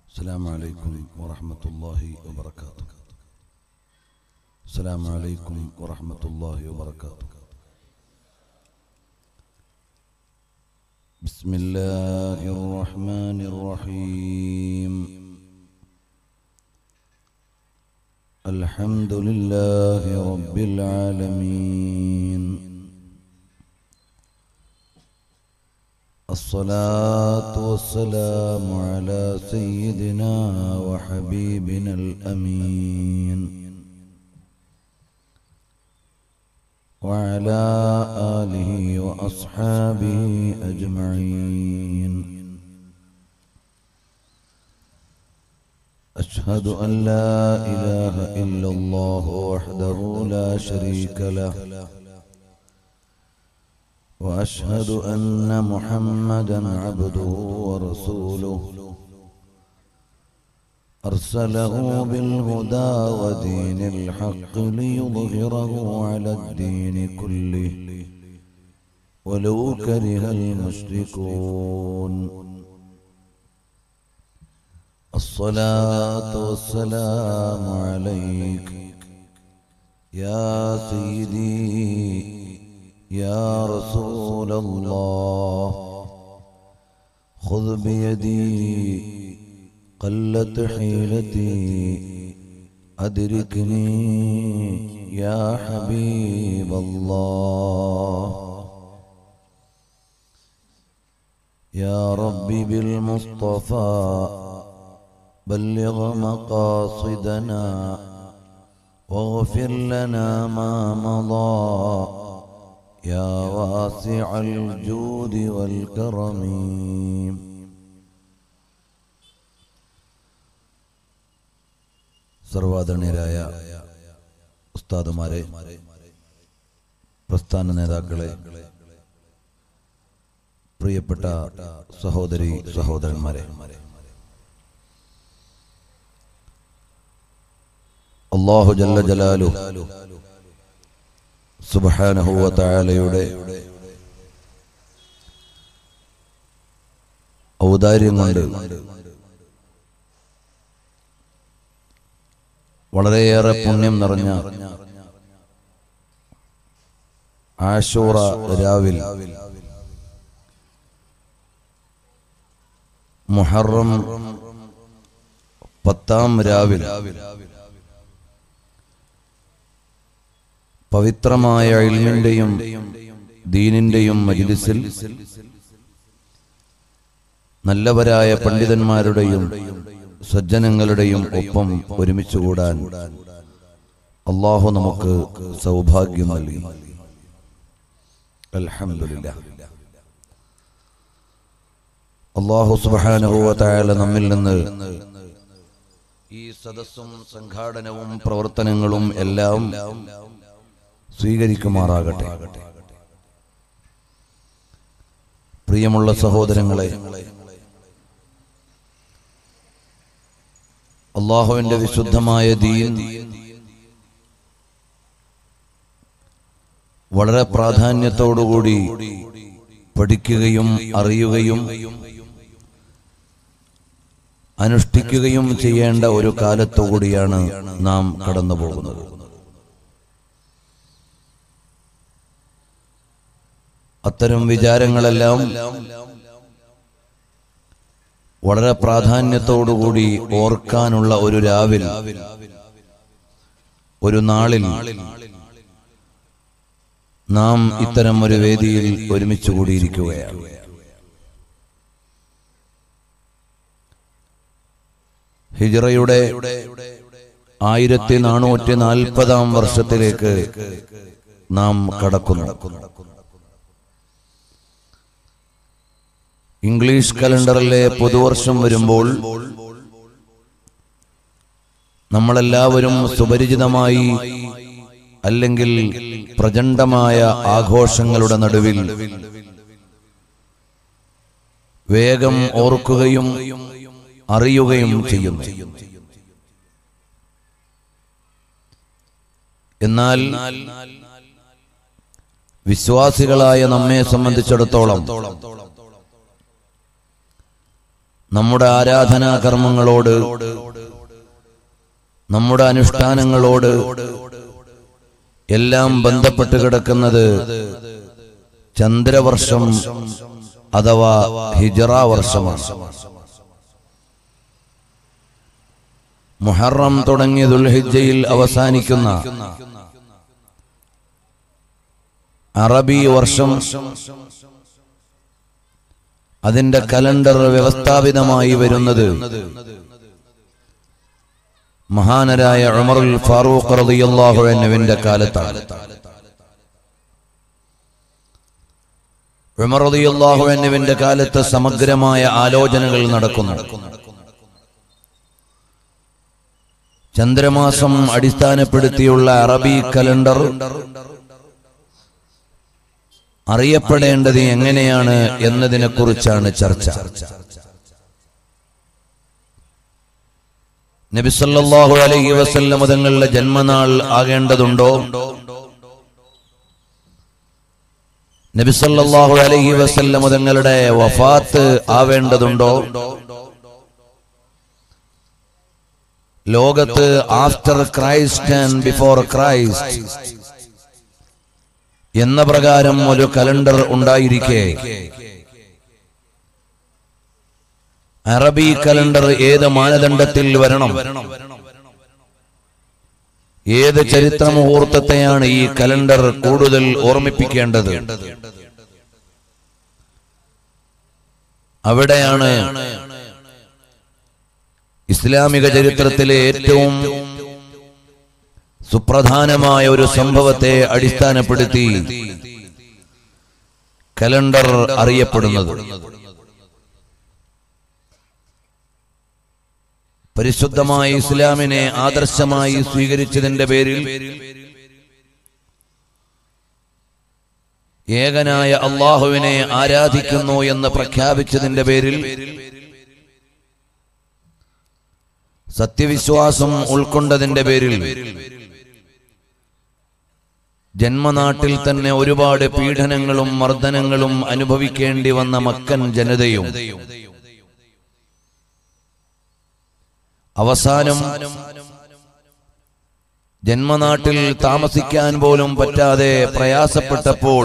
السلام عليكم ورحمة الله وبركاته السلام عليكم ورحمة الله وبركاته بسم الله الرحمن الرحيم الحمد لله رب العالمين الصلاة والسلام على سيدنا وحبيبنا الأمين وعلى آله وأصحابه أجمعين أشهد أن لا إله إلا الله وحده لا شريك له واشهد ان محمدا عبده ورسوله ارسله بالهدى ودين الحق ليظهره على الدين كله ولو كره المشركون الصلاه والسلام عليك يا سيدي يا رسول الله خذ بيدي قلت حيلتي أدركني يا حبيب الله يا ربي بالمصطفى بلغ مقاصدنا واغفر لنا ما مضى يا واسع الجود والكرم സർവാദരണീയരായ ഉസ്താദുമാരെ പ്രസ്ഥാന നേതാക്കളെ പ്രിയപ്പെട്ട സഹോദരി സഹോദരന്മാരെ അള്ളാഹു ജല്ല ജലാലു സുബാനഹുവലയുടെ ഔദാര്യം കൊണ്ട് വളരെയേറെ പുണ്യം നിറഞ്ഞ ആശൂറ രാവിൽ മുഹറം പത്താം രാവിൽ പവിത്രമായ ഇൽമിന്റെയും ദീനിന്റെയും മജിലിസിൽ നല്ലവരായ പണ്ഡിതന്മാരുടെയും സജ്ജനങ്ങളുടെയും ഒപ്പം ഒരുമിച്ച് കൂടാൻ അള്ളാഹു നമുക്ക് സൗഭാഗ്യം നൽകി അൽഹംദുലില്ല അള്ളാഹു സുബാനുഭവത്തായാല നമ്മിൽ നിന്ന് ഈ സദസ്സും സംഘാടനവും പ്രവർത്തനങ്ങളും എല്ലാം സ്വീകരിക്കുമാറാകട്ടെ പ്രിയമുള്ള സഹോദരങ്ങളെ അള്ളാഹുവിന്റെ വിശുദ്ധമായ ദീൻ വളരെ പ്രാധാന്യത്തോടുകൂടി പഠിക്കുകയും അറിയുകയും അനുഷ്ഠിക്കുകയും ചെയ്യേണ്ട ഒരു കാലത്തുകൂടിയാണ് നാം കടന്നു പോകുന്നത് അത്തരം വിചാരങ്ങളെല്ലാം വളരെ പ്രാധാന്യത്തോടുകൂടി ഓർക്കാനുള്ള ഒരു രാവിൽ ഒരു നാളിൽ നാം ഇത്തരം ഒരു വേദിയിൽ ഒരുമിച്ച് കൂടിയിരിക്കുകയാണ് ഹിജറയുടെ ആയിരത്തി നാനൂറ്റി നാൽപ്പതാം വർഷത്തിലേക്ക് നാം കടക്കുന്നു ഇംഗ്ലീഷ് കലണ്ടറിലെ പുതുവർഷം വരുമ്പോൾ നമ്മളെല്ലാവരും സുപരിചിതമായി അല്ലെങ്കിൽ പ്രചണ്ഡമായ ആഘോഷങ്ങളുടെ നടുവിൽ വേഗം ഓർക്കുകയും അറിയുകയും ചെയ്യുന്നു എന്നാൽ വിശ്വാസികളായ നമ്മെ സംബന്ധിച്ചിടത്തോളം നമ്മുടെ ആരാധനാ കർമ്മങ്ങളോട് നമ്മുടെ അനുഷ്ഠാനങ്ങളോട് എല്ലാം ബന്ധപ്പെട്ട് കിടക്കുന്നത് ചന്ദ്രവർഷം അഥവാ ഹിജറ വർഷമാണ് മുഹറം തുടങ്ങിയ ദുൽഹിജയിൽ അവസാനിക്കുന്ന അറബി വർഷം അതിന്റെ കലണ്ടർ വ്യവസ്ഥാപിതമായി വരുന്നത് മഹാനരായ ഉമറുൽ ഫാറൂഖ് റളിയല്ലാഹു അൻഹുവിന്റെ കാലത്താണ് ഉമർ റളിയല്ലാഹു അൻഹുവിന്റെ കാലത്ത് സമഗ്രമായ ആലോചനകൾ നടക്കുന്നു ചന്ദ്രമാസം അടിസ്ഥാനപ്പെടുത്തിയുള്ള അറബി കലണ്ടർ അറിയപ്പെടേണ്ടത് എങ്ങനെയാണ് എന്നതിനെ കുറിച്ചാണ് ചർച്ച നബിസല്ലാഹു അലൈഹി വസല്ലം തങ്ങളുടെ ജന്മനാൾ ആകേണ്ടതുണ്ടോ നബിസല്ലാഹു അലൈഹി വസല്ലം തങ്ങളുടെ വഫാത്ത് ആവേണ്ടതുണ്ടോ ലോകത്ത് after Christ and before Christ എന്ന പ്രകാരം ഒരു കലണ്ടർ ഉണ്ടായിരിക്കെ അറബി കലണ്ടർ ഏത് മാനദണ്ഡത്തിൽ വരണം ഏത് ചരിത്ര മുഹൂർത്തത്തെയാണ് ഈ കലണ്ടർ കൂടുതൽ ഓർമ്മിപ്പിക്കേണ്ടത് അവിടെയാണ് ഇസ്ലാമിക ചരിത്രത്തിലെ ഏറ്റവും സുപ്രധാനമായ ഒരു സംഭവത്തെ അടിസ്ഥാനപ്പെടുത്തി കലണ്ടർ അറിയപ്പെടുന്നത് പരിശുദ്ധമായ ഇസ്ലാമിനെ ആദർശമായി സ്വീകരിച്ചതിന്റെ പേരിൽ ഏകനായ അള്ളാഹുവിനെ ആരാധിക്കുന്നു എന്ന് പ്രഖ്യാപിച്ചതിന്റെ പേരിൽ സത്യവിശ്വാസം ഉൾക്കൊണ്ടതിന്റെ പേരിൽ ജന്മനാട്ടിൽ തന്നെ ഒരുപാട് പീഡനങ്ങളും മർദ്ദനങ്ങളും അനുഭവിക്കേണ്ടി വന്ന മക്കൻ ജനതയും അവസാനം ജന്മനാട്ടിൽ താമസിക്കാൻ പോലും പറ്റാതെ പ്രയാസപ്പെട്ടപ്പോൾ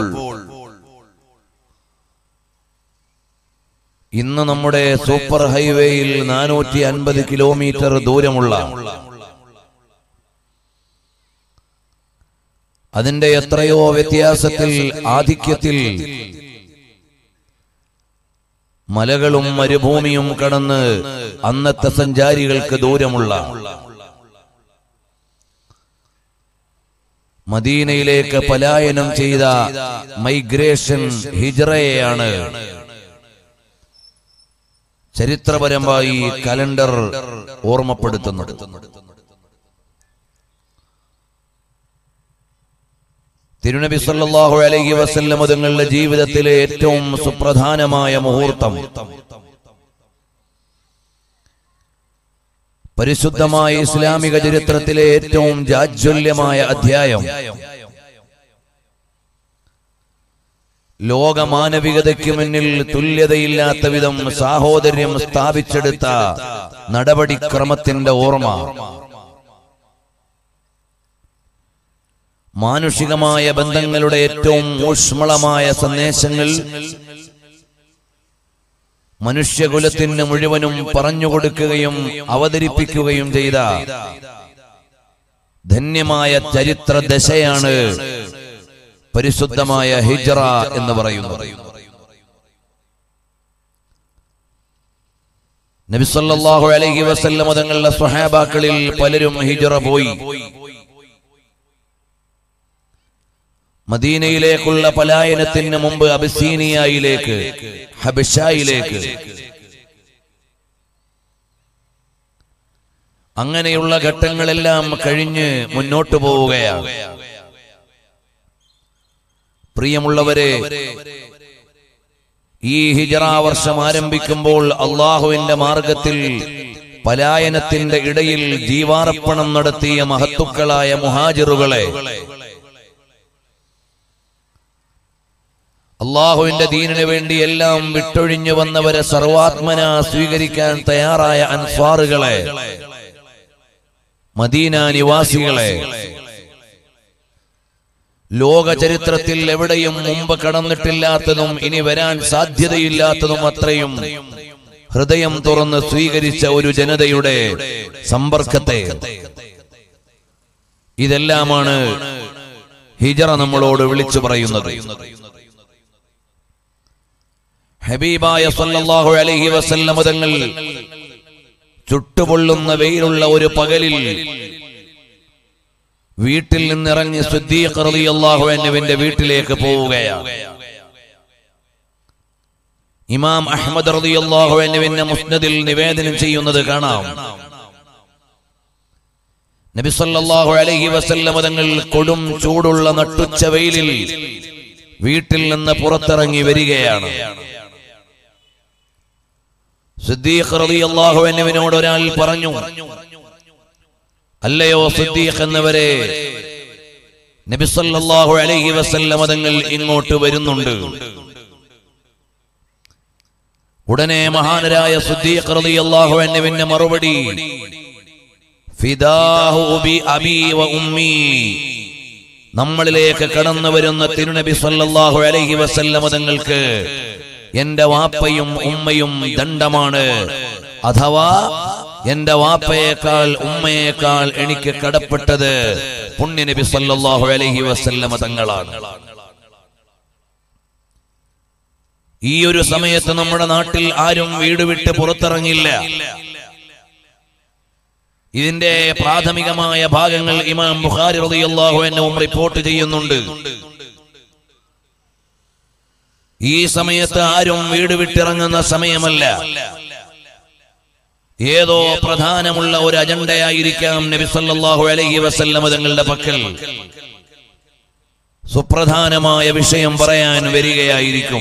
ഇന്ന് നമ്മുടെ സൂപ്പർ ഹൈവേയിൽ നാനൂറ്റി അൻപത് കിലോമീറ്റർ ദൂരമുള്ള അതിന്റെ എത്രയോ വ്യത്യാസത്തിൽ ആധിക്യത്തിൽ മലകളും മരുഭൂമിയും കടന്ന് അന്നത്തെ സഞ്ചാരികൾക്ക് ദൂരമുള്ള മദീനയിലേക്ക് പലായനം ചെയ്ത മൈഗ്രേഷൻ ഹിജറയെയാണ് ചരിത്രപരമായി കലണ്ടർ ഓർമ്മപ്പെടുത്തുന്നത് തിരുനബി സല്ലല്ലാഹു അലൈഹി വസല്ലം തങ്ങളുടെ ജീവിതത്തിലെ ഏറ്റവും സുപ്രധാനമായ മുഹൂർത്തം പരിശുദ്ധമായ ഇസ്ലാമിക ചരിത്രത്തിലെ ഏറ്റവും ജാജ്വല്യമായ അധ്യായം ലോകമാനവികതയ്ക്ക് മുന്നിൽ തുല്യതയില്ലാത്ത വിധം സാഹോദര്യം സ്ഥാപിച്ചെടുത്ത നടപടിക്രമത്തിന്റെ ഓർമ്മ മാനുഷികമായ ബന്ധങ്ങളുടെ ഏറ്റവും ഊഷ്മളമായ സന്ദേശങ്ങൾ മനുഷ്യകുലത്തിന് മുഴുവനും പറഞ്ഞുകൊടുക്കുകയും അവതരിപ്പിക്കുകയും ചെയ്ത ധന്യമായ ചരിത്ര ദശയാണ് പരിശുദ്ധമായ ഹിജറ എന്ന് പറയുന്നത് നബിസല്ലാഹു അലൈഹി വസല്ലം തങ്ങളുടെ സ്വഹാബാക്കളിൽ പലരും ഹിജറ പോയി മദീനയിലേക്കുള്ള പലായനത്തിന് മുമ്പ് അബിസീനിയയിലേക്ക് ഹബിഷായിലേക്ക് അങ്ങനെയുള്ള ഘട്ടങ്ങളെല്ലാം കഴിഞ്ഞ് മുന്നോട്ടു പോവുകയാണ് പ്രിയമുള്ളവരെ ഈ ഹിജറ വർഷം ആരംഭിക്കുമ്പോൾ അള്ളാഹുവിന്റെ മാർഗത്തിൽ പലായനത്തിന്റെ ഇടയിൽ ജീവാർപ്പണം നടത്തിയ മഹത്തുക്കളായ മുഹാജിറുകളെ അള്ളാഹുവിന്റെ ദീനിനു വേണ്ടി എല്ലാം വിട്ടൊഴിഞ്ഞു വന്നവരെ സർവാത്മന സ്വീകരിക്കാൻ തയ്യാറായ അൻസ്വാറുകളെ മദീന നിവാസികളെ ലോക ചരിത്രത്തിൽ എവിടെയും മുമ്പ് കടന്നിട്ടില്ലാത്തതും ഇനി വരാൻ സാധ്യതയില്ലാത്തതും അത്രയും ഹൃദയം തുറന്ന് സ്വീകരിച്ച ഒരു ജനതയുടെ സമ്പർക്കത്തെ ഇതെല്ലാമാണ് ഹിജറ നമ്മളോട് വിളിച്ചു പറയുന്നത് ഹബീബായ സല്ലല്ലാഹു അലൈഹി വസല്ലമ തങ്ങൾ ചുട്ടുപൊള്ളുന്ന വെയിലുള്ള ഒരു പകലിൽ വീട്ടിൽ നിന്നിറങ്ങി സിദ്ദീഖ് റളിയല്ലാഹു അൻഹുവിന്റെ വീട്ടിലേക്ക് പോവുകയാണ് ഇമാം അഹ്മദ് റളിയല്ലാഹു അൻഹുവിന്റെ മുസ്നദിൽ നിവേദനം ചെയ്യുന്നത് കാണാം നബി സല്ലല്ലാഹു അലൈഹി വസല്ലമ തങ്ങൾ കൊടും ചൂടുള്ള നട്ടുച്ച വെയിലിൽ വീട്ടിൽ നിന്ന് പുറത്തിറങ്ങി വരികയാണ് സിദ്ദീഖ് റളിയല്ലാഹു അൻഹുവിനോട് ഒരാൾ പറഞ്ഞു അല്ലയോ സിദ്ദീഖ് എന്നവരെ നബി സല്ലല്ലാഹു അലൈഹി വസല്ലമ തങ്ങൾ ഇങ്ങോട്ട് വരുന്നുണ്ട് ഉടനെ മഹാനരായ സിദ്ദീഖ് റളിയല്ലാഹു അൻഹുവിന്റെ മറുപടി ഫിദാഹു ബി അബി വ ഉമ്മി നമ്മളിലേക്ക് കടന്നു വരുന്ന തിരുനബി സല്ലല്ലാഹു അലൈഹി വസല്ലമ തങ്ങൾക്ക് എന്റെ വാപ്പയും ഉമ്മയും ദണ്ഡമാണ് അഥവാ എന്റെ വാപ്പയേക്കാൾ ഉമ്മയേക്കാൾ എനിക്ക് കടപ്പെട്ടത് പുണ്യനബി സല്ലല്ലാഹു അലൈഹി വസല്ലമ തങ്ങളാണ് ഈ ഒരു സമയത്ത് നമ്മുടെ നാട്ടിൽ ആരും വീട് വിട്ട് പുറത്തിറങ്ങില്ല ഇതിന്റെ പ്രാഥമികമായ ഭാഗങ്ങൾ ഇമാം ബുഖാരി റളിയല്ലാഹു അൻഹും റിപ്പോർട്ട് ചെയ്യുന്നുണ്ട് ഈ സമയത്ത് ആരും വീട് വിട്ടിറങ്ങുന്ന സമയമല്ല ഏതോ പ്രധാനമുള്ള ഒരു അജണ്ടയായിരിക്കാം നബി സല്ലല്ലാഹു അലൈഹി വസല്ലമ തങ്ങളുടെ പക്കൽ സുപ്രധാനമായ വിഷയം പറയാൻ വരികയായിരിക്കും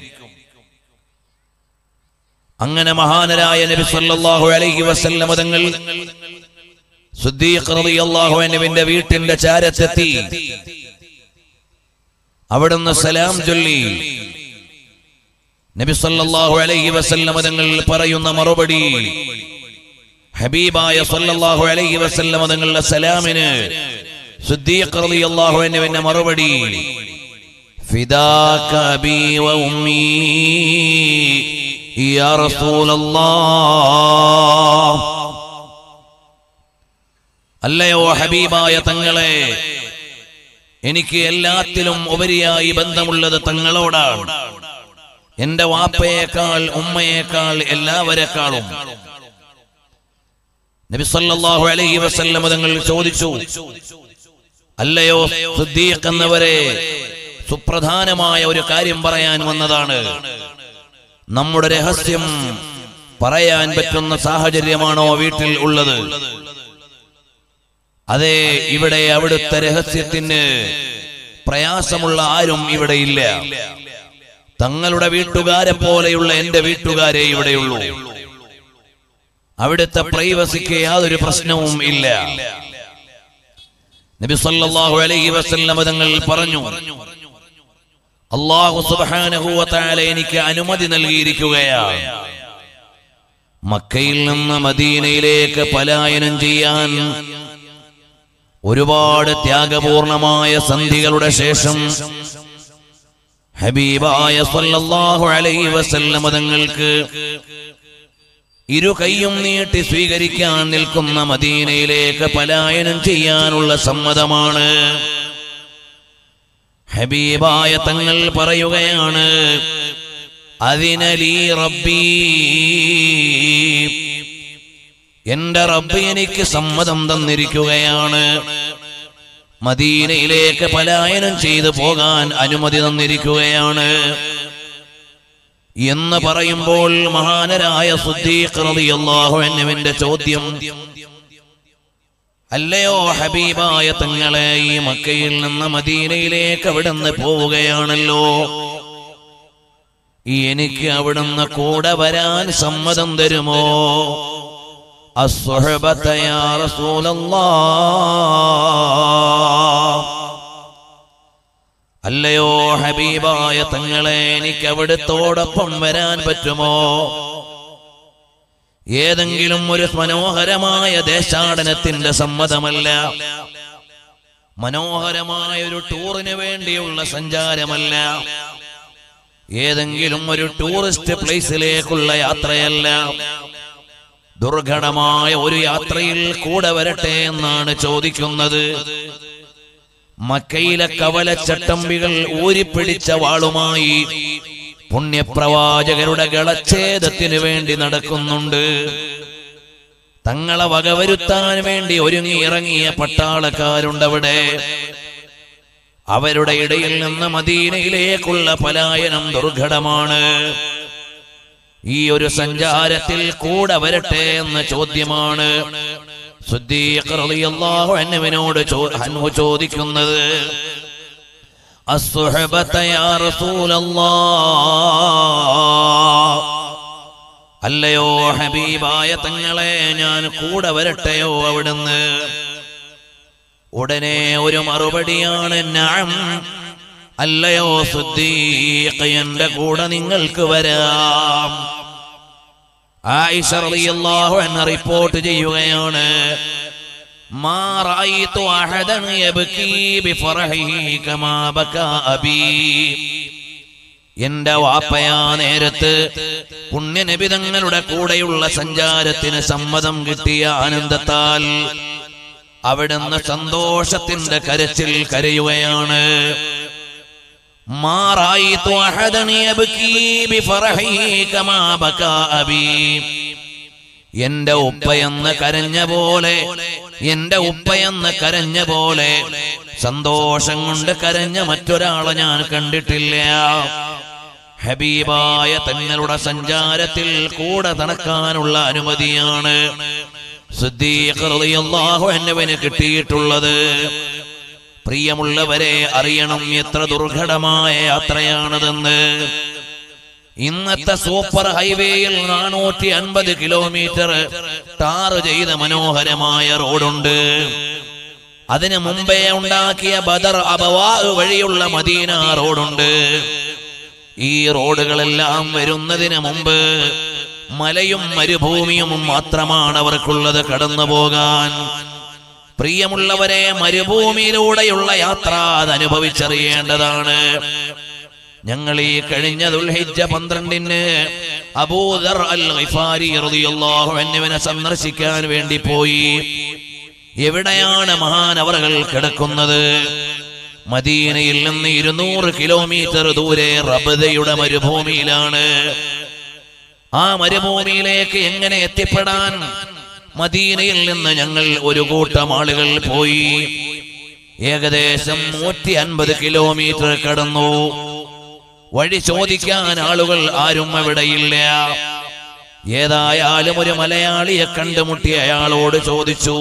അങ്ങനെ മഹാനരായ നബി സല്ലല്ലാഹു അലൈഹി വസല്ലമ തങ്ങൾ സിദ്ദീഖ് റളിയല്ലാഹു അൻഹുവിന്റെ വീട്ടിന്റെ ചാരത്തെത്തി അവിടുന്ന് സലാം ചൊല്ലി നബി സല്ലല്ലാഹു അലൈഹി വസല്ലമ തങ്ങൾ പറയുന്ന മറുപടി ഹബീബായ സല്ലല്ലാഹു അലൈഹി വസല്ലമ തങ്ങളുടെ സലാമിന് സിദ്ദീഖ് റളിയല്ലാഹു അൻഹുവിന്റെ മറുപടി ഫിദാക അബീ വ ഉമ്മീ യാ റസൂലല്ലാഹ് അല്ലയോ ഹബീബായ തങ്ങളെ എനിക്ക് എല്ലാത്തിലും ഉപരിയായി ബന്ധമുള്ളത് തങ്ങളോടാണ് എന്റെ വാപ്പയേക്കാൾ ഉമ്മയേക്കാൾ എല്ലാവരെക്കാളും നബി സല്ലല്ലാഹു അലൈഹി വസല്ലം തങ്ങൾ ചോദിച്ചു അല്ലയോ സിദ്ദീഖ് എന്നവരെ സുപ്രധാനമായ ഒരു കാര്യം പറയാൻ വന്നതാണ് നമ്മുടെ രഹസ്യം പറയാൻ പറ്റുന്ന സാഹചര്യമാണോ വീട്ടിൽ ഉള്ളത് അതെ ഇവിടെ അവിടുത്തെ രഹസ്യത്തിന് പ്രയാസമുള്ള ആരും ഇവിടെ ഇല്ല തങ്ങളുടെ വീട്ടുകാരെ പോലെയുള്ള എന്റെ വീട്ടുകാരെ ഇവിടെയുള്ളൂ അവിടുത്തെ പ്രൈവസിക്ക് യാതൊരു പ്രശ്നവും ഇല്ല നബി സല്ലല്ലാഹു അലൈഹി വസല്ലം തങ്ങൾ പറഞ്ഞു അള്ളാഹു സുബ്ഹാനഹു വ തആല എനിക്ക് അനുമതി നൽകിയിരിക്കുകയാണ് മക്കയിൽ നിന്ന് മദീനയിലേക്ക് പലായനം ചെയ്യാൻ ഒരുപാട് ത്യാഗപൂർണമായ സന്ധികളുടെ ശേഷം ഹബീബായ സല്ലല്ലാഹു അലൈഹി വസല്ലം തങ്ങൾക്ക് ഇരു കൈയും നീട്ടി സ്വീകരിക്കാൻ നിൽക്കുന്ന മദീനയിലേക്ക് പലായനം ചെയ്യാനുള്ള സമ്മതമാണ് ഹബീബായ തങ്ങൾ പറയുകയാണ് അതിനലീ റബ്ബീ എന്റെ റബ്ബ് എനിക്ക് സമ്മതം തന്നിരിക്കുകയാണ് മദീനയിലേക്ക് പലായനം ചെയ്തു പോകാൻ അനുമതി തന്നിരിക്കുകയാണ് എന്ന് പറയുമ്പോൾ മഹാനരായ സുദ്ദീഖ് റളിയല്ലാഹു അൻഹുവിന്റെ ചോദ്യം അല്ലയോ ഹബീബായ തങ്ങളെ ഈ മക്കയിൽ നിന്ന് മദീനയിലേക്ക് അവിടുന്ന് പോവുകയാണല്ലോ എനിക്ക് അവിടുന്ന് കൂടെ വരാൻ സമ്മതം തരുമോ الصحبة يا رسول الله അല്ലയോ ഹബീബായ തങ്ങളെ എനിക്ക് അവിടുത്തോടൊപ്പം വരാൻ പറ്റുമോ ഏതെങ്കിലും ഒരു മനോഹരമായ ദേശാടനത്തിന്റെ സമ്മതമല്ല മനോഹരമായ ഒരു ടൂറിന് വേണ്ടിയുള്ള സഞ്ചാരമല്ല ഏതെങ്കിലും ഒരു ടൂറിസ്റ്റ് പ്ലേസിലേക്കുള്ള യാത്രയല്ല ദുർഘടമായ ഒരു യാത്രയിൽ കൂടെ വരട്ടെ എന്നാണ് ചോദിക്കുന്നത് മക്കയിലെ കവലച്ചട്ടമ്പികൾ ഊരിപ്പിടിച്ച വാളുമായി പുണ്യപ്രവാചകരുടെ ഗളച്ഛേദത്തിന് വേണ്ടി നടക്കുന്നുണ്ട് തങ്ങളെ വകവരുത്താൻ വേണ്ടി ഒരുങ്ങി ഇറങ്ങിയ പട്ടാളക്കാരുണ്ടവിടെ അവരുടെ ഇടയിൽ നിന്ന് മദീനയിലേക്കുള്ള പലായനം ദുർഘടമാണ് ഈ ഒരു സഞ്ചാരത്തിൽ കൂടെ വരട്ടെ എന്ന ചോദ്യമാണ് സുദ്ദീഖ് റളിയല്ലാഹു അൻഹുവിനോട് ചോ- അൻഹു ചോദിക്കുന്നത് അസ്സുഹബത യാ റസൂലല്ലാഹ് അല്ലയോ ഹബീബായ തങ്ങളെ ഞാൻ കൂടെ വരട്ടെയോ അവിടുന്ന് ഉടനെ ഒരു മറുപടിയാണ് നഅം അല്ലയോ സുദ്ദീഖ് എന്റെ കൂടെ നിങ്ങൾക്ക് വരാം ആയിഷ റളിയല്ലാഹു അൻഹ റിപ്പോർട്ട് ചെയ്യുകയാണ് മാ റഅയ്തു അഹദൻ യബ്കി ബിഫറഹിഹി കമാ ബകാ അബീ എന്റെ വാപ്പയാ നേരത്ത് പുണ്യനബിതങ്ങളുടെ കൂടെയുള്ള സഞ്ചാരത്തിന് സമ്മതം കിട്ടിയ ആനന്ദത്താൽ അവിടുന്ന് സന്തോഷത്തിന്റെ കരച്ചിൽ കരയുകയാണ് മാറായിത്തു അഹദൻ യബ്കി ബിഫറഹിഹി കമാ ബകാ അബീ എന്റെ ഉപ്പയെന്ന് കരഞ്ഞ പോലെ എന്റെ ഉപ്പയെന്ന് കരഞ്ഞ പോലെ സന്തോഷം കൊണ്ട് കരഞ്ഞ മറ്റൊരാളെ ഞാൻ കണ്ടിട്ടില്ല ഹബീബായ തങ്ങളുടെ സഞ്ചാരത്തിൽ കൂടെ നടക്കാനുള്ള അനുമതിയാണ് സിദ്ദീഖ് റളിയല്ലാഹു അൻഹുവിന് കിട്ടിയിട്ടുള്ളത് പ്രിയമുള്ളവരെ അറിയണം എത്ര ദുർഘടമായ യാത്രയാണതെന്ന് ഇന്നത്തെ സൂപ്പർ ഹൈവേയിൽ നാനൂറ്റി അൻപത് കിലോമീറ്റർ ടാർ ചെയ്ത മനോഹരമായ റോഡുണ്ട് അതിന് മുമ്പേ ഉണ്ടാക്കിയ ബദർ അബവാ വഴിയുള്ള മദീന റോഡുണ്ട് ഈ റോഡുകളെല്ലാം വരുന്നതിന് മുമ്പ് മലയും മരുഭൂമിയും മാത്രമാണ് അവർക്കുള്ളത് കടന്നു പോകാൻ പ്രിയമുള്ളവരെ മരുഭൂമിയിലൂടെയുള്ള യാത്ര അത് അനുഭവിച്ചറിയേണ്ടതാണ് ഞങ്ങൾ ഈ കഴിഞ്ഞ ദുൽഹിജ്ജ പന്ത്രണ്ടിന് അബൂദർ അൽ ഗിഫാരി റളിയല്ലാഹു അൻഹുവിനെ സന്ദർശിക്കാൻ വേണ്ടി പോയി എവിടെയാണ് മഹാനവറുകൾ കിടക്കുന്നത് മദീനയിൽ നിന്ന് ഇരുന്നൂറ് കിലോമീറ്റർ ദൂരെ റബദയുടെ മരുഭൂമിയിലാണ് ആ മരുഭൂമിയിലേക്ക് എങ്ങനെ എത്തിപ്പെടാൻ മദീനയിൽ നിന്ന് ഞങ്ങൾ ഒരു കൂട്ടം ആളുകൾ പോയി ഏകദേശം നൂറ്റി അൻപത് കിലോമീറ്റർ കടന്നു വഴി ചോദിക്കാൻ ആളുകൾ ആരും അവിടെയില്ല ഏതായാലും ഒരു മലയാളിയെ കണ്ടുമുട്ടി അയാളോട് ചോദിച്ചു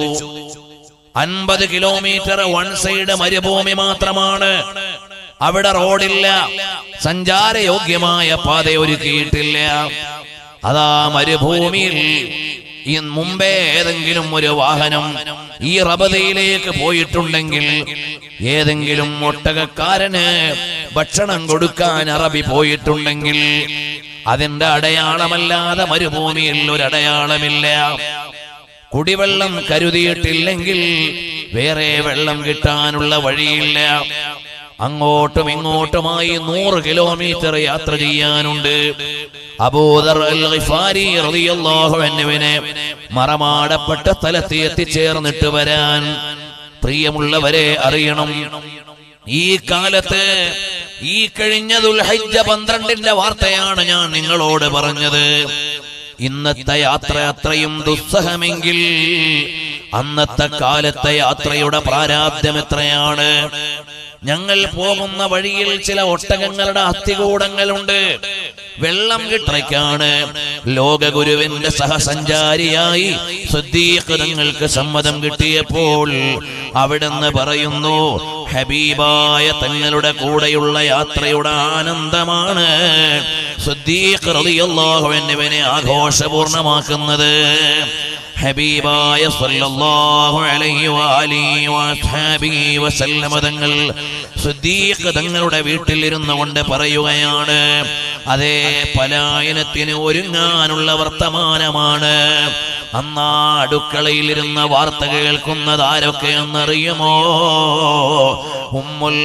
അൻപത് കിലോമീറ്റർ വൺ സൈഡ് മരുഭൂമി മാത്രമാണ് അവിടെ റോഡില്ല സഞ്ചാരയോഗ്യമായ പാത ഒരുക്കിയിട്ടില്ല അതാ മരുഭൂമിയിൽ ഈ മുമ്പേ ഏതെങ്കിലും ഒരു വാഹനം ഈ റബദയിലേക്ക് പോയിട്ടുണ്ടെങ്കിൽ ഏതെങ്കിലും ഒട്ടകക്കാരന് ഭക്ഷണം കൊടുക്കാൻ അറബി പോയിട്ടുണ്ടെങ്കിൽ അതിന്റെ അടയാളമല്ലാതെ മരുഭൂമിയിൽ ഒരു അടയാളമില്ല കുടിവെള്ളം കരുതിയിട്ടില്ലെങ്കിൽ വേറെ വെള്ളം കിട്ടാനുള്ള വഴിയില്ല അങ്ങോട്ടും ഇങ്ങോട്ടുമായി നൂറ് കിലോമീറ്റർ യാത്ര ചെയ്യാനുണ്ട് അബൂദർ അൽ ഗിഫാരി റളിയല്ലാഹു അൻഹുവിനെ മറമാടപ്പെട്ട സ്ഥലത്ത് എത്തിച്ചേർന്നിട്ട് വരാൻ പ്രിയമുള്ളവരെ അറിയണം ഈ കാലത്ത് ഈ കഴിഞ്ഞ ദുൽഹജ്ജ പന്ത്രണ്ടിന്റെ വാർത്തയാണ് ഞാൻ നിങ്ങളോട് പറഞ്ഞത് ഇന്നത്തെ യാത്ര അത്രയും ദുസ്സഹമെങ്കിൽ അന്നത്തെ കാലത്തെ യാത്രയുടെ പ്രാരാബ്ദം എത്രയാണ് ഞങ്ങൾ പോകുന്ന വഴിയിൽ ചില ഒട്ടകങ്ങളുടെ അസ്ഥികൂടങ്ങളുണ്ട് വെള്ളം കിട്ടയ്ക്കാണ് ലോകഗുരുവിന്റെ സഹസഞ്ചാരിയായി സുദ്ദീഖ് തങ്ങൾക്ക് സമ്മതം കിട്ടിയപ്പോൾ അവിടുന്ന് പറയുന്നു ഹബീബായ തങ്ങളുടെ കൂടെയുള്ള യാത്രയുടെ ആനന്ദമാണ് സുദ്ദീഖ് റളിയല്ലാഹു അൻഹുവിനെ ആഘോഷപൂർണമാക്കുന്നത് ഹബീബായ സല്ലല്ലാഹു അലൈഹി വആലിഹി വഅസ്ഹാബിഹി വസല്ലമ തങ്ങൾ സിദ്ദീഖ് തങ്ങളുടെ വീട്ടിൽ ഇരുന്നു കൊണ്ട് പറയുകയാണ് അതേ പലായനത്തിന് ഒരുങ്ങാനുള്ള വർത്തമാനമാണ് അന്നാ അടുക്കളയിൽ ഇരുന്ന വാർത്ത കേൾക്കുന്നത് ആരൊക്കെയെന്നറിയുമോ ഉമ്മുൽ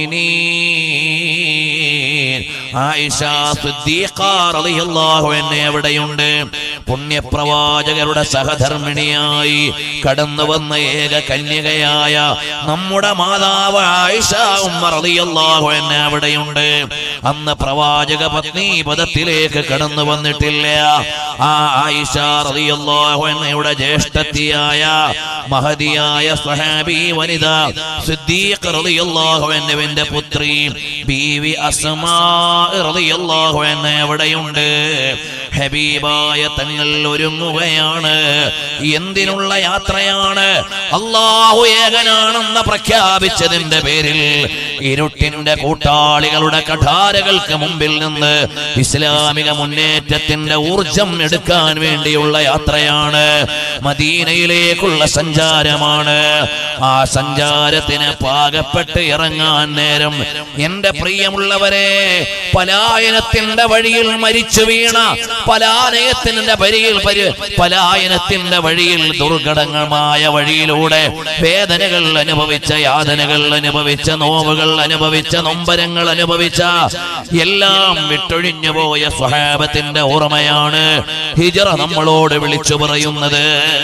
മുഅ്മിനീൻ ആയിഷ സിദ്ദീഖ റളിയല്ലാഹു അൻഹ എവിടെയുണ്ട് പുണ്യപ്രവാചകരുടെ സഹധർമ്മിണിയായി കടന്നു വന്ന ഏക കന്യകയായ നമ്മുടെ മാതാവ് ആയിഷ ഉമ്മ റളിയല്ലാഹു അൻഹ അവിടെയുണ്ട് അന്ന് പ്രവാചക പത്നി പദത്തിലേക്ക് കടന്നു വന്നിട്ടില്ല ആ ആയിഷ റളിയല്ലാഹു അൻഹയുടെ ജ്യേഷ്ഠത്തിയായ മഹതിയായ സ്വഹാബി വനിത സിദ്ദീഖ് റളിയല്ലാഹു അൻഹുവിന്റെ പുത്രി ബീവി അസ്മാ റളിയല്ലാഹു അൻഹ എവിടെയുണ്ട് ഹബീബായ തങ്ങൾ ഒരുങ്ങുകയാണ് എന്തിനുള്ള യാത്രയാണ് അള്ളാഹു ഏകനാണെന്ന് പ്രഖ്യാപിച്ചതിന്റെ പേരിൽ ഇരുട്ടിന്റെ കൂട്ടാളികളുടെ കഠാരകൾക്ക് മുമ്പിൽ നിന്ന് ഇസ്ലാമിക മുന്നേറ്റത്തിന്റെ ഊർജം എടുക്കാൻ വേണ്ടിയുള്ള യാത്രയാണ് മദീനയിലേക്കുള്ള സഞ്ചാരമാണ് ആ സഞ്ചാരത്തിന് പാകപ്പെട്ട് ഇറങ്ങാൻ നേരം എന്റെ പ്രിയമുള്ളവരെ പലായനത്തിന്റെ വഴിയിൽ മരിച്ചു വീണ പലായനത്തിന്റെ വഴിയിൽ പരി- പലായനത്തിന്റെ വഴിയിൽ ദുർഘടകമായ വഴിയിലൂടെ വേദനകൾ അനുഭവിച്ച യാതനകൾ അനുഭവിച്ച നോവുകൾ അനുഭവിച്ച നൊമ്പരങ്ങൾ അനുഭവിച്ച എല്ലാം വിട്ടൊഴിഞ്ഞു പോയ സ്വഹാബത്തിന്റെ ഓർമ്മയാണ് ഹിജറ നമ്മളോട് വിളിച്ചു പറയുന്നത്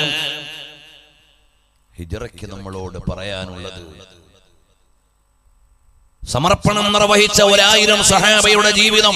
ഹിജറയ്ക്ക് നമ്മളോട് പറയാനുള്ളത് സമർപ്പണം നിർവഹിച്ച ഒരായിരം സഹാബയുടെ ജീവിതം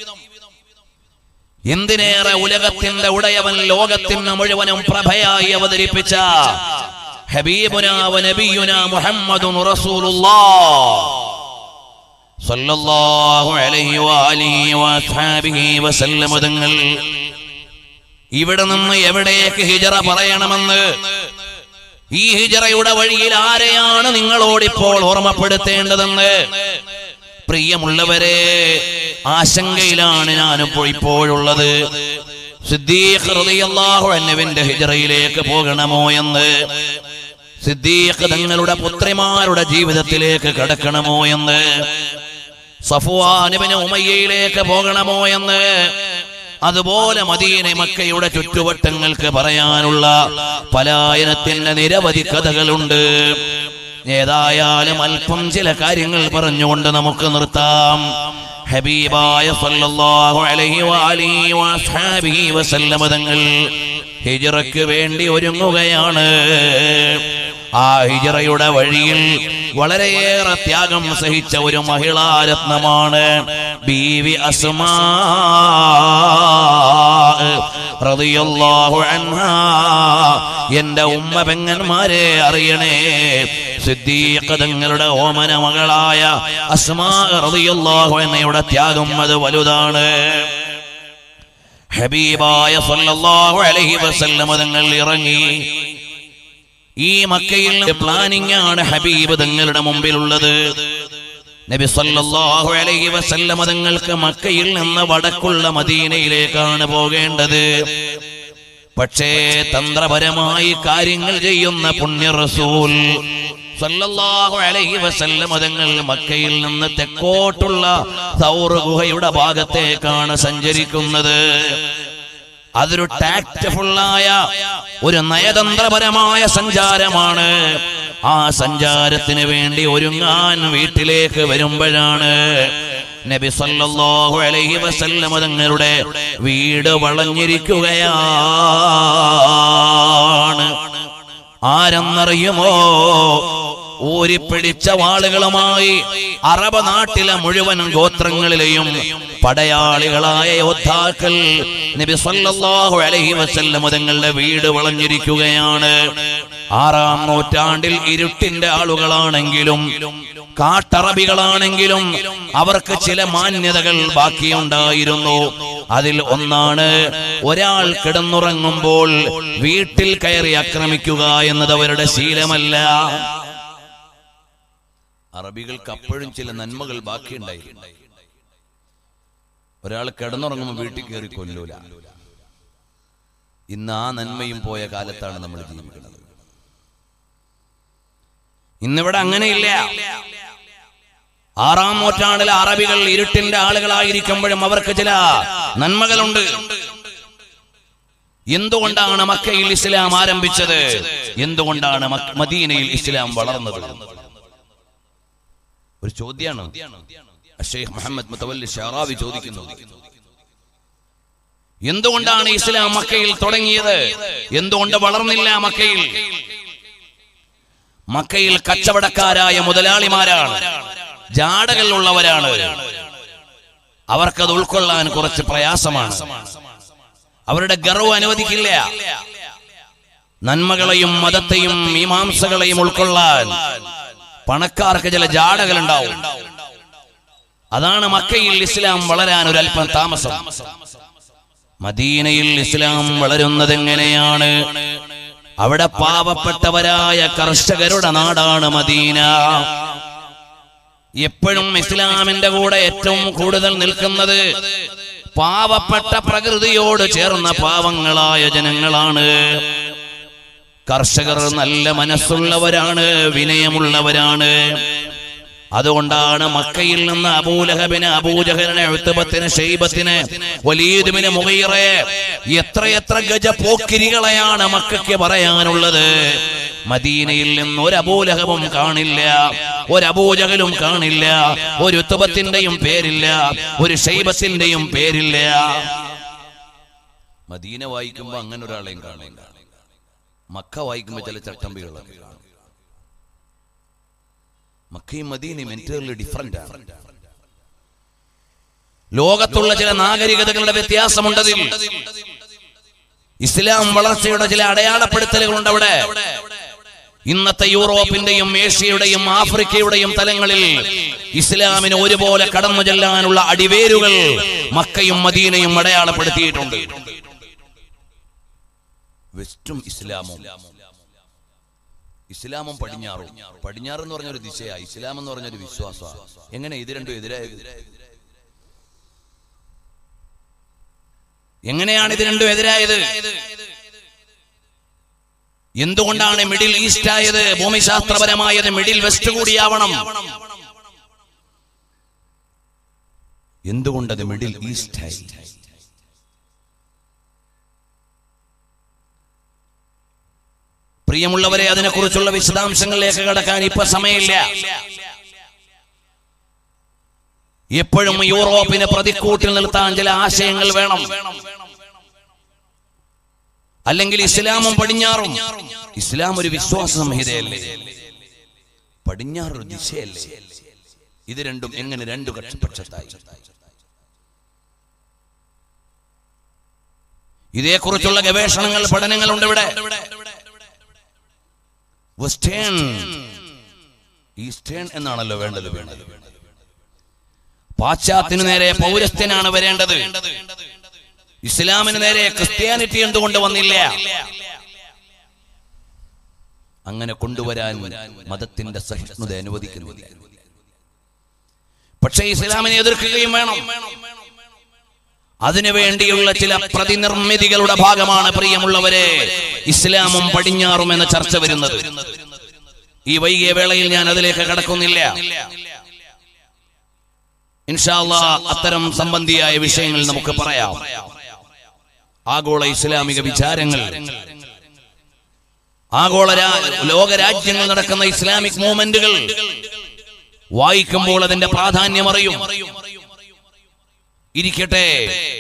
എന്തിനേറെ ഉലകത്തിന്റെ ഉടയവൻ ലോകത്തിന് മുഴുവനും പ്രഭയായി അവതരിപ്പിച്ച ഹബീബുന വ നബിയുന മുഹമ്മദുൻ റസൂലുള്ളാഹ് സല്ലല്ലാഹു അലൈഹി വആലിഹി വഅസ്ഹാബിഹി വസല്ലമ തങ്ങൾ ഇവിടെ നിന്ന് എവിടേക്ക് ഹിജറ പറയണമെന്ന് ഈ ഹിജറയുടെ വഴിയിൽ ആരെയാണ് നിങ്ങളോട് ഇപ്പോൾ ഓർമ്മപ്പെടുത്തേണ്ടതെന്ന് പ്രിയമുള്ളവരെ ആശങ്കയിലാണ് ഞാനിപ്പോൾ ഇപ്പോഴുള്ളത് സിദ്ദീഖ് റളിയല്ലാഹു അൻഹുവിന്റെ ഹിജറയിലേക്ക് പോകണമോ എന്ന് സിദ്ദീഖ് തങ്ങളുടെ പുത്രിമാരുടെ ജീവിതത്തിലേക്ക് കടക്കണമോ എന്ന് സഫുവാനുബിന് ഉമയ്യയിലേക്ക് പോകണമോ എന്ന് അതുപോലെ മദീന മക്കയുടെ ചുറ്റുവട്ടങ്ങൾക്ക് പറയാനുള്ള പലായനത്തിന്റെ നിരവധി കഥകളുണ്ട് ഏതായാലും അല്പം ചില കാര്യങ്ങൾ പറഞ്ഞുകൊണ്ട് നമുക്ക് നിർത്താം ഹബീബായ സല്ലല്ലാഹു അലൈഹി വഅലിഹി വഅസ്ഹാബിഹി വസല്ലമ തങ്ങൾ ഹിജ്റയ്ക്ക് വേണ്ടി ഒരുങ്ങുകയാണ് ആ ഹിജറയുടെ വഴിയിൽ വളരെയേറെ ത്യാഗം സഹിച്ച ഒരു മഹിളാരത്നമാണ് ബീവി അസ്മാ റളിയല്ലാഹു അൻഹാ എന്റെ ഉമ്മ പെങ്ങന്മാരെ അറിയണേ സിദ്ദീഖ് തങ്ങളുടെ ഓമന മകളായ അസ്മാ റളിയല്ലാഹു അൻഹയുടെ ത്യാഗം അത് വലുതാണ് ഹബീബായ സല്ലല്ലാഹു അലൈഹി വസല്ലം തങ്ങൾ ഇറങ്ങി ഈ മക്കയിൽ പ്ലാനിംഗ് ആണ് ഹബീബ് തങ്ങളുടെ മുമ്പിലുള്ളത് നബി സല്ലല്ലാഹു അലൈഹി വസല്ലം തങ്ങൾക്ക് മക്കയിൽ നിന്ന് വടക്കുള്ള മദീനയിലേക്കാണ് പോകേണ്ടത് പക്ഷേ തന്ത്രപരമായി കാര്യങ്ങൾ ചെയ്യുന്ന പുണ്യ റസൂൽ സല്ലല്ലാഹു അലൈഹി വസല്ലം തങ്ങൾ മക്കയിൽ നിന്ന് തെക്കോട്ടുള്ള സൗർ ഗുഹയുടെ ഭാഗത്തേക്കാണ് സഞ്ചരിക്കുന്നത് അതൊരു ടാക്റ്റ്ഫുള്ളായ ഒരു നയതന്ത്രപരമായ സഞ്ചാരമാണ് ആ സഞ്ചാരത്തിന് വേണ്ടി ഒരുങ്ങാൻ വീട്ടിലേക്ക് വരുമ്പോഴാണ് നബി സല്ലല്ലാഹു അലൈഹി വസല്ലം തങ്ങളുടെ വീട് വളഞ്ഞിരിക്കുകയാണ് ആരെന്നറിയുമോ ഊരിപ്പിടിച്ച വാളുകളുമായി അറബ് നാട്ടിലെ മുഴുവൻ ഗോത്രങ്ങളിലെയും പടയാളികളായ യോദ്ധാക്കൾ നബി സല്ലല്ലാഹു അലൈഹി വസല്ലം തങ്ങളുടെ വീട് വളഞ്ഞിരിക്കുകയാണ് ആറാം നൂറ്റാണ്ടിൽ ഇരുട്ടിന്റെ ആളുകളാണെങ്കിലും കാട്ടറബികളാണെങ്കിലും അവർക്ക് ചില മാന്യതകൾ ബാക്കിയുണ്ടായിരുന്നു അതിൽ ഒന്നാണ് ഒരാൾ കിടന്നുറങ്ങുമ്പോൾ വീട്ടിൽ കയറി ആക്രമിക്കുക എന്നത് അവരുടെ ശീലമല്ല അറബികൾക്ക് അപ്പോഴും ചില നന്മകൾ ബാക്കിയുണ്ടായിരുന്നു ഒരാൾ കിടന്നുറങ്ങുമ്പോൾ വീട്ടിൽ കയറി കൊല്ലൂല ഇന്ന് ആ നന്മയും പോയ കാലത്താണ് നമ്മൾ ജീവിക്കുന്നത് ഇന്നിവിടെ അങ്ങനെയില്ല ആറാം നൂറ്റാണ്ടിലെ അറബികൾ ഇരുട്ടിന്റെ ആളുകളായിരിക്കുമ്പോഴും അവർക്ക് ചില നന്മകളുണ്ട് എന്തുകൊണ്ടാണ് മക്കയിൽ ഇസ്ലാം ആരംഭിച്ചത് എന്തുകൊണ്ടാണ് മക്ക- മദീനയിൽ ഇസ്ലാം വളർന്നത് ഒരു ചോദ്യമാണ് ഷെയ്ഖ് മുഹമ്മദ് മുത്തവല്ലി ഷറാവി ചോദിക്കുന്നു എന്തുകൊണ്ടാണ് ഇസ്ലാം മക്കയിൽ തുടങ്ങിയത് എന്തുകൊണ്ട് വളർന്നില്ല മക്കയിൽ മക്കയിൽ കച്ചവടക്കാരായ മുതലാളിമാരാണ് ജാടകൾ ഉള്ളവരാണ് അവർക്കത് ഉൾക്കൊള്ളാൻ കുറച്ച് പ്രയാസമാണ് അവരുടെ ഗർവ് അനുവദിക്കില്ല നന്മകളെയും മതത്തെയും മീമാംസകളെയും ഉൾക്കൊള്ളാൻ പണക്കാർക്ക് ചില ജാടകൾ ഉണ്ടാവും അതാണ് മക്കയിൽ ഇസ്ലാം വളരാൻ ഒരു അല്പം താമസം മദീനയിൽ ഇസ്ലാം വളരുന്നത് എങ്ങനെയാണ് അവിടെ പാവപ്പെട്ടവരായ കർഷകരുടെ നാടാണ് മദീന എപ്പോഴും ഇസ്ലാമിന്റെ കൂടെ ഏറ്റവും കൂടുതൽ നിൽക്കുന്നത് പാവപ്പെട്ട പ്രകൃതിയോട് ചേർന്ന പാവങ്ങളായ ജനങ്ങളാണ് കർഷകർ നല്ല മനസ്സുള്ളവരാണ് വിനയമുള്ളവരാണ് അതുകൊണ്ടാണ് മക്കയിൽ നിന്ന് അബൂലഹബിന് അബൂജഹലിന് എഴുത്തുബത്തിന് ഷെയ്ബത്തിന് വലീദുബിന് മുഗീറെ എത്രയെത്ര ഗജ പോക്കിരികളെയാണ് മക്കയ്ക്ക് പറയാനുള്ളത് മദീനയിൽ നിന്ന് ഒരു അബൂലഹബും കാണില്ല ഒരു അബൂജഹലും കാണില്ല ഒരു ഉത്തുബത്തിന്റെയും പേരില്ല ഒരു ഷെയ്ബത്തിന്റെയും പേരില്ല മദീന വായിക്കുമ്പോ അങ്ങനെ ഒരാളെയും കാണില്ല മക്ക വായിക്കുമ്പോ ചില ചട്ടമ്പികളൊക്കെ കാണും മക്കയും മദീനയും എൻറ്റയർലി ഡിഫറെന്റ് ആണ് ലോകത്തുള്ള ചില നാഗരികതകളുടെ വ്യത്യാസമുണ്ടതിൽ ഇസ്ലാം വളർച്ചയുടെ ചില അടയാളപ്പെടുത്തലുകളുണ്ട് അവിടെ ഇന്നത്തെ യൂറോപ്പിന്റെയും ഏഷ്യയുടെയും ആഫ്രിക്കയുടെയും തലങ്ങളിൽ ഇസ്ലാമിന് ഒരുപോലെ കടന്നു ചെല്ലാനുള്ള അടിവേരുകൾ മക്കയും മദീനയും അടയാളപ്പെടുത്തിയിട്ടുണ്ട് വെസ്റ്റും ഇസ്ലാമും ഇസ്ലാമും പടിഞ്ഞാറും പടിഞ്ഞാറ് എന്ന് പറഞ്ഞൊരു ദിശയാ ഇസ്ലാം എന്ന് പറഞ്ഞൊരു വിശ്വാസമാണ് എങ്ങനെ ഇത് രണ്ടും എതിരായത് എങ്ങനെയാണ് ഇത് രണ്ടും എതിരായത് എന്തുകൊണ്ടാണ് മിഡിൽ ഈസ്റ്റ് ആയത് ഭൂമിശാസ്ത്രപരമായത് മിഡിൽ വെസ്റ്റ് കൂടിയാവണം എന്തുകൊണ്ടത് മിഡിൽ ഈസ്റ്റ് ആയി പ്രിയമുള്ളവരെ അതിനെക്കുറിച്ചുള്ള വിശദാംശങ്ങളിലേക്ക് കടക്കാൻ ഇപ്പൊ സമയമില്ല എപ്പോഴും യൂറോപ്പിനെ പ്രതിക്കൂട്ടിൽ നിർത്താൻ ചില ആശയങ്ങൾ വേണം അല്ലെങ്കിൽ ഇസ്ലാമും പടിഞ്ഞാറും ഇസ്ലാം ഒരു വിശ്വാസ സംഹിതയല്ലേ പടിഞ്ഞാറ് ഒരു ദിശയല്ലേ ഇത് രണ്ടും എങ്ങനെ രണ്ടു പക്ഷത്തായി ഇതേക്കുറിച്ചുള്ള ഗവേഷണങ്ങൾ പഠനങ്ങളുണ്ട് ഇവിടെ വെസ്റ്റേൺ ഈസ്റ്റേൺ എന്നാണല്ലോ വേണ്ടത് വേണ്ടത് പാശ്ചാത്യന് നേരെ പൗരസ്ത്യനാണ് വരേണ്ടത് ഇസ്ലാമിന് നേരെ ക്രിസ്ത്യാനിറ്റി എന്തുകൊണ്ട് വന്നില്ല അങ്ങനെ കൊണ്ടുവരാൻ മതത്തിന്റെ സഹിഷ്ണുത അനുവദിക്കുന്നില്ല പക്ഷേ ഇസ്ലാമിനെ എതിർക്കുകയും വേണം അതിനുവേണ്ടിയുള്ള ചില പ്രതിനിർമ്മിതികളുടെ ഭാഗമാണ് പ്രിയമുള്ളവരെ ഇസ്ലാമും പടിഞ്ഞാറും എന്ന ചർച്ച വരുന്നത് ഈ വൈകിയ വേളയിൽ ഞാൻ അതിലേക്ക് കടക്കുന്നില്ല ഇൻഷാല്ലാ അത്തരം സംബന്ധിയായ വിഷയങ്ങൾ നമുക്ക് പറയാം ആഗോള ഇസ്ലാമിക വിചാരങ്ങൾ ആഗോള രാ- ലോക രാജ്യങ്ങൾ നടക്കുന്ന ഇസ്ലാമിക് മൂവ്മെന്റുകൾ വായിക്കുമ്പോൾ അതിന്റെ പ്രാധാന്യം അറിയും ഇരിക്കട്ടെ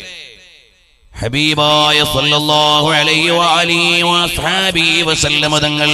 ഹബീബായ സല്ലല്ലാഹു അലൈഹി വഅലിഹി വഅസ്ഹാബിഹി വസല്ലമ തങ്ങൾ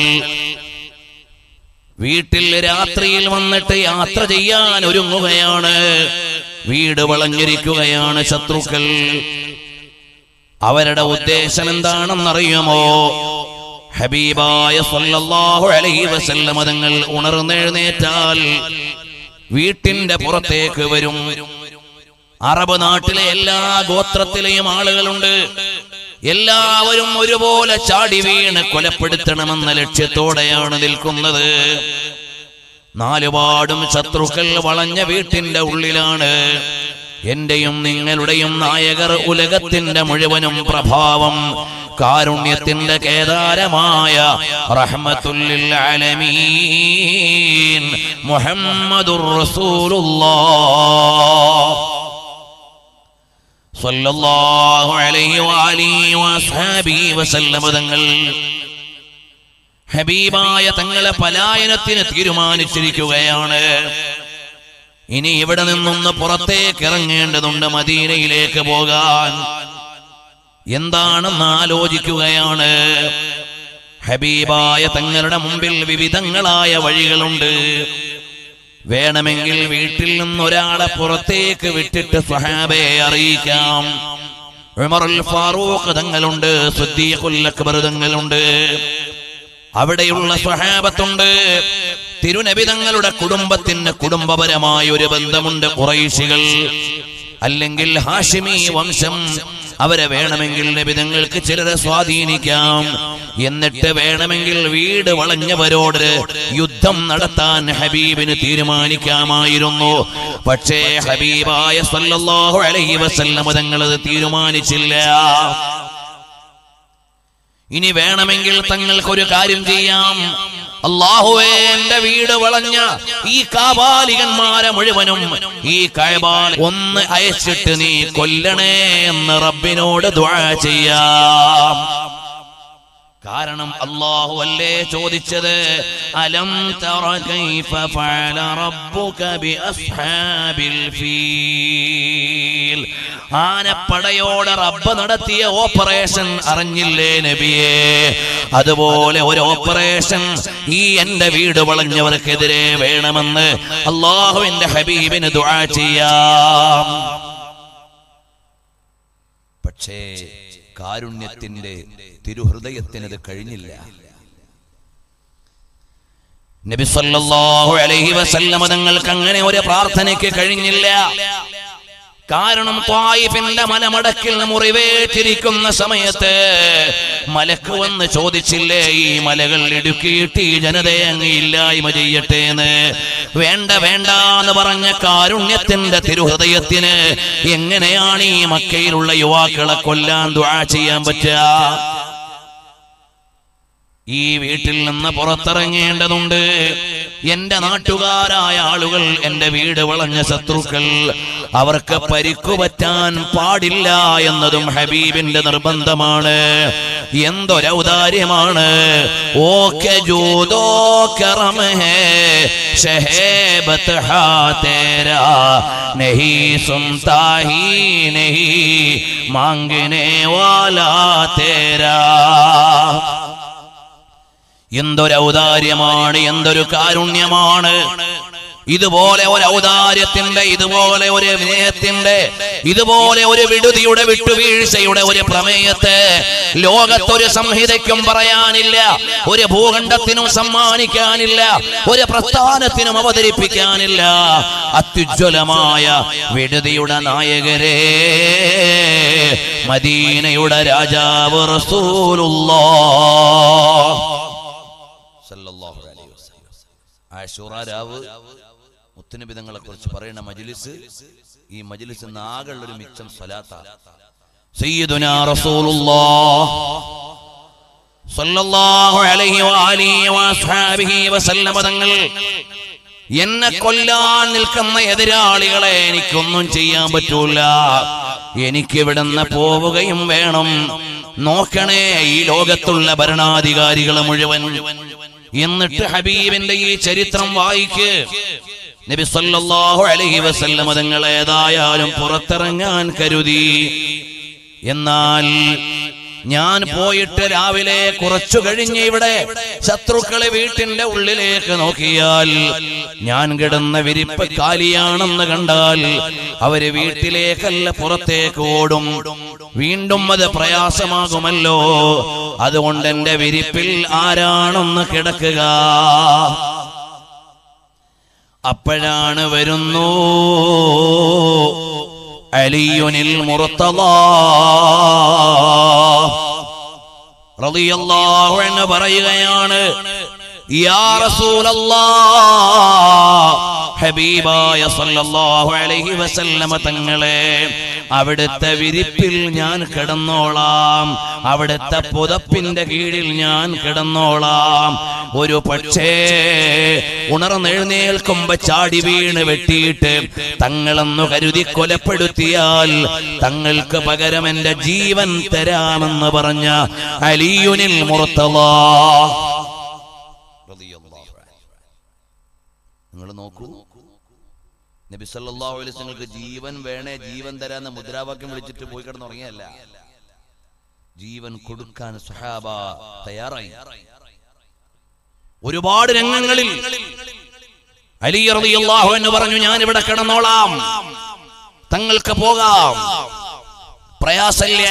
വീട്ടിൽ രാത്രിയിൽ വന്നിട്ട് യാത്ര ചെയ്യാൻ ഒരുങ്ങുകയാണ് വീട് വളഞ്ഞിരിക്കുകയാണ് ശത്രുക്കൾ അവരുടെ ഉദ്ദേശം എന്താണെന്നറിയുമോ ഹബീബായ സല്ലല്ലാഹു അലൈഹി വസല്ലമ തങ്ങൾ ഉണർന്നെഴുന്നേറ്റാൽ വീട്ടിന്റെ പുറത്തേക്ക് വരും അറബ് നാട്ടിലെ എല്ലാ ഗോത്രത്തിലെയും ആളുകളുണ്ട് എല്ലാവരും ഒരുപോലെ ചാടി വീണ് കൊലപ്പെടുത്തണമെന്ന ലക്ഷ്യത്തോടെയാണ് നിൽക്കുന്നത് നാലുപാടും ശത്രുക്കൾ വളഞ്ഞ വീട്ടിന്റെ ഉള്ളിലാണ് എന്റെയും നിങ്ങളുടെയും നായകർ ഉലകത്തിന്റെ മുഴുവനും പ്രഭാവം കാരുണ്യത്തിന്റെ കേദാരമായ റഹ്മത്തുല്ലിൽ ആലമീൻ മുഹമ്മദുർ റസൂലുള്ളാഹ് സ്വല്ലല്ലാഹു അലൈഹി വആലിഹി വഅസ്ഹാബിഹി വസല്ലമ തങ്ങൾ ഹബീബായ തങ്ങളെ പലായനത്തിന് തീരുമാനിച്ചിരിക്കുകയാണ് ഇനി ഇവിടെ നിന്നൊന്ന് പുറത്തേക്ക് ഇറങ്ങേണ്ടതുണ്ട് മദീനയിലേക്ക് പോകാൻ എന്താണെന്ന് ആലോചിക്കുകയാണ് ഹബീബായ തങ്ങളുടെ മുമ്പിൽ വിവിധങ്ങളായ വഴികളുണ്ട് വേണമെങ്കിൽ വീട്ടിൽ നിന്ന് ഒരാളെ പുറത്തേക്ക് വിട്ടിട്ട് സ്വഹാബയെ അറിയിക്കാം ഉമറുൽ ഫാറൂഖ് തങ്ങളുണ്ട് സുദ്ദീഖുൽ അക്ബർ തങ്ങളുണ്ട് അവിടെയുള്ള സ്വഹാബത്തുണ്ട് തിരുനബി തങ്ങളുടെ കുടുംബത്തിന് കുടുംബപരമായ ഒരു ബന്ധമുണ്ട് കുറൈശികൾ അല്ലെങ്കിൽ ഹാഷിമി വംശം അവരെ വേണമെങ്കിൽ നബിതങ്ങൾക്ക് ചിലരെ സ്വാധീനിക്കാം എന്നിട്ട് വേണമെങ്കിൽ വീട് വളഞ്ഞവരോട് യുദ്ധം നടത്താൻ ഹബീബിന് തീരുമാനിക്കാമായിരുന്നു പക്ഷേ ഹബീബായ സല്ലല്ലാഹു അലൈഹി വസല്ലം തങ്ങൾ അത് തീരുമാനിച്ചില്ല ഇനി വേണമെങ്കിൽ തങ്ങൾക്കൊരു കാര്യം ചെയ്യാം അള്ളാഹുവേ എന്റെ വീട് വളഞ്ഞ ഈ കാപാലികന്മാരെ മുഴുവനും ഈ കഴബാൽ ഒന്ന് അയച്ചിട്ട് നീ കൊല്ലണേ എന്ന് റബ്ബിനോട് ദുആ ചെയ്യാം കാരണം അള്ളാഹു അല്ലേ ചോദിച്ചത് അലം തറ കൈഫ ഫഅല റബ്ബുക ബി അസ്ഹാബിൽ ഫീൽ ആനപ്പടയോട് റബ്ബ് നടത്തിയ ഓപ്പറേഷൻ അറിഞ്ഞില്ലേ നബിയെ അതുപോലെ ഒരു ഓപ്പറേഷൻ ഈ എന്റെ വീട് വളഞ്ഞവർക്കെതിരെ വേണമെന്ന് അള്ളാഹുവിന്റെ ഹബീബിന് ദുആ ചെയ്യാം പക്ഷേ കാരുണ്യത്തിന്റെ തിരുഹൃദയത്തിനത് കഴിഞ്ഞില്ല നബി സല്ലല്ലാഹു അലൈഹി വസല്ലമ തങ്ങൾക്ക് അങ്ങനെ ഒരു പ്രാർത്ഥനയ്ക്ക് കഴിഞ്ഞില്ല കാരണം ത്വായിഫിന്റെ മലമടക്കിൽ മുറിവേറ്റിരിക്കുന്ന സമയത്ത് മലക്ക് വന്ന് ചോദിച്ചില്ലേ ഈ മലകൾ ഇടുക്കിയിട്ട് ഈ ജനതയെ അങ്ങ് ഇല്ലായ്മ ചെയ്യട്ടെ എന്ന് വേണ്ട വേണ്ട എന്ന് പറഞ്ഞ കാരുണ്യത്തിന്റെ തിരുഹൃദയത്തിന് എങ്ങനെയാണ് ഈ മക്കയിലുള്ള യുവാക്കളെ കൊല്ലാൻ ദുആ ചെയ്യാൻ പറ്റുക ഈ വീട്ടിൽ നിന്ന് പുറത്തിറങ്ങേണ്ടതുണ്ട് എന്റെ നാട്ടുകാരായ ആളുകൾ എന്റെ വീട് വളഞ്ഞ ശത്രുക്കൾ അവർക്ക് പരിക്കു പറ്റാൻ പാടില്ല എന്നതും ഹബീബിന്റെ നിർബന്ധമാണ് എന്തൊരൗദാര്യമാണ് ഓക്കെ ജൂതോ കറമഹേ ഷഹേബത്ത് ഹാ തേരാ നഹി സുനതാ ഹി നഹി മാംഗനെ വാലാ തേരാ എന്തൊരു ഔദാര്യമാണ് എന്തൊരു കാരുണ്യമാണ് ഇതുപോലെ ഒരു ഔദാര്യത്തിന്റെ ഇതുപോലെ ഒരു വിനയത്തിന്റെ ഇതുപോലെ ഒരു വിടുതിയുടെ വിട്ടുവീഴ്ചയുടെ ഒരു പ്രമേയത്തെ ലോകത്തൊരു സംഹിതയ്ക്കും പറയാനില്ല ഒരു ഭൂഖണ്ഡത്തിനും സമ്മാനിക്കാനില്ല ഒരു പ്രസ്ഥാനത്തിനും അവതരിപ്പിക്കാനില്ല അത്യുജ്വലമായ വിടുതിയുടെ നായകരെ മദീനയുടെ രാജാവ് റസൂലുള്ളാഹ് സല്ലല്ലാഹു അലൈഹി വസല്ലം ആശുറ രാവ് മുത്തുനബിതങ്ങളെ കുറിച്ച് പറയുന്ന മജ്ലിസ് ഈ മജ്ലിസ് ആകെയുള്ള ഒരു മിച്ചം സ്വലാത്ത സയ്യിദുനാ റസൂലുള്ളാഹ് സല്ലല്ലാഹു അലൈഹി വആലിഹി വഅസ്ഹാബിഹി വസല്ലമ തങ്ങൾ എന്നെ കൊല്ലാൻ നിൽക്കുന്ന എതിരാളികളെ എനിക്കൊന്നും ചെയ്യാൻ പറ്റൂല എനിക്ക് ഇവിടുന്ന് പോവുകയും വേണം നോക്കണേ ഈ ലോകത്തുള്ള ഭരണാധികാരികളെ മുഴുവൻ എന്നിട്ട് ഹബീബിന്റെ ഈ ചരിത്രം വായിക്ക് നബി സല്ലല്ലാഹു അലൈഹി വസല്ലം തങ്ങൾ ഏതായാലും പുറത്തിറങ്ങാൻ കരുതി എന്നാൽ ഞാൻ പോയിട്ട് രാവിലെ കുറച്ചു കഴിഞ്ഞ് ഇവിടെ ശത്രുക്കളെ വീട്ടിന്റെ ഉള്ളിലേക്ക് നോക്കിയാൽ ഞാൻ കിടന്ന വിരിപ്പ് കാലിയാണെന്ന് കണ്ടാൽ അവര് വീട്ടിലേക്കല്ല പുറത്തേക്ക് ഓടും വീണ്ടും അത് പ്രയാസമാകുമല്ലോ അതുകൊണ്ട് എന്റെ വിരിപ്പിൽ ആരാണെന്ന് കിടക്കുക അപ്പോഴാണ് വരുന്നു അലിയുനിൽ മുറത്തള റളിയല്ലാഹു അൻഹു പറയുകയാണ് യാ റസൂലല്ലാഹ് ഹബീബായ സല്ലല്ലാഹു അലൈഹി വസല്ലമ തങ്ങളെ അവിടുത്തെ വിരിപ്പിൽ ഞാൻ കിടന്നോളാം അവിടുത്തെ പുതപ്പിന്റെ കീഴിൽ ഞാൻ കിടന്നോളാം ഒരു പക്ഷേ ഉണർന്നെഴുന്നേൽക്കുമ്പോ ചാടി വീണ് വെട്ടിയിട്ട് തങ്ങളെന്നു കരുതി കൊലപ്പെടുത്തിയാൽ തങ്ങൾക്ക് പകരം എന്റെ ജീവൻ തരാമെന്ന് പറഞ്ഞ അലിയുനിൽ മുറത്തവാ നിങ്ങൾ നോക്കൂ നബി സല്ലല്ലാഹു അലൈഹി വസല്ലമക്ക് ജീവൻ വേണേ ജീവൻ തരാന്ന് മുദ്രാവാക്യം വിളിച്ചിട്ട് പോയി കിടന്നുറങ്ങിയല്ല ജീവൻ കൊടുക്കാൻ സഹാബ തയ്യാറായി ഒരുപാട് രംഗങ്ങളിൽ അലി റളിയല്ലാഹു എന്ന് പറഞ്ഞു ഞാൻ ഇവിടെ കിടന്നോളാം തങ്ങൾക്ക് പോകാം പ്രയാസമില്ല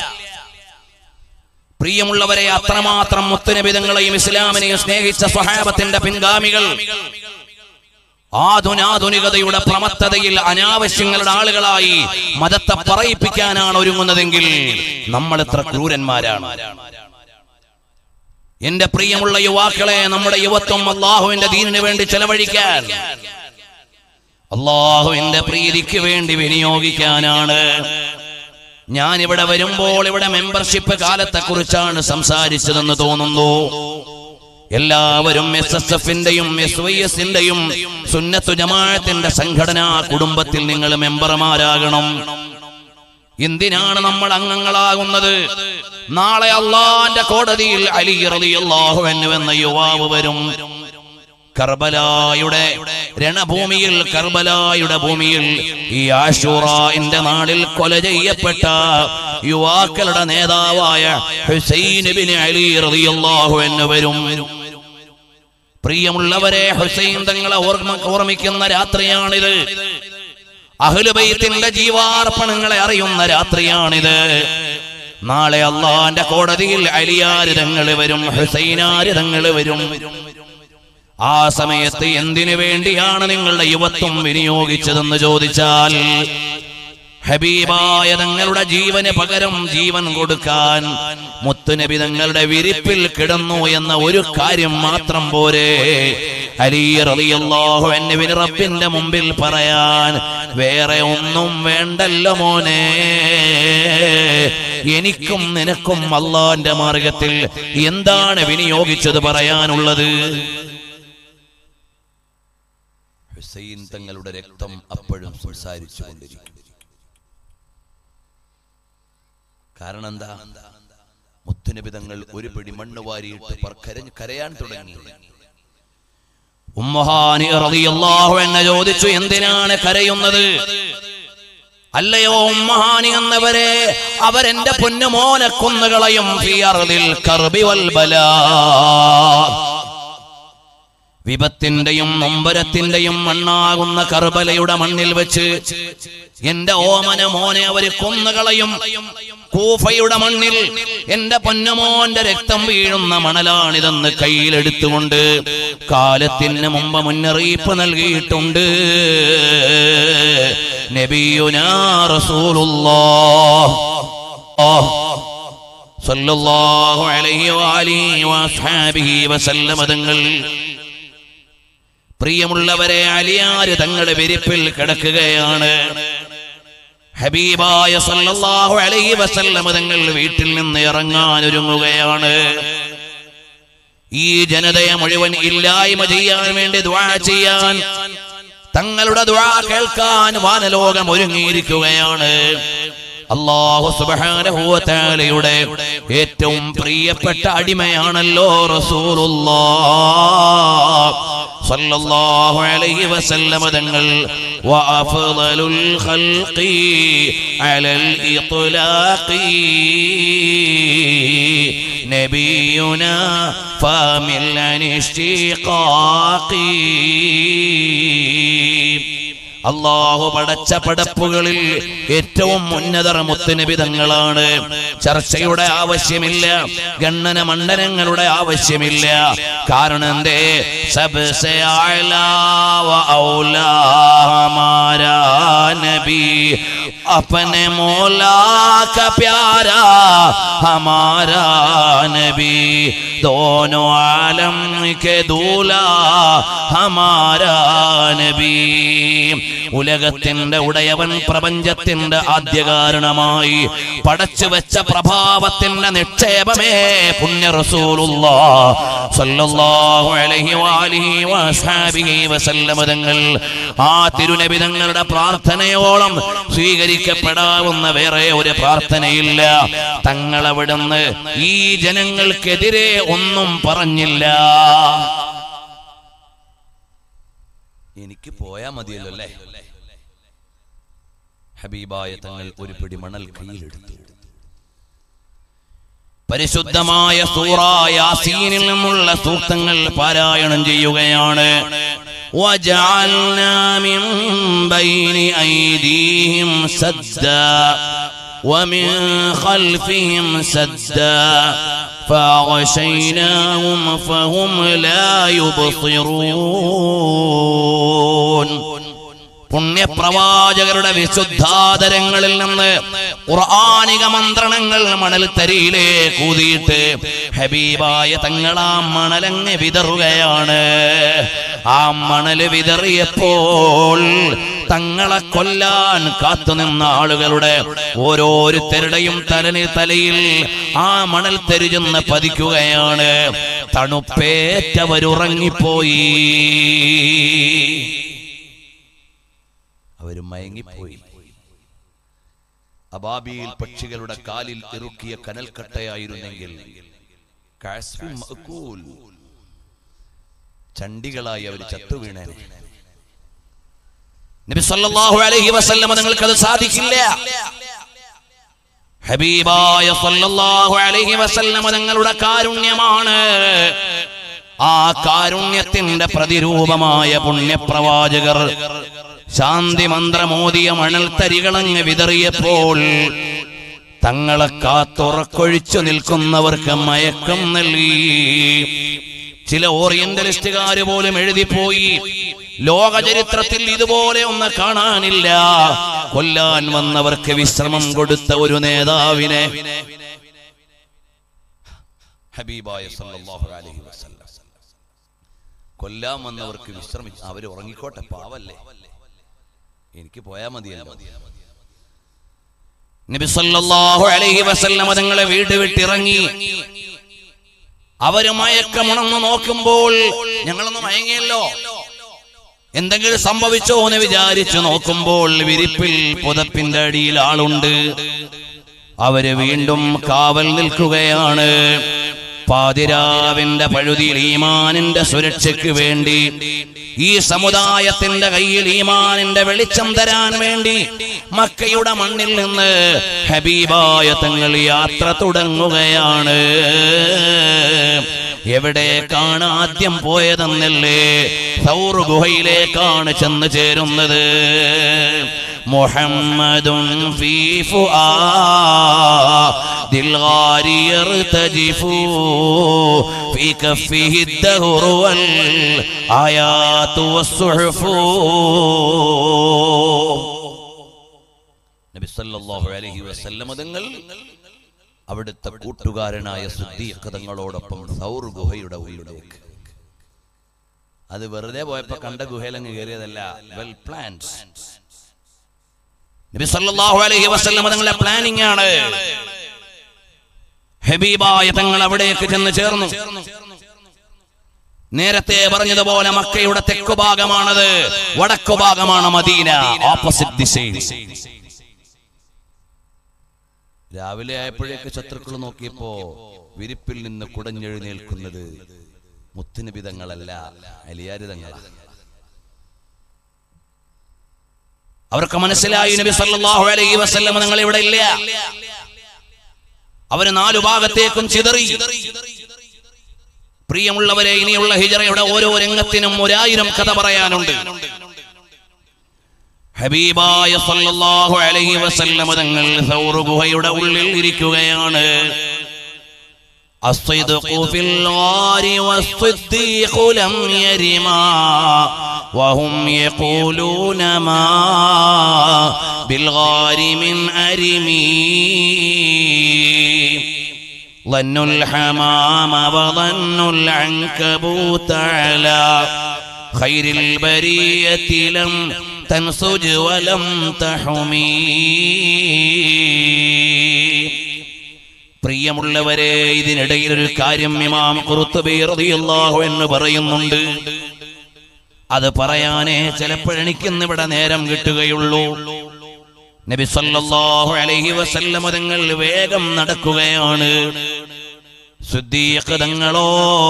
പ്രിയമുള്ളവരെ അത്രമാത്രം മുത്തുനബിതങ്ങളെയും ഇസ്ലാമിനെയും സ്നേഹിച്ച സ്വഹാബത്തിന്റെ പിൻഗാമികൾ ആധുനാധുനികതയുടെ പ്രമത്തതയിൽ അനാവശ്യങ്ങളുടെ ആളുകളായി മതത്തെ പറയിപ്പിക്കാനാണ് ഒരുങ്ങുന്നതെങ്കിൽ നമ്മൾ എത്ര ക്രൂരന്മാരാണ് എന്റെ പ്രിയമുള്ള യുവാക്കളെ നമ്മുടെ യുവത്വം അള്ളാഹുവിന്റെ ദീനിന് വേണ്ടി ചെലവഴിക്കാൻ അള്ളാഹുവിന്റെ പ്രീതിക്ക് വേണ്ടി വിനിയോഗിക്കാനാണ് ഞാൻ ഇവിടെ വരുമ്പോൾ ഇവിടെ മെമ്പർഷിപ്പ് കാലത്തെ കുറിച്ചാണ് സംസാരിച്ചതെന്ന് തോന്നുന്നു എല്ലാവരും എസ് എസ് എഫിന്റെയും എസ് വൈ എസിന്റെയും സുന്നത്തു ജമാഅത്തിന്റെ സംഘടനാ കുടുംബത്തിൽ നിങ്ങൾ മെമ്പർമാരാകണം എന്തിനാണ് നമ്മൾ അംഗങ്ങളാകുന്നത് നാളെ അള്ളാന്റെ കോടതിയിൽ അലി റളിയല്ലാഹു അൻഹു എന്ന യുവാവ് വരും കർബലായുടെ രണഭൂമിയിൽ കർബലായുടെ ഭൂമിയിൽ ഈ ആഷൂറാന്റെ നാളിൽ കൊല ചെയ്യപ്പെട്ട യുവാക്കളുടെ നേതാവായ ഹുസൈൻ ബിൻ അലി റളിയല്ലാഹു അൻഹു വരും പ്രിയമുള്ളവരെ ഹുസൈൻ തങ്ങളെ ഓർമ്മ ഓർമ്മിക്കുന്ന രാത്രിയാണിത് അഹ്ലുബൈത്തിന്റെ ജീവാർപ്പണങ്ങളെ അറിയുന്ന രാത്രിയാണിത് നാളെ അള്ളാന്റെ കോടതിയിൽ അലിയാരിതങ്ങൾ വരും ഹുസൈനാരിതങ്ങൾ വരും ആ സമയത്ത് എന്തിനു വേണ്ടിയാണ് നിങ്ങളുടെ യുവത്വം വിനിയോഗിച്ചതെന്ന് ചോദിച്ചാൽ ഹബീബായ തങ്ങളുടെ ജീവന് പകരം ജീവൻ കൊടുക്കാൻ മുത്തുനബി തങ്ങളുടെ വിരിപ്പിൽ കിടന്നു എന്ന ഒരു കാര്യം മാത്രം പോരെ അലി റളിയല്ലാഹു അൻഹുവിന് റബ്ബിന്റെ മുമ്പിൽ പറയാൻ വേറെ ഒന്നും വേണ്ടല്ലോ മോനെ എനിക്കും നിനക്കും അള്ളാന്റെ മാർഗത്തിൽ എന്താണ് വിനിയോഗിച്ചത് പറയാനുള്ളത് ഹുസൈൻ തങ്ങളുടെ രക്തം അപ്പോഴും സംസാരിച്ചു കൊണ്ടിരിക്കും കാരണം എന്താ മുത്തുനബി തങ്ങൾ ഒരു പിടി മണ്ണ് വാരിയിട്ട് പർ കരഞ്ഞ് കരയാൻ തുടങ്ങി ഉമ്മഹാനി റളിയല്ലാഹു അൻഹ ചോദിച്ചു എന്തിനാണ് കരയുന്നത് അല്ലയോ ഉമ്മഹാനി എന്നവരെ അവരെന്റെ പൊന്നുമോനെ കൊന്നുകളയും ഫീ അർദിൽ കർബി വൽ ബലാ വിപത്തിന്റെയും നൊമ്പരത്തിന്റെയും മണ്ണാകുന്ന കർബലയുടെ മണ്ണിൽ വെച്ച് എന്റെ ഓമന മോനെ അവര് കൊന്നുകളയും കൂഫയുടെ മണ്ണിൽ എന്റെ പൊന്നമോന്റെ രക്തം വീഴുന്ന മണലാണിതെന്ന് കയ്യിലെടുത്തുകൊണ്ട് കാലത്തിന് മുമ്പ് മുന്നറിയിപ്പ് നൽകിയിട്ടുണ്ട് നബിയുനാ റസൂലുള്ളാഹ് സല്ലല്ലാഹു അലൈഹി വആലിഹി വഅസ്ഹാബിഹി വസല്ലമ തങ്ങൾ പ്രിയമുള്ളവരെ അലിയാര് തങ്ങളുടെ വിരിപ്പിൽ കിടക്കുകയാണ് ഹബീബായ സല്ലല്ലാഹു അലൈഹി വസല്ലമ തങ്ങൾ വീട്ടിൽ നിന്ന് ഇറങ്ങാൻ ഒരുങ്ങുകയാണ് ഈ ജനതയെ മുഴുവൻ ഇല്ലായ്മ ചെയ്യാൻ വേണ്ടി ദ്വാ ചെയ്യാൻ തങ്ങളുടെ ദ്വാ കേൾക്കാൻ വാനലോകം ഒരുങ്ങിയിരിക്കുകയാണ് അള്ളാഹു സുബാനഹുവത്താലയുടെ ഏറ്റവും പ്രിയപ്പെട്ട അടിമയാണല്ലോ റസൂലുള്ളാഹ് സല്ലല്ലാഹു അലൈഹി വസല്ലമ തങ്ങൾ വഅഫ്ളലുൽ ഖൽഖി അലൽ ഇത്ലാഖി നബിയുനാ ഫാമിൽ അനിഷ്തിഖാഖി അള്ളാഹു പടച്ച പടപ്പുകളിൽ ഏറ്റവും ഉന്നതർ മുത്തുനിബിതങ്ങളാണ് ചർച്ചയുടെ ആവശ്യമില്ല ഗണ്ണന മണ്ഡലങ്ങളുടെ ആവശ്യമില്ല കാരണം എന്തേ സബ്സെ ആലാ വ ഔലാ ഹമാരാ നബി अपने मौला का प्यारा हमारा नबी नबी दोनों आलम के दूला हमारा നബി ഉലകത്തിന്റെ ഉടയവൻ പ്രപഞ്ചത്തിന്റെ ആദ്യകാരണമായി പടച്ചു വെച്ച പ്രഭാവത്തിന്റെ നിക്ഷേപമേ പുണ്യ സല്ലല്ലാഹു അലൈഹി വാലിഹി വസ്ഹാബിഹി വസല്ലമ തങ്ങൾ ആ തിരുനബി തങ്ങളുടെ പ്രാർത്ഥനയോളം സ്വീകരിക്കപ്പെടാവുന്ന വേറെ ഒരു പ്രാർത്ഥനയില്ല തങ്ങൾ അവിടുന്ന് ഈ ജനങ്ങൾക്കെതിരെ ഒന്നും പറഞ്ഞില്ല എനിക്ക് പോയാ മതിയല്ലോ അല്ലേ ഹബീബായ തങ്ങൾ ഒരു പിടി മണൽ കയ്യിലെടുത്തു പരിശുദ്ധമായ സൂറായാസീനിൽ നിന്നുള്ള സൂക്തങ്ങൾ പാരായണം ചെയ്യുകയാണ് وجعلنا من بين أيديهم سدا ومن خلفهم سدا فأغشيناهم فهم لا يبصرون പുണ്യപ്രവാചകരുടെ വിശുദ്ധാതരങ്ങളിൽ നിന്ന് ഖുർആാനിക മന്ത്രണങ്ങൾ മണൽത്തരിയിലേക്ക് ഊതിയിട്ട് ഹബീബായ തങ്ങളാ മണലങ്ങ് വിതറുകയാണ് ആ മണല് വിതറിയപ്പോൾ തങ്ങളെ കൊല്ലാൻ കാത്തുനിന്ന ആളുകളുടെ ഓരോരുത്തരുടെയും തലന് തലയിൽ ആ മണൽ തെരിഞ്ഞെന്ന് പതിക്കുകയാണ് തണുപ്പേറ്റവരുറങ്ങിപ്പോയി അവർ മയങ്ങിപ്പോയി അബാബിയിൽ പക്ഷികളുടെ കാലിൽ ഇറുക്കിയ കനൽക്കട്ടയായിരുന്നെങ്കിൽ കാസ്ഫിൻ മഅ്കൂൽ. ചണ്ടികളായി അവർ ചത്തുവീണേനെ നബി സല്ലല്ലാഹു അലൈഹി വസല്ലം നിങ്ങൾക്ക് അത് സാധിക്കില്ല ഹബീബായ സല്ലല്ലാഹു അലൈഹി വസല്ലം തങ്ങളുടെ കാരുണ്യമാണ് ആ കാരുണ്യത്തിന്റെ പ്രതിരൂപമായ പുണ്യപ്രവാചകർ ശാന്തി മന്ത്രമോദിയ മണൽത്തരികളങ്ങ് വിതറിയപ്പോൾ തങ്ങളെ കാത്തുറക്കൊഴിച്ചു നിൽക്കുന്നവർക്ക് മയക്കം നൽകി ചില ഓറിയന്റലിസ്റ്റുകാർ പോലും എഴുതിപ്പോയി ലോക ചരിത്രത്തിൽ ഇതുപോലെ ഒന്ന് കാണാനില്ല കൊല്ലാൻ വന്നവർക്ക് വിശ്രമം കൊടുത്ത ഒരു നേതാവിനെ ഹബീബായ സല്ലല്ലാഹു അലൈഹി വസല്ലം കൊല്ലാൻ വന്നവർക്ക് വിശ്രമിച്ച് അവര് ഉറങ്ങിക്കോട്ടെ പാവല്ലേ എനിക്ക് പോയാ മതിയല്ലോ നബി സല്ലല്ലാഹു അലൈഹി വസല്ലം തങ്ങളെ വീട് വിട്ടിറങ്ങി അവര് മയക്കമുണർന്ന് നോക്കുമ്പോൾ ഞങ്ങളൊന്ന് മയങ്ങിയല്ലോ എന്തെങ്കിലും സംഭവിച്ചോ എന്ന് വിചാരിച്ചു നോക്കുമ്പോൾ വിരിപ്പിൽ പുതപ്പിന്റെ അടിയിൽ ആളുണ്ട് അവര് വീണ്ടും കാവൽ നിൽക്കുകയാണ് പാതിരാവിന്റെ പഴുതിയിൽ ഈമാനിന്റെ സുരക്ഷയ്ക്ക് വേണ്ടി ഈ സമുദായത്തിന്റെ കയ്യിൽ ഈമാനിന്റെ വെളിച്ചം തരാൻ വേണ്ടി മക്കയുടെ മണ്ണിൽ നിന്ന് ഹബീബായ തങ്ങൾ യാത്ര തുടങ്ങുകയാണ് എവിടേക്കാണ് ആദ്യം പോയതെന്നല്ലേ സൗർ ഗുഹയിലേക്കാണ് ചെന്ന് ചേരുന്നത് മുഹമ്മദുൻ ഫീ فؤاد الغار يرتجف في كفه الدهر والآيات والصحف നബി സല്ലല്ലാഹു അലൈഹി വസല്ലം തങ്ങൾ അവിടുത്തെ കൂട്ടുകാരനായ സുദ്ദീഖ് തങ്ങളോടൊപ്പം സൗർ ഗുഹയുടെ ഉള്ളിലേക്ക് അത് വെറുതെ പോയപ്പോ കണ്ട ഗുഹയിലങ്ങ് കയറിയതല്ല വെൽ പ്ലാൻഡ് നബി സല്ലല്ലാഹു അലൈഹി വസല്ലം തങ്ങളുടെ പ്ലാനിംഗ് ആണ് ഹബീബായ തങ്ങൾ അവിടേക്ക് ചെന്ന് ചേർന്നു നേരത്തെ പറഞ്ഞതുപോലെ മക്കയുടെ തെക്കു ഭാഗമാണത് വടക്കു ഭാഗമാണ് മദീന ഓപ്പോസിറ്റ് ദിശയിൽ രാവിലെ ആയപ്പോഴേക്ക് ശത്രുക്കൾ നോക്കിയപ്പോ വിരിപ്പിൽ നിന്ന് കുടഞ്ഞെഴുന്നേൽക്കുന്നത് മുത്തുനിബിതങ്ങളല്ല അലിയാരിതങ്ങളാണ് അവർക്ക് മനസ്സിലായി നബി സല്ലല്ലാഹു അലൈഹി വസല്ലം നിങ്ങൾ ഇവിടെ ഇല്ല അവര് നാലു ഭാഗത്തേക്കും ചിതറി പ്രിയമുള്ളവരെ ഇനിയുള്ള ഹിജറയുടെ ഓരോ രംഗത്തിനും ഒരായിരം കഥ പറയാനുണ്ട് ഹബീബായ സല്ലല്ലാഹു അലൈഹി വസല്ലം തങ്ങൾ സൗർ ഗുഹയുടെ ഉള്ളിൽ ഇരിക്കുകയാണ് الصدق في الغار والصديق لم يرما وهم يقولون ما بالغار من أرمي ظن الحمام وظن العنكبوت على خير البرية لم تنسج ولم تحمي പ്രിയമുള്ളവരെ ഇതിനിടയിൽ ഒരു കാര്യം ഇമാം ഖുർത്തുബി റളിയല്ലാഹു എന്ന് പറയുന്നുണ്ട് അത് പറയാനേ ചിലപ്പോഴെനിക്കിന്ന് ഇവിടെ നേരം കിട്ടുകയുള്ളൂ നബി സല്ലല്ലാഹു അലൈഹി വസല്ലമ തങ്ങൾ വേഗം നടക്കുകയാണ് സുദ്ദീഖ് തങ്ങളോ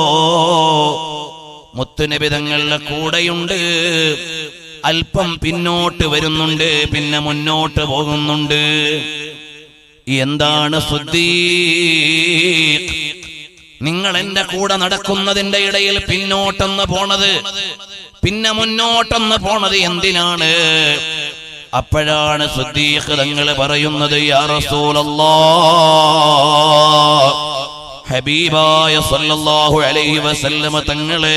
മുത്തുനബി തങ്ങളുടെ കൂടെയുണ്ട് അല്പം പിന്നോട്ട് വരുന്നുണ്ട് പിന്നെ മുന്നോട്ട് പോകുന്നുണ്ട് എന്താണ് സുദ്ദീഖ് നിങ്ങൾ എന്റെ കൂടെ നടക്കുന്നതിന്റെ ഇടയിൽ പിന്നോട്ടെന്ന് പോണത് പിന്നെ മുന്നോട്ടെന്ന് പോണത് എന്തിനാണ് അപ്പോഴാണ് സുദ്ദീഖ് തങ്ങൾ പറയുന്നത് യാ റസൂലല്ലാ ഹബീബായ സല്ലല്ലാഹു അലൈഹി വസല്ലമ തങ്ങളെ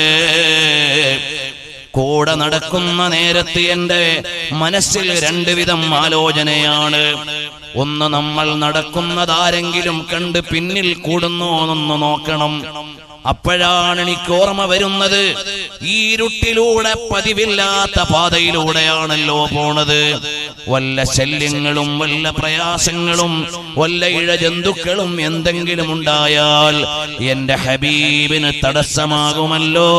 കൂടെ നടക്കുന്ന നേരത്ത് എന്റെ മനസ്സിൽ രണ്ട് വിധം ആലോചനയാണ് ഒന്ന് നമ്മൾ നടക്കുന്നതാരെങ്കിലും കണ്ട് പിന്നിൽ കൂടുന്നോ എന്നൊന്ന് നോക്കണം അപ്പോഴാണ് എനിക്ക് ഓർമ്മ വരുന്നത് ഈ ഇരുട്ടിലൂടെ പതിവില്ലാത്ത പാതയിലൂടെയാണല്ലോ പോണത് വല്ല ശല്യങ്ങളും വല്ല പ്രയാസങ്ങളും വല്ല ഇഴജന്തുക്കളും എന്തെങ്കിലും ഉണ്ടായാൽ എന്റെ ഹബീബിന് തടസ്സമാകുമല്ലോ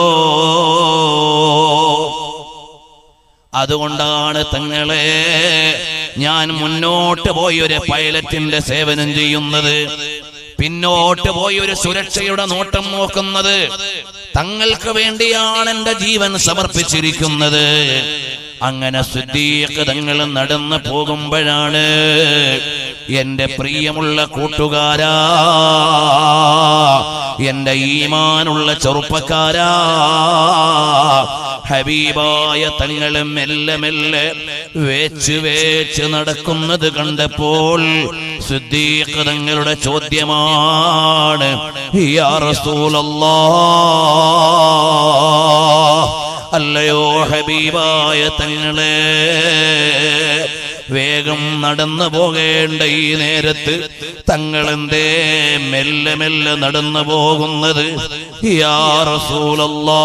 അതുകൊണ്ടാണ് തങ്ങളെ ഞാൻ മുന്നോട്ട് പോയി ഒരു പൈലറ്റിന്റെ സേവനം ചെയ്യുന്നത് പിന്നോട്ട് പോയി ഒരു സുരക്ഷയുടെ നോട്ടം നോക്കുന്നത് തങ്ങൾക്ക് വേണ്ടിയാണ് എന്റെ ജീവൻ സമർപ്പിച്ചിരിക്കുന്നത് അങ്ങനെ സുദ്ദീഖ് തങ്ങൾ നടന്നു പോകുമ്പോഴാണ് എന്റെ പ്രിയമുള്ള കൂട്ടുകാരാ എന്റെ ഈമാനുള്ള ചെറുപ്പക്കാരാ ഹബീബായ തങ്ങളെ മെല്ലെ മെല്ലെ വേച്ച് വേച്ച് നടക്കുന്നത് കണ്ടപ്പോൾ സുദ്ദീഖ് തങ്ങളുടെ ചോദ്യമാണ് യാ റസൂലല്ലാ അല്ലയോ ഹബീബായ തങ്ങളെ വേഗം നടന്നു പോകേണ്ട ഈ നേരത്ത് തങ്ങൾ എന്തേ മെല്ലെ മെല്ലെ നടന്നു പോകുന്നത് യാ റസൂലല്ലാ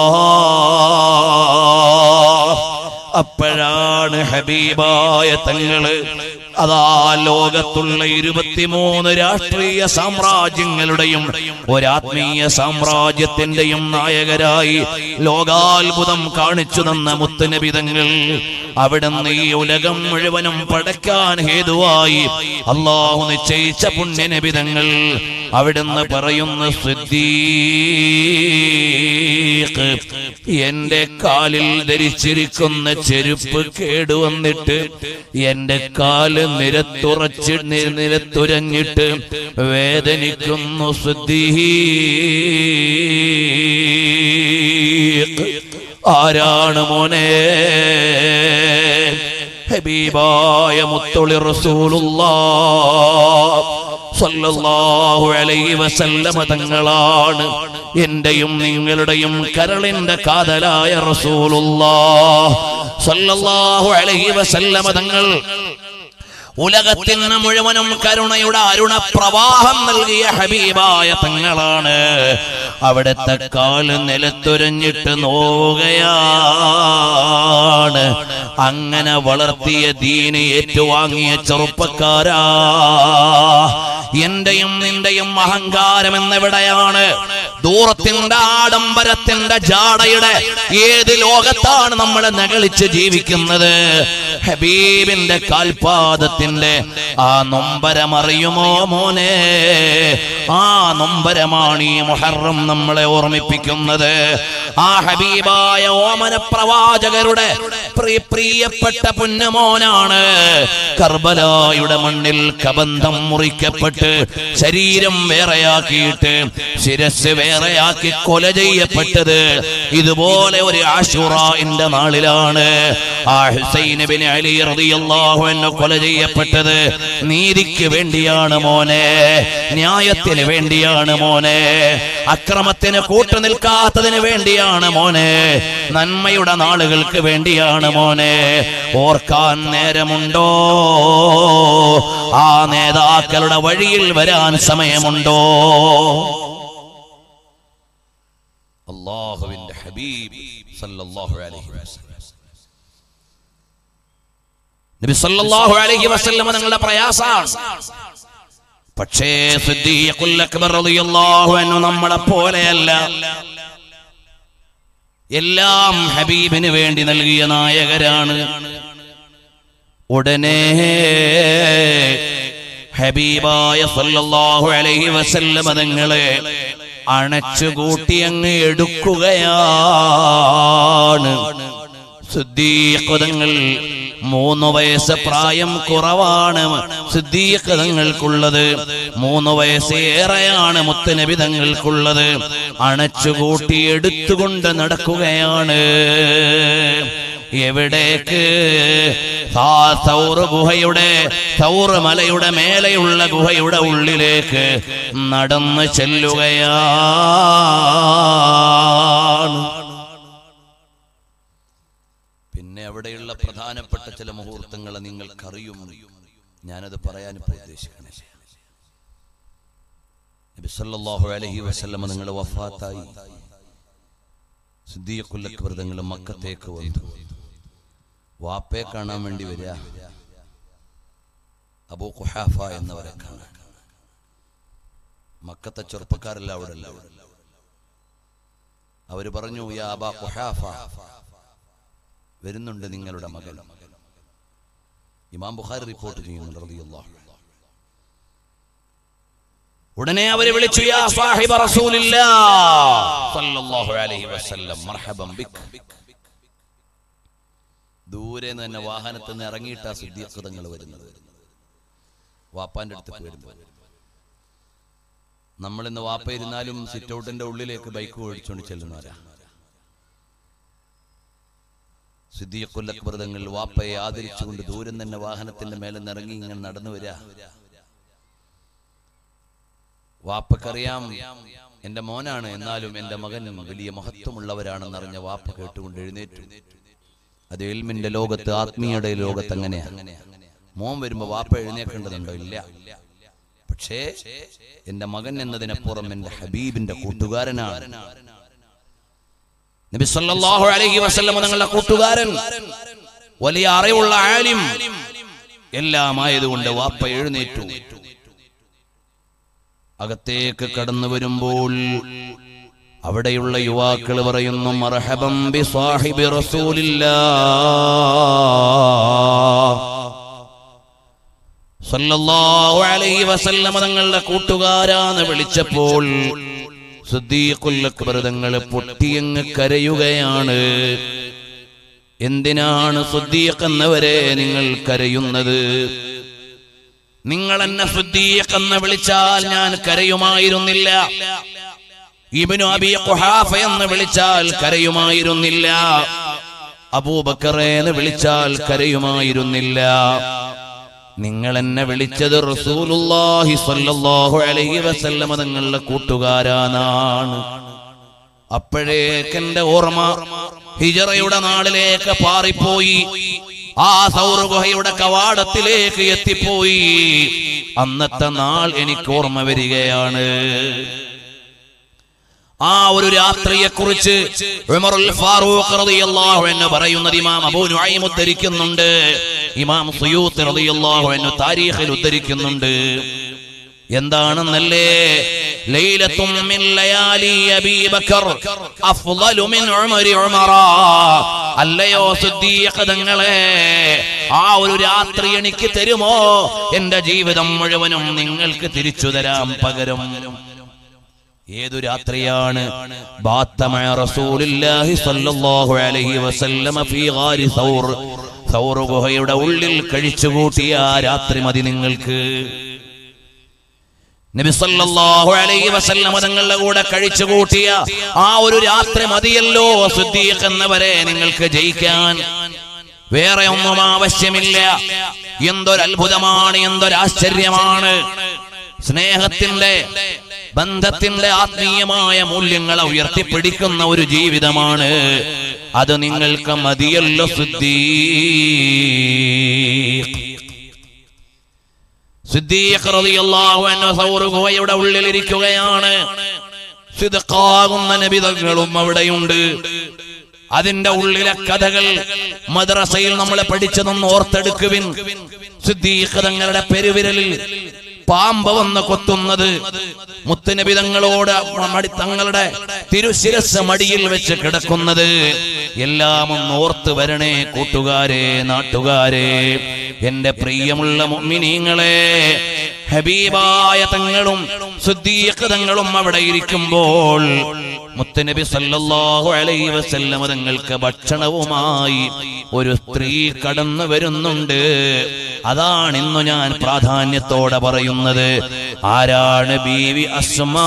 അപ്പോഴാണ് ഹബീബായ തങ്ങള് അതാ ലോകത്തുള്ള ഇരുപത്തിമൂന്ന് രാഷ്ട്രീയ സാമ്രാജ്യങ്ങളുടെയും ഒരാത്മീയ സാമ്രാജ്യത്തിന്റെയും നായകരായി ലോകാത്ഭുതം കാണിച്ചു തന്ന മുത്തുനബിതങ്ങൾ അവിടുന്ന് ഈ ഉലകം മുഴുവനും പടയ്ക്കാൻ ഹേതുവായി അള്ളാഹു നിശ്ചയിച്ച പുണ്യനബിതങ്ങൾ അവിടുന്ന് പറയുന്ന സിദ്ധീഖ് എന്റെ കാലിൽ ധരിച്ചിരിക്കുന്ന ചെരുപ്പ് കേടുവന്നിട്ട് എന്റെ കാല് നിരത്തുറച്ച് നി- നിരത്തുരഞ്ഞിട്ട് വേദനിക്കുന്നു സിദ്ധീഖ് ആരാണ് മോനെ ഹബീബായ മുത്തൊളി റസൂലുള്ളാ സല്ലല്ലാഹു അലൈഹി വസല്ലമ തങ്ങളാണ് എന്റെയും നിങ്ങളുടെയും കരളിന്റെ കാതലായ റസൂലുള്ളാ സല്ലല്ലാഹു അലൈഹി വസല്ലമ തങ്ങൾ ഉലകത്തിന് മുഴുവനും കരുണയുടെ അരുണ പ്രവാഹം നൽകിയ ഹബീബായ തങ്ങളാണ് അവിടുത്തെ കാല് നിലത്തുരഞ്ഞിട്ട് നോവുകയാണ് അങ്ങനെ വളർത്തിയ ദീന് ഏറ്റുവാങ്ങിയ ചെറുപ്പക്കാരാ എന്റെയും നിന്റെയും അഹങ്കാരം എന്നെവിടെയാണ് ദൂരത്തിന്റെ ആഡംബരത്തിന്റെ ജാടയുടെ ഏത് ലോകത്താണ് നമ്മൾ നകളിച്ച് ജീവിക്കുന്നത് ഹബീബിന്റെ കാൽപാദത്തിന്റെ ആ നൊമ്പരമറിയുമോ മോനെ ആ നൊമ്പരമാണ് ഈ മുഹറം നമ്മളെ ഓർമ്മിപ്പിക്കുന്നത് ആ ഹബീബായ ഓമന പ്രവാചകരുടെ പ്രി- പ്രിയപ്പെട്ട പുന്നമോനാണ് കർബലായുടെ മണ്ണിൽ കബന്ധം മുറിക്കപ്പെട്ട് ശരീരം വേറെയാക്കിയിട്ട് ശിരസ് വേറെ വേറെയാക്കി കൊല ചെയ്യപ്പെട്ടത് ഇതുപോലെ ഒരു ആശുറാന്റെ നാളിലാണ് ആ ഹുസൈൻ ബിൻ അലി റളിയല്ലാഹു അൻഹു കൊല ചെയ്യപ്പെട്ടത് നീതിക്ക് വേണ്ടിയാണ് മോനെ ന്യായത്തിന് വേണ്ടിയാണ് മോനെ അക്രമത്തിന് കൂട്ടു നിൽക്കാത്തതിന് വേണ്ടിയാണ് മോനെ നന്മയുടെ നാളുകൾക്ക് വേണ്ടിയാണ് മോനെ ഓർക്കാൻ നേരമുണ്ടോ ആ നേതാക്കളുടെ വഴിയിൽ വരാൻ സമയമുണ്ടോ അള്ളാഹുവിന്റെ ഹബീബ് സല്ലല്ലാഹു അലൈഹി വസല്ലം നബി സല്ലല്ലാഹു അലൈഹി വസല്ലം നിങ്ങളുടെ പ്രയാസാണ് പക്ഷേ സിദ്ദീഖുൽ അക്ബർ റളിയല്ലാഹു അൻഹു നമ്മളെ പോലെയല്ല എല്ലാം ഹബീബിന് വേണ്ടി നൽകിയ നായകരാണ് ഉടനെ ഹബീബായ സല്ലല്ലാഹു അലൈഹി വസല്ലം തങ്ങളെ അണച്ചുകൂട്ടി അങ്ങ് എടുക്കുകയാണ് സിദ്ധീഖതങ്ങൾ മൂന്ന് വയസ്സ് പ്രായം കുറവാണ് സിദ്ധീഖതങ്ങൾക്കുള്ളത് മൂന്ന് വയസ്സ് ഏറെയാണ് മുത്തനബിതങ്ങൾക്കുള്ളത് അണച്ചുകൂട്ടി എടുത്തുകൊണ്ട് നടക്കുകയാണ് എവിടേക്ക് ആ സൗറ് ഗുഹയുടെ സൗറ് മലയുടെ മേലെയുള്ള ഗുഹയുടെ ഉള്ളിലേക്ക് നടന്ന് ചെല്ലുകയാണ് പിന്നെ അവിടെയുള്ള പ്രധാനപ്പെട്ട ചില മുഹൂർത്തങ്ങൾ നിങ്ങൾക്കറിയും ഞാനത് പറയാൻ ഇപ്പോൾ ഉദ്ദേശിക്കണേ നബി സല്ലല്ലാഹു അലൈഹി വസല്ലം നിങ്ങൾ വഫാത്തായി സിദ്ദീഖുൽ അക്ബർ തങ്ങൾ മക്കത്തേക്ക് വന്നു വാപ്പയെ കാണാൻ വേണ്ടി വരിക അബൂ ഖുഹാഫ എന്നവരെ കാണാൻ മക്കത്തെ ചെറുപ്പക്കാരെല്ലാം അവിടെ അല്ല അവര് പറഞ്ഞു യാ അബാ ഖുഹാഫ വരുന്നുണ്ട് നിങ്ങളുടെ മകൻ ഇമാം ബുഖാരി റിപ്പോർട്ട് ചെയ്യുന്നുണ്ട് റളിയല്ലാഹു അൻഹു. ഉടനെ അവരെ വിളിച്ചു യാ സാഹിബ റസൂലില്ലാ സല്ലല്ലാഹു അലൈഹി വസല്ലം മർഹബൻ ബിക് ദൂരെ നിന്ന് തന്നെ വാഹനത്തിൽ നിന്ന് ഇറങ്ങിയിട്ടാ സിദ്ദീഖ് വരുന്നത് വാപ്പാന്റെ അടുത്തേക്ക് വരുന്നത് നമ്മൾ ഇന്ന് വാപ്പ ഇരുന്നാലും സിറ്റ് ഔട്ടിന്റെ ഉള്ളിലേക്ക് ബൈക്ക് ഓടിച്ചുകൊണ്ട് ചെല്ലുന്നവരാ സിദ്ദീഖുൽ അക്ബർ തങ്ങൾ വാപ്പയെ ആദരിച്ചുകൊണ്ട് ദൂരം തന്നെ വാഹനത്തിന്റെ മേലെ നിന്ന് ഇറങ്ങി ഇങ്ങനെ നടന്നു വരാ വാപ്പക്കറിയാം എന്റെ മോനാണ് എന്നാലും എന്റെ മകൻ വലിയ മഹത്വമുള്ളവരാണെന്ന് അറിഞ്ഞ വാപ്പ കേട്ടുകൊണ്ട് എഴുന്നേറ്റു അത് എൽമിന്റെ ലോകത്ത് ആത്മീയയുടെ ലോകത്ത് അങ്ങനെയാ മോൻ വരുമ്പോ വാപ്പ എഴുന്നേക്കേണ്ടതുണ്ടോ ഇല്ല പക്ഷേ എന്റെ മകൻ എന്നതിനപ്പുറം എന്റെ ഹബീബിന്റെ കൂട്ടുകാരനാണ് നബി സല്ലല്ലാഹു അലൈഹി വസല്ലം നിങ്ങളുടെ കൂട്ടുകാരൻ വലിയ അറിവുള്ള ആലിം എല്ലാം ആയതുകൊണ്ട് വാപ്പ എഴുന്നേറ്റു അകത്തേക്ക് കടന്നു വരുമ്പോൾ അവിടെയുള്ള യുവാക്കൾ പറയുന്നു മർഹബം ബി സാഹിബി റസൂലില്ലാ സല്ലല്ലാഹു അലൈഹി വസല്ലം തങ്ങളുടെ കൂട്ടുകാരാന്ന് വിളിച്ചപ്പോൾ സിദ്ദീഖുൽ അക്ബർ തങ്ങൾ പൊട്ടിയങ്ങ് കരയുകയാണ് എന്തിനാണ് സിദ്ദീഖ് എന്നവരെ നിങ്ങൾ കരയുന്നത് നിങ്ങൾ എന്നെ സിദ്ദീഖ് എന്ന് വിളിച്ചാൽ ഞാൻ കരയുമായിരുന്നില്ല ഇബ്നു അബി ഖുഹാഫ എന്ന് വിളിച്ചാൽ കരയുമായിരുന്നില്ല അബൂബക്കറെ എന്ന് വിളിച്ചാൽ കരയുമായിരുന്നില്ല നിങ്ങൾ എന്നെ വിളിച്ചത് റസൂലുള്ളാഹി സ്വല്ലല്ലാഹു അലൈഹി വസല്ലമ തങ്ങളുടെ കൂട്ടുകാരാനാണ് അപ്പോഴേക്ക് എന്റെ ഓർമ്മ ഹിജറയുടെ നാളിലേക്ക് പാറിപ്പോയി ആ സൗരഗുഹയുടെ കവാടത്തിലേക്ക് എത്തിപ്പോയി അന്നത്തെ നാൾ എനിക്ക് ഓർമ്മ വരികയാണ് ആ ഒരു രാത്രിയെ കുറിച്ച് ഫാറൂഖ് റളിയല്ലാഹു അൻഹു പറയുന്നത് ഇമാം അബൂ നുഐം ഉദ്ധരിക്കുന്നുണ്ട് ഇമാം സുയൂത്ത് റളിയല്ലാഹു അൻഹു താരീഖിൽ ഉദ്ധരിക്കുന്നുണ്ട് എന്താണെന്നല്ലേ ലൈലത്തും മിൻ ലയാലി അബീ ബക്കർ അഫ്ളലു മിൻ ഉമരി ഉമറ അല്ലയോ സിദ്ദീഖ് തങ്ങളെ ആ ഒരു രാത്രി എനിക്ക് തരുമോ എന്റെ ജീവിതം മുഴുവനും നിങ്ങൾക്ക് തിരിച്ചു തരാം പകരം ഏതു രാത്രിയാണ് ബാത്തമഅ റസൂലുള്ളാഹി സ്വല്ലല്ലാഹു അലൈഹി വസല്ലമ ഫീ ഗാരി സൗർ സൗർ ഗുഹയുടെ ഉള്ളിൽ കഴിച്ചുകൂട്ടിയ ആ രാത്രി മതി നിങ്ങൾക്ക് നബി സല്ലല്ലാഹു അലൈഹി വസല്ലം തങ്ങളുടെ കൂടെ കഴിച്ചു കൂട്ടിയ ആ ഒരു രാത്രി മതിയല്ലോ സിദ്ദീഖ് എന്നവരെ നിങ്ങൾക്ക് ജയിക്കാൻ വേറെ ഒന്നും ആവശ്യമില്ല എന്തൊരത്ഭുതമാണ് എന്തൊരാശ്ചര്യമാണ് സ്നേഹത്തിന്റെ ബന്ധത്തിന്റെ ആത്മീയമായ മൂല്യങ്ങളെ ഉയർത്തിപ്പിടിക്കുന്ന ഒരു ജീവിതമാണ് അത് നിങ്ങൾക്ക് മതിയല്ലോ സിദ്ദീഖ് സിദ്ദീഖ് റളിയല്ലാഹു അൻഹു സൗർ ഗുഹയുടെ ഉള്ളിലിരിക്കുകയാണ് സിദ്ദാകുന്ന നബിതകളും അവിടെയുണ്ട് അതിന്റെ ഉള്ളിലെ കഥകൾ മദ്രസയിൽ നമ്മൾ പഠിച്ചതൊന്ന് ഓർത്തെടുക്കുവിൻ സിദ്ദീഖ് തങ്ങളുടെ പെരുവിരലിൽ പാമ്പ് വന്ന് കൊത്തുന്നത് മുത്തുനബി തങ്ങളോട് മടി തങ്ങളുടെ തിരുശിരസ് മടിയിൽ വെച്ച് കിടക്കുന്നത് എല്ലാം ഒന്ന് ഓർത്ത് വരണേ കൂട്ടുകാരെ നാട്ടുകാരെ എന്റെ പ്രിയമുള്ള മുഅ്മിനീങ്ങളെ ഹബീബായ തങ്ങളും സുദ്ദീഖ് തങ്ങളും അവിടെ ഇരിക്കുമ്പോൾ മുത്തനബി സല്ലല്ലാഹു അലൈഹി വസല്ലം തങ്ങൾക്ക് ഭക്ഷണവുമായി ഒരു സ്ത്രീ കടന്നു വരുന്നുണ്ട് അതാണ് ഇന്ന് ഞാൻ പ്രാധാന്യത്തോടെ പറയുന്നത് ആരാണ് ബീവി അസ്മാ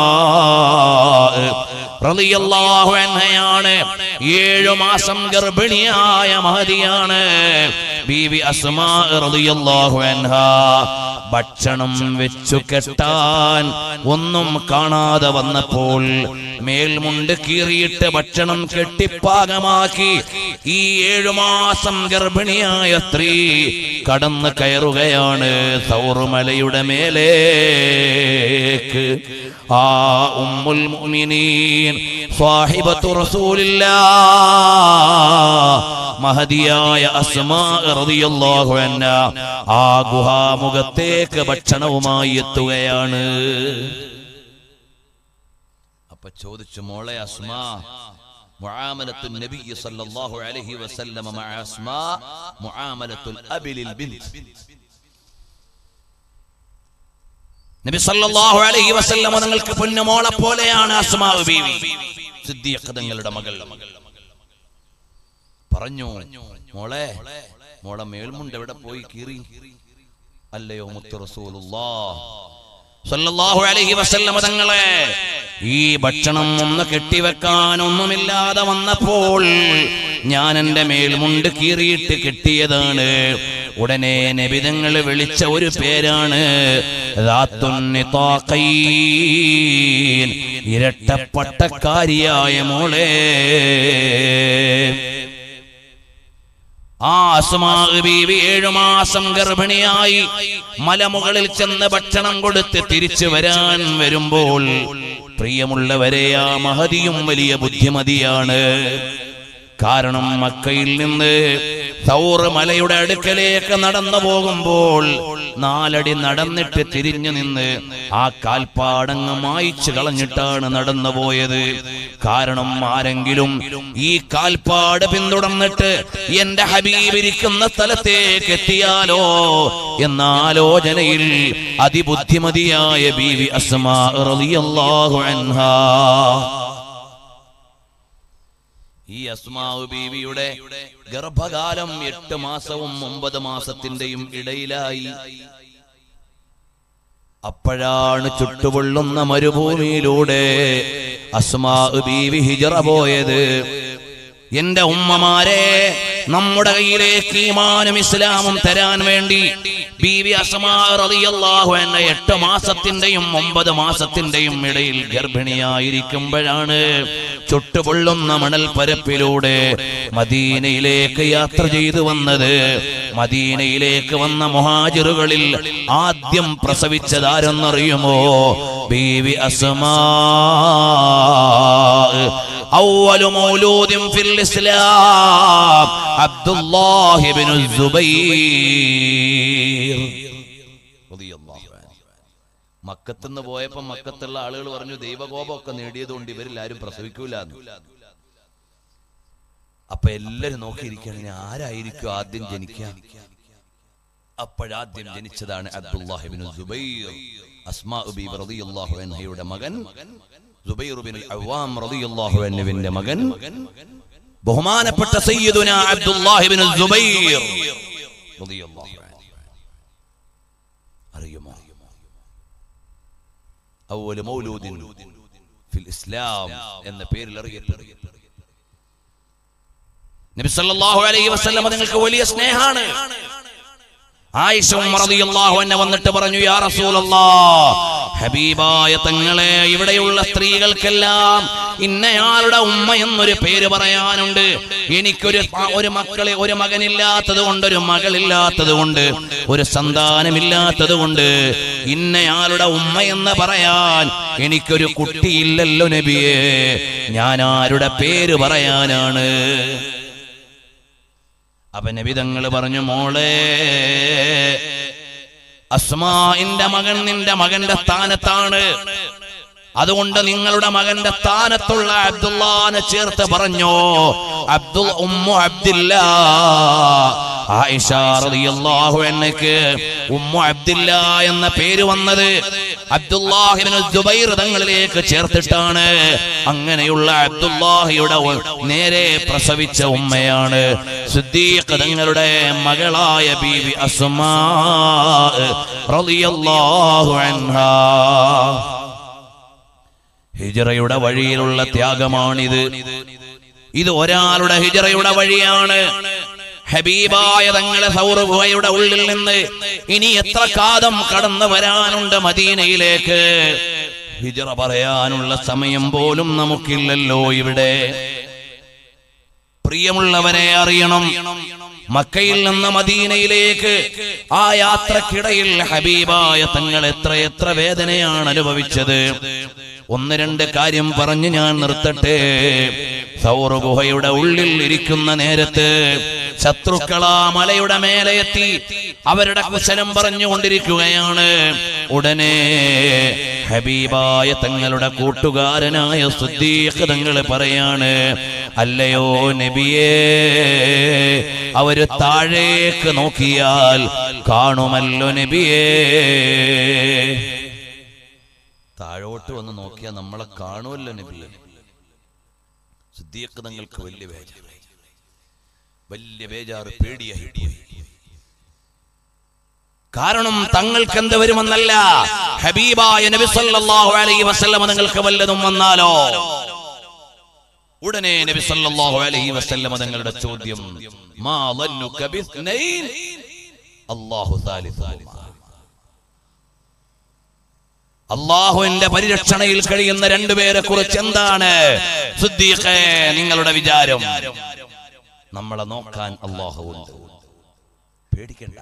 റളിയല്ലാഹു അൻഹയാണ് ഏഴു മാസം ഗർഭിണിയായ മഹതിയാണ് ബീവി അസ്മാ റളിയല്ലാഹു അൻഹ ഭക്ഷണം വെച്ചു കെട്ടാൻ ഒന്നും കാണാതെ വന്നപ്പോൾ മേൽമുണ്ട് കീറിയിട്ട് ഭക്ഷണം കെട്ടിപ്പാകമാക്കി ഈ ഏഴു മാസം ഗർഭിണിയായ സ്ത്രീ കടന്നു കയറുകയാണ് സൗറുമലയുടെ മേലേക്ക് ആ ഉമ്മുൽ മുഅ്മിനീൻ സാഹിബത്തു റസൂലില്ലാ മഹദിയായ അസ്മാ റളിയല്ലാഹു അൻഹ ആ ഗുഹാമുഖത്തേക്ക് ഭക്ഷണവുമായി എത്തുകയാണ് അപ്പൊ ചോദിച്ചു മോളെ അസ്മാ മുആമലത്തു നബി സല്ലല്ലാഹു അലൈഹി വസല്ലമ മഅ അസ്മാ മുആമലത്തുൽ അബി ലിൽ ബിൻത് നബി സല്ലല്ലാഹു അലൈഹി വസല്ലമ നിങ്ങൾക്ക് പൊന്നുമോളെ പോലെയാണ് അസ്മാ ബീവി സിദ്ദീഖ് തങ്ങളുടെ മകൾ പറഞ്ഞു മോളെ മോളെ മേൽമുണ്ട് എവിടെ പോയി കീറി അല്ലയോ മുത്തു റസൂലുള്ളാഹ് സല്ലല്ലാഹു അലൈഹി വസല്ലമ തങ്ങളെ ഈ ഭക്ഷണം ഒന്ന് കെട്ടിവെക്കാൻ ഒന്നുമില്ലാതെ വന്നപ്പോൾ ഞാൻ എന്റെ മേൽമുണ്ട് കീറിയിട്ട് കെട്ടിയതാണ് ഉടനെ നബിതങ്ങൾ വിളിച്ച ഒരു പേരാണ് ദാത്തുൻ നിതാഖൈൻ. ഇരട്ടപ്പട്ടക്കാരിയായ മോളെ ആ അസ്മാ ബീവി ഏഴു മാസം ഗർഭിണിയായി മലമുകളിൽ ചെന്ന് ഭക്ഷണം കൊടുത്ത് തിരിച്ചു വരാൻ വരുമ്പോൾ പ്രിയമുള്ളവരെ ആ മഹതിയും വലിയ ബുദ്ധിമതിയാണ് കാരണം മക്കയിൽ നിന്ന് സൗറ് മലയുടെ അടുക്കലേക്ക് നടന്നു പോകുമ്പോൾ നാലടി നടന്നിട്ട് തിരിഞ്ഞു നിന്ന് ആ കാൽപ്പാടങ്ങ് മായിച്ചു കളഞ്ഞിട്ടാണ് നടന്നു പോയത് കാരണം ആരെങ്കിലും ഈ കാൽപ്പാട് പിന്തുടർന്നിട്ട് എന്റെ ഹബീബ് ഇരിക്കുന്ന സ്ഥലത്തേക്ക് എത്തിയാലോ എന്ന ആലോചനയിൽ അതിബുദ്ധിമതിയായ ബീവി അസ്മാ റളിയല്ലാഹു അൻഹാ ഈ അസ്മാവ് ബീവിയുടെ ഗർഭകാലം എട്ട് മാസവും ഒമ്പത് മാസത്തിന്റെയും ഇടയിലായി അപ്പോഴാണ് ചുട്ടുപൊള്ളുന്ന മരുഭൂമിയിലൂടെ അസ്മാ ബീവി ഹിജറ പോയത് എന്റെ ഉമ്മമാരെ നമ്മുടെ കയ്യിലേക്ക് ഈമാനും ഇസ്ലാമും തരാൻ വേണ്ടി ബീവി അസ്മാ റളിയല്ലാഹു അൻഹ എട്ട് മാസത്തിന്റെയും ഒമ്പത് മാസത്തിന്റെയും ഇടയിൽ ഗർഭിണിയായിരിക്കുമ്പോഴാണ് ചുട്ടുപൊള്ളുന്ന മണൽ പരപ്പിലൂടെ മദീനയിലേക്ക് യാത്ര ചെയ്തു വന്നത് മദീനയിലേക്ക് വന്ന മുഹാജിറുകളിൽ ആദ്യം പ്രസവിച്ചതാരെന്നറിയുമോ ബീവി അസ്മാ أول مولود في الإسلام عبد الله بن الزبير رضي الله عنه മക്കത്തുനിന്ന് പോയപ്പോ മക്കത്തുള്ള ആളുകൾ പറഞ്ഞു ദൈവകോപമൊക്കെ നേടിയതുകൊണ്ട് ഇവരിൽ ആരും പ്രസവിക്കൂല അപ്പൊ എല്ലാരും നോക്കിയിരിക്കുകയാണ് ഇനി ആരായിരിക്കും ആദ്യം ജനിക്കുക അപ്പോഴാദ്യം ജനിച്ചതാണ് അബ്ദുല്ലാഹിബിൻ സുബൈർ അസ്മാ ബി റളിയല്ലാഹു അൻഹയുടെ മകൻ സുബൈർ ബിൻ അവ്വാം റളിയല്ലാഹു അൻഹുവിന്റെ മകൻ ബഹുമാനപ്പെട്ട സയ്യിദുന അബ്ദുല്ലാഹിബിൻ സുബൈർ റളിയല്ലാഹു അൻഹു അറിയുമോ അവല് മൗലൂദിൻ ഫിൽ ഇസ്ലാം എന്ന പേരിൽ അറിയപ്പെടും നബി സല്ലല്ലാഹു അലൈഹി വസല്ലം നിങ്ങൾക്ക് വലിയ സ്നേഹാണ് ആയിഷ ഉമ്മ റളിയല്ലാഹു അൻഹ വന്നിട്ട് പറഞ്ഞു യാ റസൂലല്ലാഹ് ഹബീബായ തങ്ങളെ ഇവിടെയുള്ള സ്ത്രീകൾക്കെല്ലാം ഇന്നയാളുടെ ഉമ്മ എന്നൊരു പേര് പറയാനുണ്ട് എനിക്കൊരു പ- ഒരു മക്കളെ ഒരു മകനില്ലാത്തത് കൊണ്ട് ഒരു മകളില്ലാത്തത് കൊണ്ട് ഒരു സന്താനമില്ലാത്തത് കൊണ്ട് ഇന്നയാളുടെ ഉമ്മ എന്ന് പറയാൻ എനിക്കൊരു കുട്ടിയില്ലല്ലോ നബിയെ ഞാൻ ആരുടെ പേര് പറയാനാണ് അപ്പൊ നബിതങ്ങൾ പറഞ്ഞു മോളെ അസ്മാഇന്റെ മകൻ നിന്റെ മകന്റെ സ്ഥാനത്താണ് അതുകൊണ്ട് നിങ്ങളുടെ മകന്റെ സ്ഥാനത്തുള്ള അബ്ദുല്ലാനെ ചേർത്ത് പറഞ്ഞു അബ്ദുൽ ഉമ്മു അബ്ദില്ല ആയിഷ റളിയല്ലാഹു അൻഹയ്ക്ക് ഉമ്മു അബ്ദില്ല എന്ന പേര് വന്നത് അബ്ദുല്ലാഹിബ്നു ജുബൈർ തങ്ങളിലേക്ക് ചേർത്തിട്ടാണ് അങ്ങനെയുള്ള അബ്ദുല്ലാഹിയുടെ ഒ- നേരെ പ്രസവിച്ച ഉമ്മയാണ് സിദ്ദീഖ് തങ്ങളുടെ മകളായ ബീവി അസ്മാ റളിയല്ലാഹു അൻഹാ ഹിജറയുടെ വഴിയിലുള്ള ത്യാഗമാണിത് ഇത് ഒരാളുടെ ഹിജറയുടെ വഴിയാണ് ഹബീബായ തങ്ങളെ സൗരഗുഹയുടെ ഉള്ളിൽ നിന്ന് ഇനി എത്ര കാലം കടന്നു വരാനുണ്ട് മദീനയിലേക്ക് ഹിജറ പറയാനുള്ള സമയം പോലും നമുക്കില്ലല്ലോ ഇവിടെ പ്രിയമുള്ളവരെ അറിയണം മക്കയിൽ നിന്ന് മദീനയിലേക്ക് ആ യാത്രക്കിടയിൽ ഹബീബായ തങ്ങൾ എത്ര എത്ര വേദനയാണ് അനുഭവിച്ചത് ഒന്ന് രണ്ട് കാര്യം പറഞ്ഞ് ഞാൻ നിർത്തട്ടെ സൗർ ഗുഹയുടെ ഉള്ളിൽ ഇരിക്കുന്ന നേരത്ത് ശത്രുക്കൾ ആ മലയുടെ മേലെ എത്തി അവരുടെ കുശലം പറഞ്ഞുകൊണ്ടിരിക്കുകയാണ് ഉടനെ ഹബീബായ തങ്ങളുടെ കൂട്ടുകാരനായ സുദ്ദീഖ് തങ്ങൾ പറയാണ് അല്ലയോ നബിയേ അവര് താഴേക്ക് നോക്കിയാൽ കാണുമല്ലോ നബിയേ താഴോട്ട് വന്ന് നോക്കിയാൽ നമ്മളെ കാണുമല്ലോ നബിയെ സുദ്ദീഖ് തങ്ങൾക്ക് വലിയ ബേജാറ് വലിയ ബേജാറ് പേടിയായി പോയി കാരണം തങ്ങൾക്ക് എന്ത് വരുമെന്നല്ല ഹബീബായ നബി സല്ലല്ലാഹു അലൈഹി വസല്ലം നിങ്ങൾക്ക് വല്ലതും വന്നാലോ ഉടനെ നബി സല്ലല്ലാഹു അലൈഹി വസല്ലം തങ്ങളുടെ ചോദ്യം മാ ظنك باثنين അല്ലാഹു ثالثهما അള്ളാഹുവിന്റെ പരിരക്ഷണയിൽ കഴിയുന്ന രണ്ടുപേരെ കുറിച്ച് എന്താണ് സിദ്ദീഖേ നിങ്ങളുടെ വിചാരം നമ്മളെ നോക്കാൻ അള്ളാഹുവുണ്ട് പേടിക്കണ്ട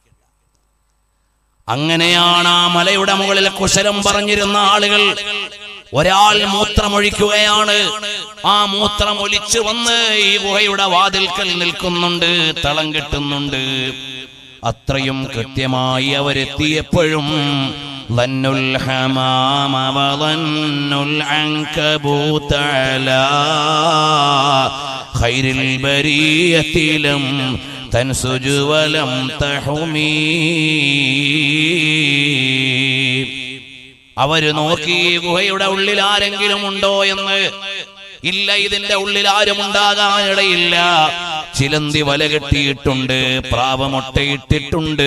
അങ്ങനെയാണ് ആ മലയുടെ മുകളിൽ കുശലം പറഞ്ഞിരുന്ന ആളുകൾ ഒരാൾ മൂത്രമൊഴിക്കുകയാണ് ആ മൂത്രം ഒലിച്ചു വന്ന് ഈ ഗുഹയുടെ വാതിൽക്കൽ നിൽക്കുന്നുണ്ട് തളം കെട്ടുന്നുണ്ട് അത്രയും കൃത്യമായി അവരെത്തിയപ്പോഴും ظن الحمام وظن العنكبوت على خير البرية لم تنسج ولم تحمي അവര് നോക്കി ഈ ഗുഹയുടെ ഉള്ളിൽ ആരെങ്കിലും ഉണ്ടോ എന്ന് ഇല്ല ഇതിന്റെ ഉള്ളിൽ ആരും ഉണ്ടാകാനിടയില്ല ചിലന്തി വല കെട്ടിയിട്ടുണ്ട് പ്രാവ മുട്ടയിട്ടിട്ടുണ്ട്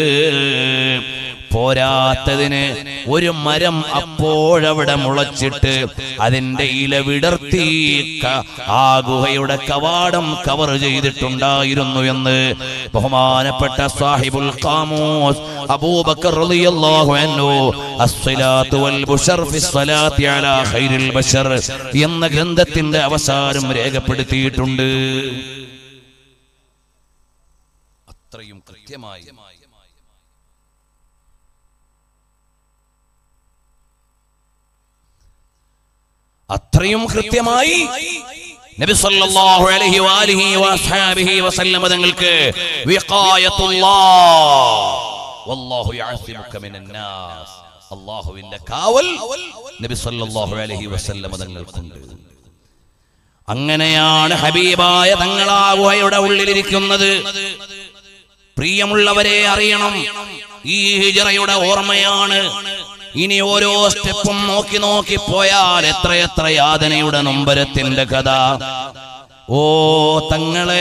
പോരാത്തതിന് ഒരു മരം അപ്പോഴവിടെ മുളച്ചിട്ട് അതിന്റെ ഇല വിടർത്തി ക- ആ ഗുഹയുടെ കവാടം കവർ ചെയ്തിട്ടുണ്ടായിരുന്നു എന്ന് ബഹുമാനപ്പെട്ട സാഹിബുൽ ഖാമൂസ് അബൂബക്കർ റളിയല്ലാഹു അൻഹു അസ്സലാത്തു വൽ ബുശർ ഫി സ്വലാത്തി അലാ ഖൈറിൽ ബശർ എന്ന ഗ്രന്ഥത്തിന്റെ അവസാനം രേഖപ്പെടുത്തിയിട്ടുണ്ട് അത്രയും കൃത്യമായി അത്രയും കൃത്യമായി നബി സല്ലല്ലാഹു അലൈഹി വാലിഹി വഅസ്ഹാബിഹി വസല്ലമ തങ്ങൾക്ക് വിഖായത്തുല്ലാഹ് വല്ലാഹു യഅസിമുക മിനൻ നാസ് അല്ലാഹുവിന്റെ കാവൽ നബി സല്ലല്ലാഹു അലൈഹി വസല്ലമ തങ്ങൾക്കുണ്ട് അങ്ങനെയാണ് ഹബീബായ തങ്ങളാ ഗുഹയുടെ ഉള്ളിലിരിക്കുന്നത് പ്രിയമുള്ളവരെ അറിയണം ഈ ഹിജറയുടെ ഓർമ്മയാണ് ഇനി ഓരോ സ്റ്റെപ്പും നോക്കി നോക്കി പോയാൽ എത്രയെത്ര യാതനയുടെ നൊമ്പരത്തിന്റെ കഥ ഓ തങ്ങളെ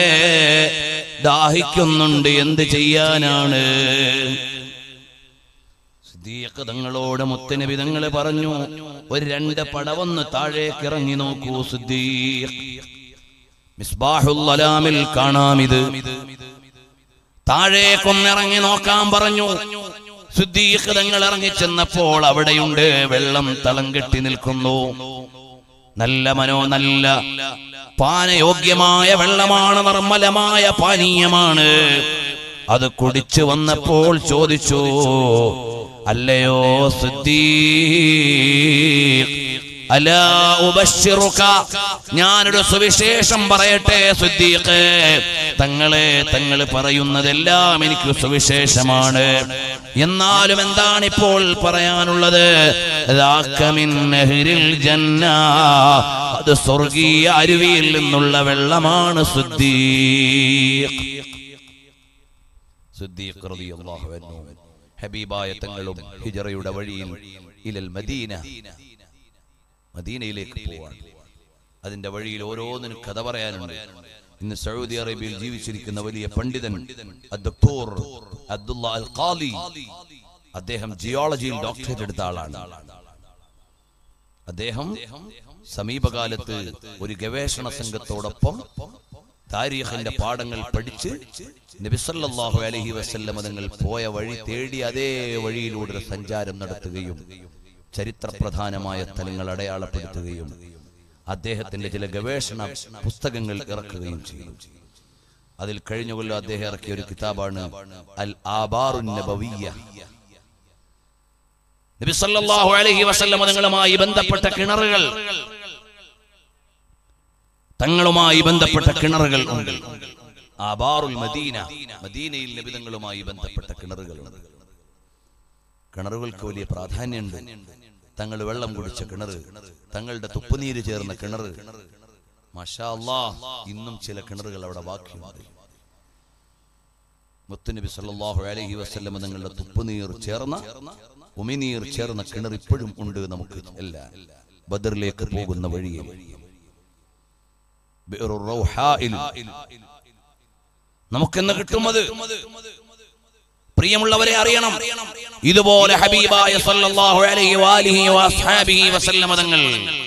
ദാഹിക്കുന്നുണ്ട് എന്ത് ചെയ്യാനാണ് സിദ്ദീഖ് തങ്ങളോട് മുത്തനബി തങ്ങൾ പറഞ്ഞു ഒരു രണ്ട് പടവൊന്ന് താഴേക്ക് ഇറങ്ങി നോക്കൂ സിദ്ദീഖ് മിസ്ബാഹുൽ അലാമിൽ കാണാം ഇത് താഴേക്കൊന്നിറങ്ങി നോക്കാൻ പറഞ്ഞു സിദ്ദീഖ് തങ്ങൾ ഇറങ്ങി ചെന്നപ്പോൾ അവിടെയുണ്ട് വെള്ളം തളം കെട്ടി നിൽക്കുന്നു നല്ല മനോ നല്ല പാനയോഗ്യമായ വെള്ളമാണ് നിർമ്മലമായ പാനീയമാണ് അത് കുടിച്ചു വന്നപ്പോൾ ചോദിച്ചു അല്ലയോ സിദ്ദീഖ് അലാ ഉബശ്ശിറുക ഞാനൊരു സുവിശേഷം പറയട്ടെ സിദ്ദീഖ് തങ്ങളെ തങ്ങൾ പറയുന്നതെല്ലാം എനിക്ക് സുവിശേഷമാണ് എന്നാലും എന്താണ് ഇപ്പോൾ പറയാനുള്ളത് ذاك من نهر الجنة. അത് സ്വർഗീയ അരുവിയിൽ നിന്നുള്ള വെള്ളമാണ് സിദ്ദീഖ് സിദ്ദീഖ് റളിയല്ലാഹു അൻഹു ഹബീബായ തങ്ങളും ഹിജറയുടെ വഴിയിൽ ഇലൽ മദീന മദീനയിലേക്ക് പോവാൻ അതിന്റെ വഴിയിൽ ഓരോന്നിനും കഥ പറയാനുണ്ട് ഇന്ന് സൗദി അറേബ്യയിൽ ജീവിച്ചിരിക്കുന്ന വലിയ പണ്ഡിതൻ അദ്ദക്തൂർ അബ്ദുള്ള അൽ ഖാലി അദ്ദേഹം ജിയോളജിയിൽ ഡോക്ടറേറ്റ് എടുത്ത ആളാണ് അദ്ദേഹം സമീപകാലത്ത് ഒരു ഗവേഷണ സംഘത്തോടൊപ്പം താരീഖിന്റെ പാഠങ്ങൾ പഠിച്ച് നബിസല്ലാഹു അലഹി വസല്ലമ തങ്ങൾ പോയ വഴി തേടി അതേ വഴിയിലൂടെ ഒരു സഞ്ചാരം നടത്തുകയും ചരിത്രപ്രധാനമായ സ്ഥലങ്ങൾ അടയാളപ്പെടുത്തുകയും അദ്ദേഹത്തിന്റെ ചില ഗവേഷണ പുസ്തകങ്ങൾ ഇറക്കുകയും ചെയ്തു അതിൽ കഴിഞ്ഞ കൊല്ലം അദ്ദേഹം ഇറക്കിയ ഒരു കിതാബാണ് അൽ ആബാറുൻ നബവിയ്യ നബി സല്ലല്ലാഹു അലൈഹി വസല്ലം തങ്ങളുമായി ബന്ധപ്പെട്ട കിണറുകൾ തങ്ങളുമായി ബന്ധപ്പെട്ട കിണറുകൾ ഉണ്ട് ആബാറുൽ മദീന മദീനയിൽ നബിതങ്ങളുമായി ബന്ധപ്പെട്ട കിണറുകളുണ്ട് കിണറുകൾക്ക് വലിയ പ്രാധാന്യമുണ്ട് തങ്ങൾ വെള്ളം കുടിച്ച കിണർ തങ്ങളുടെ തുപ്പുനീര് ചേർന്ന കിണർ മാഷാ അല്ലാ ഇന്നും ചില കിണറുകൾ അവിടെ ബാക്കിയുണ്ട് മുത്തുനബി സല്ലല്ലാഹു അലൈഹി വസല്ലം തങ്ങളുടെ തുപ്പുനീർ ചേർന്ന ഉമിനീർ ചേർന്ന കിണർ ഇപ്പോഴും ഉണ്ട് നമുക്ക് എല്ലാം ബദറിലേക്ക് പോകുന്ന വഴിയിൽ ബിഅ്റുർ റൗഹായിൽ നമുക്കെന്ന് കിട്ടുമത് പ്രിയമുള്ളവരെ അറിയണം ഇതുപോലെ ഹബീബായ സല്ലല്ലാഹു അലൈഹി വാലിഹി വസ്ഹാബിഹി വസല്ലമ തങ്ങൾ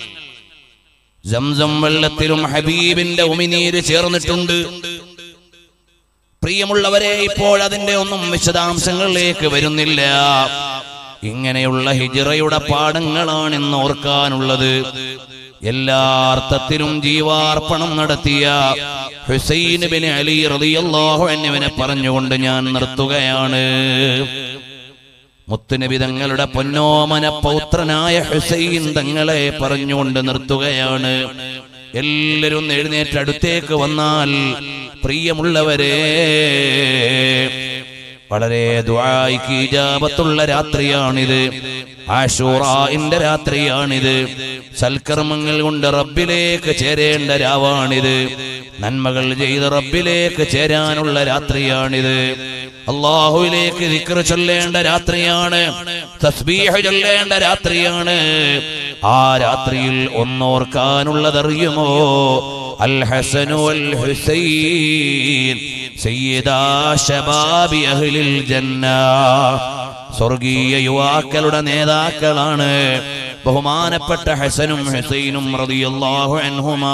സംസം വെള്ളത്തിലും ഹബീബിന്റെ ഉമിനീര് ചേർന്നിട്ടുണ്ട് പ്രിയമുള്ളവരെ ഇപ്പോൾ അതിന്റെ ഒന്നും വിശദാംശങ്ങളിലേക്ക് വരുന്നില്ല ഇങ്ങനെയുള്ള ഹിജിറയുടെ പാഠങ്ങളാണ് ഇന്ന് ഓർക്കാനുള്ളത് എല്ലാ അർത്ഥത്തിലും ജീവാർപ്പണം നടത്തിയ ഹുസൈൻ ബിൻ അലി റളിയല്ലാഹു അൻഹുവിനെ പറഞ്ഞുകൊണ്ട് ഞാൻ നിർത്തുകയാണ് മുത്തുനബി തങ്ങളുടെ പൊന്നോമന പൗത്രനായ ഹുസൈൻ തങ്ങളെ പറഞ്ഞുകൊണ്ട് നിർത്തുകയാണ് എല്ലാവരും എഴുന്നേറ്റ് അടുത്തേക്ക് വന്നാൽ പ്രിയമുള്ളവരെ വളരെ ദ്വായിക്ക് ഇജാബത്തുള്ള രാത്രിയാണിത് ആഷൂറായിന്റെ രാത്രിയാണിത് സൽക്കർമ്മങ്ങൾ കൊണ്ട് റബ്ബിലേക്ക് ചേരേണ്ട രാവാണിത് നന്മകൾ ചെയ്ത് റബ്ബിലേക്ക് ചേരാനുള്ള രാത്രിയാണിത് അള്ളാഹുവിലേക്ക് ദിക്ർ ചൊല്ലേണ്ട രാത്രിയാണ് തസ്ബീഹ് ചൊല്ലേണ്ട രാത്രിയാണ് ആ രാത്രിയിൽ ഒന്നോർക്കാനുള്ളതറിയുമോ അൽ ഹസനു അൽ ഹുസൈൻ സയ്യിദാ ശബാബി അഹ്ലിൽ ജന്ന സ്വർഗീയ യുവാക്കളുടെ നേതാക്കളാണ് ബഹുമാനപ്പെട്ട ഹസനും ഹുസൈനും റളിയല്ലാഹു അൻഹുമാ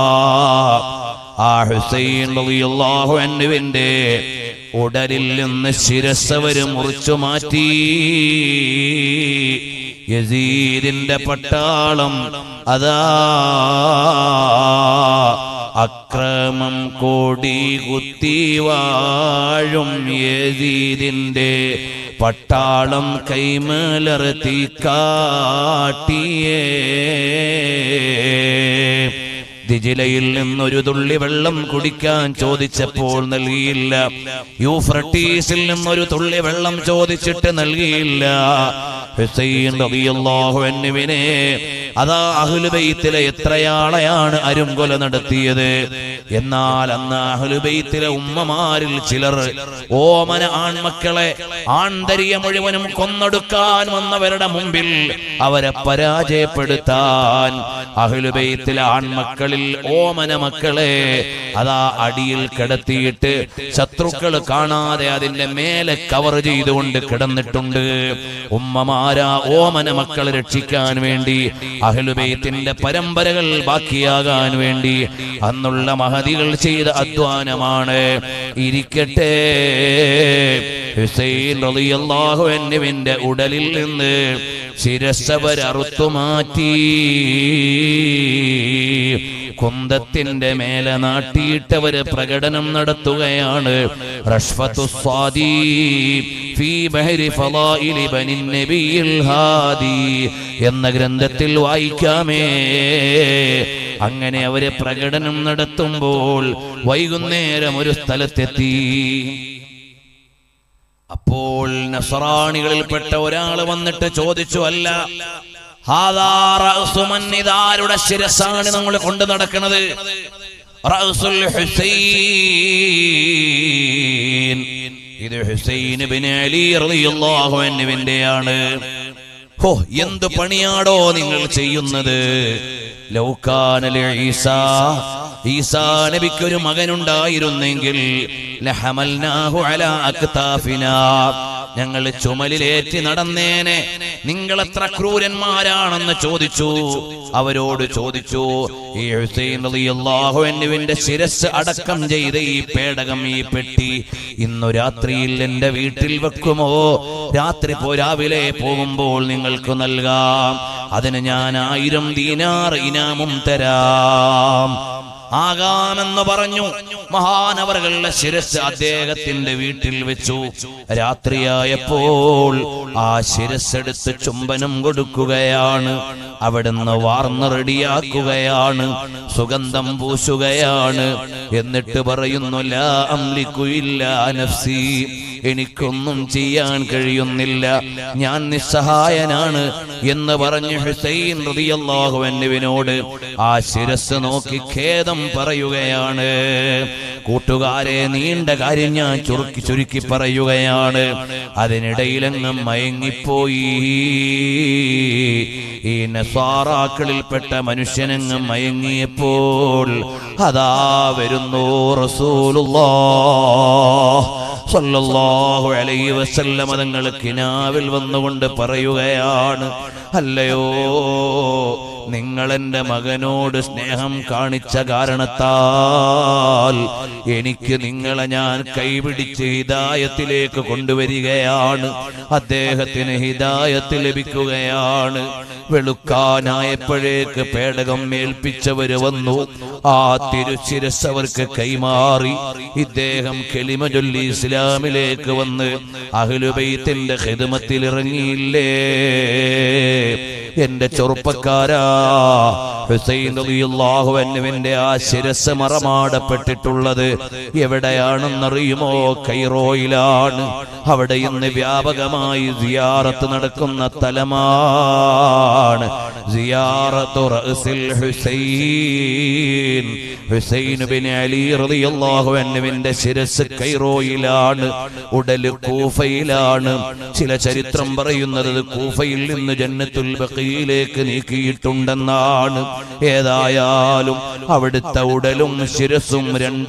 ആ ഹുസൈൻ റളിയല്ലാഹു അൻഹുവിന്റെ ഉടലിൽ നിന്ന് ശിരസവര് മുറിച്ചു മാറ്റി യസീദിന്റെ പട്ടാളം അതാ അക്രമം കോടി കുത്തി വാഴും യസീദിന്റെ പട്ടാളം കൈമലർത്തി കാട്ടിയേ ദിജിലയിൽ നിന്നൊരു തുള്ളി വെള്ളം കുടിക്കാൻ ചോദിച്ചപ്പോൾ നൽകിയില്ല യൂഫ്രട്ടീസിൽ നിന്നൊരു തുള്ളി വെള്ളം ചോദിച്ചിട്ട് നൽകിയില്ല ഹുസൈൻ റളിയല്ലാഹു അൻഹുവിനെ അതാ അഹ്ലുബൈത്തിലെ എത്രയാളെയാണ് അരുംകൊല നടത്തിയത് എന്നാൽ അന്ന് അഹ്ലുബൈത്തിലെ ഉമ്മമാരിൽ ചിലർ ഓമന ആൺമക്കളെ ആന്തരിക മുഴുവനും കൊന്നൊടുക്കാൻ വന്നവരുടെ മുമ്പിൽ അവരെ പരാജയപ്പെടുത്താൻ അഹ്ലുബൈത്തിലെ ആൺമക്കളിൽ ഓമന മക്കളെ അതാ അടിയിൽ കിടത്തിയിട്ട് ശത്രുക്കൾ കാണാതെ അതിന്റെ മേലെ കവർ ചെയ്തുകൊണ്ട് കിടന്നിട്ടുണ്ട് ഉമ്മമാരാ ഓമന മക്കളെ രക്ഷിക്കാൻ വേണ്ടി അഹ്ലുബൈത്തിന്റെ പരമ്പരകൾ ബാക്കിയാകാൻ വേണ്ടി അന്നുള്ള മഹതികൾ ചെയ്ത അധ്വാനമാണ് ഇരിക്കട്ടെ ഹുസൈൻ റളിയല്ലാഹു അൻഹുവിന്റെ ഉടലിൽ നിന്ന് ശിരസ്സവർ അറുത്തു മാറ്റി കുന്തത്തിന്റെ മേലെ നാട്ടിയിട്ടവര് പ്രകടനം നടത്തുകയാണ് റഷ്ഫത്തു സ്വാദി ഫീ ബഹരി ഫളായിലി ബനി നബിയിൽ ഹാദി എന്ന ഗ്രന്ഥത്തിൽ വായിക്കാമേ അങ്ങനെ അവര് പ്രകടനം നടത്തുമ്പോൾ വൈകുന്നേരം ഒരു സ്ഥലത്തെത്തി അപ്പോൾ നസറാണികളിൽപ്പെട്ട ഒരാൾ വന്നിട്ട് ചോദിച്ചു അല്ല ഹാദാ റഅ്സു മൻ ഇതാരുടെ ശിരസാണ് നമ്മൾ കൊണ്ട് നടക്കുന്നത് റഅ്സുൽ ഹുസൈൻ ഇത് ഹുസൈൻ ബിൻ അലി റളിയല്ലാഹു അൻഹുവിന്റെയാണ് ഹോ എന്ത് പണിയാടോ നിങ്ങൾ ചെയ്യുന്നത് ലൗകാനൽ ഈസാ ഈസാ നബിക്ക് ഒരു മകനുണ്ടായിരുന്നെങ്കിൽ ലഹമൽനാഹു അലാ അക്താഫിനാ ഞങ്ങൾ ചുമലിലേറ്റി നടന്നേനെ നിങ്ങൾ എത്ര ക്രൂരന്മാരാണെന്ന് ചോദിച്ചു അവരോട് ചോദിച്ചു ഈ ഹുസൈൻ റളിയല്ലാഹു അൻഹുവിന്റെ ശിരസ് അടക്കം ചെയ്ത ഈ പേടകം ഈ പെട്ടി ഇന്നു രാത്രിയിൽ എന്റെ വീട്ടിൽ വെക്കുമോ രാത്രി പോ രാവിലെ പോകുമ്പോൾ നിങ്ങൾക്ക് നൽകാം അതിന് ഞാൻ ആയിരം ദീനാർ ഇനാമും തരാം ആകാമെന്ന് പറഞ്ഞു മഹാനവറുകളുടെ ശിരസ് അദ്ദേഹത്തിന്റെ വീട്ടിൽ വെച്ചു രാത്രിയായപ്പോൾ ആ ശിരസ്സെടുത്ത് ചുംബനം കൊടുക്കുകയാണ് അവിടുന്ന് വാർന്ന് റെഡിയാക്കുകയാണ് സുഗന്ധം പൂശുകയാണ് എന്നിട്ട് പറയുന്നു ലാ അംലിക്കു ഇല്ലാ നഫ്സി എനിക്കൊന്നും ചെയ്യാൻ കഴിയുന്നില്ല ഞാൻ നിസ്സഹായനാണ് എന്ന് പറഞ്ഞു ഹുസൈൻ റളിയല്ലാഹു അൻഹുവിനോട് ആ ശിരസ് നോക്കി ഖേദം പറയുകയാണ് കൂട്ടുകാരെ നീണ്ട കാര്യം ഞാൻ ചുരുക്കി ചുരുക്കി പറയുകയാണ് അതിനിടയിലങ്ങ് മയങ്ങിപ്പോയി ഈ നസാറാക്കളിൽപ്പെട്ട മനുഷ്യനങ്ങ് മയങ്ങിയപ്പോൾ അതാ വരുന്നു റസൂലുള്ളാഹ് സല്ലല്ലാഹു അലൈഹി വസല്ലമ തങ്ങൾ കിനാവിൽ വന്നുകൊണ്ട് പറയുകയാണ് അല്ലയോ നിങ്ങൾ എൻ്റെ മകനോട് സ്നേഹം കാണിച്ച കാരണത്താൽ എനിക്ക് നിങ്ങളെ ഞാൻ കൈപിടിച്ച് ഹിദായത്തിലേക്ക് കൊണ്ടുവരികയാണ് അദ്ദേഹത്തിന് ഹിദായത്ത് ലഭിക്കുകയാണ് വെളുക്കാനായപ്പോഴേക്ക് പേടകം ഏൽപ്പിച്ചവര് വന്നു ആ തിരുശിരസ് അവർക്ക് കൈമാറി ഇദ്ദേഹം കെളിമ ചൊല്ലി ഇസ്ലാമിലേക്ക് വന്ന് അഹ്ലുബൈത്തിന്റെ ഹിദമത്തിൽ ഇറങ്ങിയില്ലേ എന്റെ ചെറുപ്പക്കാരാ ഹുസൈൻ റളിയല്ലാഹു അൻഹുവിന്റെ ആ ശിരസ് മറമാടപ്പെട്ടിട്ടുള്ളത് എവിടെയാണെന്നറിയുമോ കൈറോയിലാണ് അവിടെ ഇന്ന് വ്യാപകമായി സിയാറത്ത് നടക്കുന്ന സ്ഥലമാണ് സിയാറത്തു റഅ്സിൽ ഹുസൈൻ ഹുസൈൻ ബിൻ അലി റളിയല്ലാഹു അൻഹുവിന്റെ ശിരസ് കൈറോയിലാണ് ഉടല് കൂഫയിലാണ് ചില ചരിത്രം പറയുന്നത് ഇത് കൂഫയിൽ നിന്ന് ജന്നത്തുൽ ബഖയിലേക്ക് നീക്കിയിട്ടുണ്ടെന്നാണ് ഏതായാലും അവിടുത്തെ ഉടലും ശിരസും രണ്ടു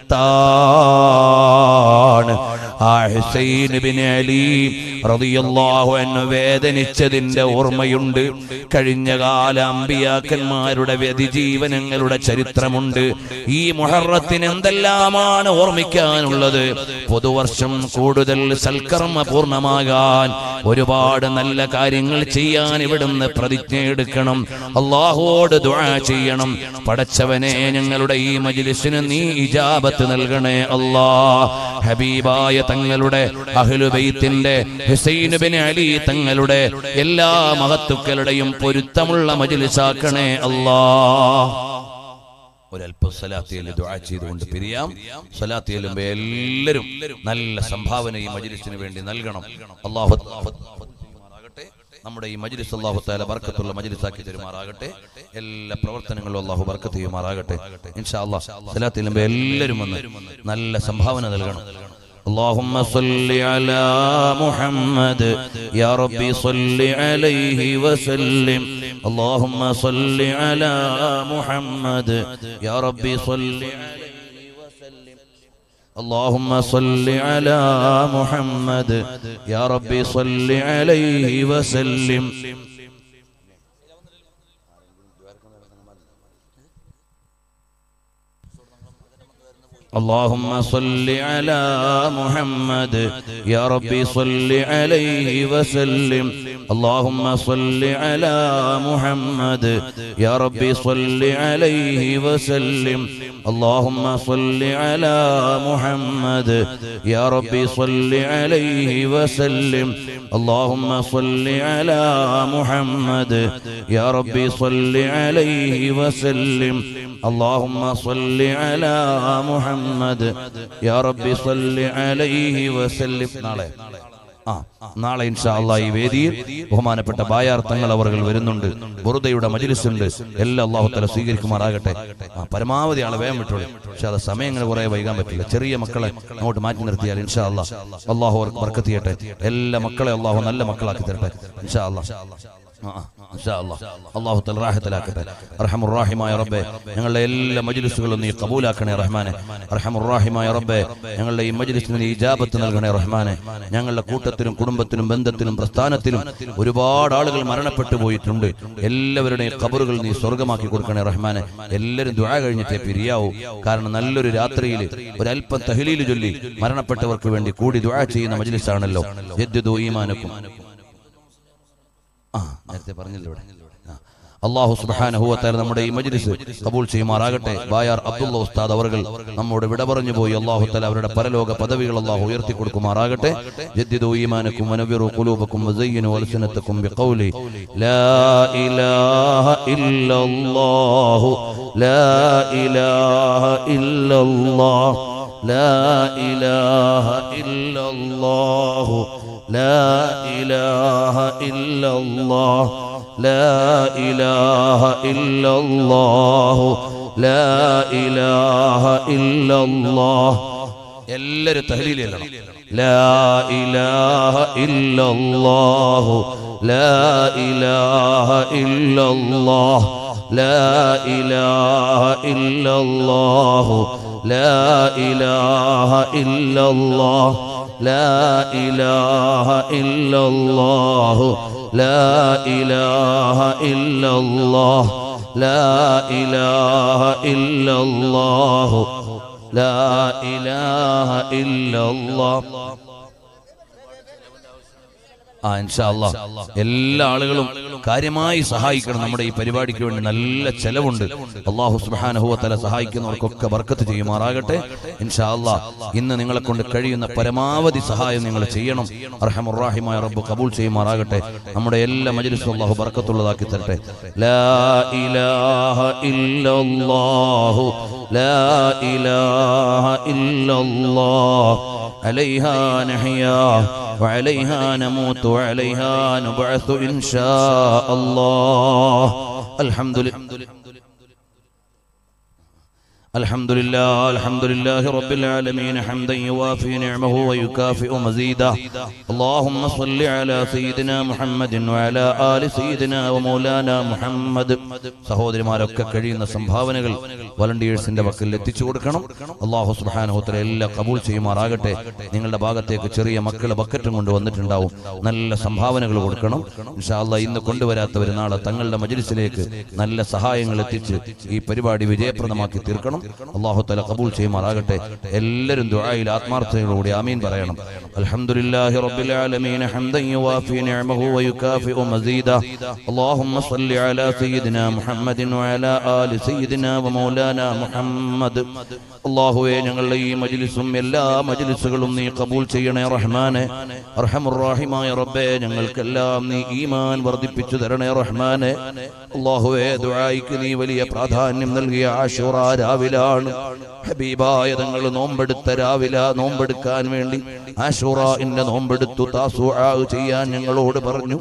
സ്ഥലത്താണ് ആ ഹുസൈൻ ബിൻ അലി റളിയല്ലാഹു അൻഹു വേദനിച്ചതിന്റെ ഓർമ്മയുണ്ട് കഴിഞ്ഞ കാല അമ്പിയാക്കന്മാരുടെ വ്യതിജീവനങ്ങളുടെ ചരിത്രമുണ്ട് ഈ മുഹറത്തിന് എന്തെല്ലാമാണ് ഓർമ്മിക്കാനുള്ളത് പുതുവർഷം കൂടുതൽ സൽക്കർമ്മ പൂർണ്ണമാകാൻ ഒരുപാട് നല്ല കാര്യങ്ങൾ ചെയ്യാൻ ഇവിടുന്ന് പ്രതിജ്ഞ എടുക്കണം അള്ളാഹുവോട് ദുആ ചെയ്യണം പടച്ചവനെ ഞങ്ങളുടെ ഈ മജ്ലിസിന് നീ ഇജാബത്ത് നൽകണേ അല്ലാ ഹബീബായ തങ്ങളുടെ അഹ്ലുബൈത്തിന്റെ ഹുസൈൻ ബിൻ അലി തങ്ങളുടെ എല്ലാ മഹത്തുക്കളുടെയും പൊരുത്തമുള്ള മജ്ലിസാക്കണേ അല്ലാ ഒരല്പം സലാത്തിയിൽ ദുആ ചെയ്തുകൊണ്ട് പിരിയാം സലാത്തി ചെല്ലുമ്പോ എല്ലാവരും നല്ല സംഭാവന ഈ മജ്ലിസിന് വേണ്ടി നൽകണം അള്ളാഹു ആകട്ടെ നമ്മുടെ ഈ മജ്ലിസ് അള്ളാഹു താല ബർക്കത്തുള്ള മജ്ലിസാക്കി തരുമാറാകട്ടെ എല്ലാ പ്രവർത്തനങ്ങളും അള്ളാഹു ബർക്കത്ത് ചെയ്യുമാറാകട്ടെ ഇൻഷാ അള്ളാഹ് സലാത്തിലുമ്പോ എല്ലാവരും വന്ന് നല്ല സംഭാവന നൽകണം اللهم صل على محمد يا ربي صل عليه وسلم اللهم صل على محمد يا ربي صل عليه وسلم اللهم صل على محمد يا ربي صل عليه وسلم اللهم صل على محمد يا ربي صل عليه وسلم اللهم صل على محمد يا ربي صل عليه وسلم اللهم صل على محمد يا ربي صل عليه وسلم اللهم صل على محمد يا ربي صل عليه وسلم اللهم صل على محمد يا ربي صل عليه وسلم നാളെ ആ നാളെ ഇൻഷാ അള്ളാ ഈ വേദിയിൽ ബഹുമാനപ്പെട്ട ബായാർ തങ്ങൾ അവർ വരുന്നുണ്ട് ബുറുദയുടെ മജിലിസുണ്ട് എല്ലാം അള്ളാഹു തല സ്വീകരിക്കുമാറാകട്ടെ ആ പരമാവധി ആളെ വേഗം വിട്ടോളൂ പക്ഷെ അത് സമയം ഇങ്ങനെ കുറെ വൈകാൻ പറ്റില്ല ചെറിയ മക്കളെ അങ്ങോട്ട് മാറ്റി നിർത്തിയാൽ ഇൻഷാ അള്ളാ അള്ളാഹു അവർക്ക് ബർക്കത്ത് ചെയ്യട്ടെ എല്ലാ മക്കളെ അള്ളാഹു നല്ല മക്കളാക്കി തരട്ടെ ഇൻഷാ അള്ളാ ആ, ആ, ഇൻഷാ അല്ലാ. അള്ളാഹു തല റാഹത്തിലാക്കട്ടെ റഹമുറാഹിമായ റബ്ബെ ഞങ്ങളുടെ എല്ലാ മജ്ലിസുകളും നീ കബൂലാക്കണേ റഹ്മാനെ റഹമുറാഹിമായ റബ്ബെ ഞങ്ങളുടെ ഈ മജ്ലിസിന് നീ ഇജാബത്ത് നൽകണേ റഹ്മാനെ ഞങ്ങളുടെ കൂട്ടത്തിലും കുടുംബത്തിലും ബന്ധത്തിലും പ്രസ്ഥാനത്തിലും ഒരുപാട് ആളുകൾ മരണപ്പെട്ടു പോയിട്ടുണ്ട് എല്ലാവരുടെയും ഖബറുകൾ നീ സ്വർഗമാക്കി കൊടുക്കണേ റഹ്മാനെ എല്ലാവരും ദുആ കഴിഞ്ഞിട്ടേ പിരിയാവൂ കാരണം നല്ലൊരു രാത്രിയിൽ ഒരല്പം തഹ്ലീൽ ചൊല്ലി മരണപ്പെട്ടവർക്ക് വേണ്ടി കൂടി ദുആ ചെയ്യുന്ന മജ്ലിസാണല്ലോ യദ്ദു ഈമാനക്കും ആ നേരത്തെ പറഞ്ഞല്ലോ ഇവിടെ ആ. അള്ളാഹു സുബാനഹുവത്താൽ നമ്മുടെ ഈ മജ്ലിസ് കബൂൾ ചെയ്യുമാറാകട്ടെ ബായാർ അബ്ദുള്ള ഉസ്താദ് അവർ നമ്മോട് വിട പറഞ്ഞു പോയി അള്ളാഹു തല അവരുടെ പരലോക പദവികൾ അള്ളാഹു ഉയർത്തി കൊടുക്കുമാറാകട്ടെ ജദ്ദിദു ഈമാനക്കും വനവിറു ഖുലൂബക്കും വസയ്യിനു അൽസിനത്തക്കും ബിഖൗലി ലാ ഇലാഹ ഇല്ലല്ലാഹു ലാ ഇലാഹ ഇല്ലല്ലാഹ് لا إله إلا الله لا إله إلا الله لا إله إلا الله لا إله إلا الله എല്ലാരും തഹ്ലീൽ ചെല്ലണം ലാ ഇലാഹ ഇല്ലല്ലാഹു ലാ ഇലാഹ ഇല്ലല്ലാഹ് ലാ ഇലാഹ ഇല്ലല്ലാഹു لا إله إلا الله لا إله إلا الله لا إله إلا الله لا إله إلا الله لا إله إلا الله ആ ഇൻഷാ അല്ലാ എല്ലാ ആളുകളും കാര്യമായി സഹായിക്കണം നമ്മുടെ ഈ പരിപാടിക്ക് വേണ്ടി നല്ല ചെലവുണ്ട് അള്ളാഹു സുബ്ഹാനഹു വതആല സഹായിക്കുന്നവർക്കൊക്കെ ബർക്കത്ത് ചെയ്യുമാറാകട്ടെ ഇൻഷാ അല്ലാ ഇന്ന് നിങ്ങളെ കൊണ്ട് കഴിയുന്ന പരമാവധി സഹായം നിങ്ങൾ ചെയ്യണം അർഹമുറാഹിമായ റബ്ബ് കബൂൽ ചെയ്യുമാറാകട്ടെ നമ്മുടെ എല്ലാ മജ്ലിസും അള്ളാഹു ബർക്കത്തുള്ളതാക്കി തരട്ടെ ലാ ഇലാഹ ഇല്ലല്ലാഹു ലാ ഇലാഹ ഇല്ലല്ലാഹ് عليها نحيا وعليها نموت وعليها نبعث إن شاء الله الحمد لله الحمد لله الحمد لله رب العالمين حمدا يوافي نعمه ويكافئ مزيده اللهم صل على سيدنا محمد وعلى آل سيدنا ومولانا محمد സഹോദരിമാരൊക്കെ കഴിയുന്ന സംഭാവനകൾ വളണ്ടിയേഴ്സിന്റെ വക്കിൽ എത്തിച്ചു കൊടുക്കണം അള്ളാഹു സുബാനഹുത്തല എല്ലാം കബൂൾ ചെയ്യുമാറാകട്ടെ നിങ്ങളുടെ ഭാഗത്തേക്ക് ചെറിയ മക്കളെ ബക്കറ്റും കൊണ്ട് വന്നിട്ടുണ്ടാവും നല്ല സംഭാവനകൾ കൊടുക്കണം ഇൻഷാല്ല ഇന്ന് കൊണ്ടുവരാത്തവർ നാളെ തങ്ങളുടെ മജ്ലിസിലേക്ക് നല്ല സഹായങ്ങൾ എത്തിച്ച് ഈ പരിപാടി വിജയപ്രദമാക്കി തീർക്കണം അള്ളാഹു തല കബൂൾ ചെയ്യുമാറാകട്ടെ എല്ലാവരും ദുആയിൽ ആത്മാർത്ഥതയോടുകൂടി ആമീൻ പറയണം അൽഹംദുലില്ലാഹി റബ്ബിൽ ആലമീൻ ഹംദൻ യുവാഫി നിഅമഹു വയുകാഫിഉ മസീദ اللهم صل على سيدنا محمد وعلى آل سيدنا ومولانا محمد അള്ളാഹുവെ ഞങ്ങളുടെ ഈ മജ്ലിസും എല്ലാ മജ്ലിസുകളും നീ കബൂൽ ചെയ്യണേ റഹ്മാനെ അർഹമുറാഹിമായ റബ്ബേ ഞങ്ങൾക്കെല്ലാം നീ ഈമാൻ വർദ്ധിപ്പിച്ചു തരണേ റഹ്മാനെ അള്ളാഹുവെ ദുആയിക്ക് നീ വലിയ പ്രാധാന്യം നൽകിയ ആശുറ രാവിലാണ് ഹബീബായ തങ്ങൾ നോമ്പെടുത്ത രാവില നോമ്പെടുക്കാൻ വേണ്ടി ആശുറ ഇന്റെ നോമ്പെടുത്തു താസുആ ചെയ്യാൻ ഞങ്ങളോട് പറഞ്ഞു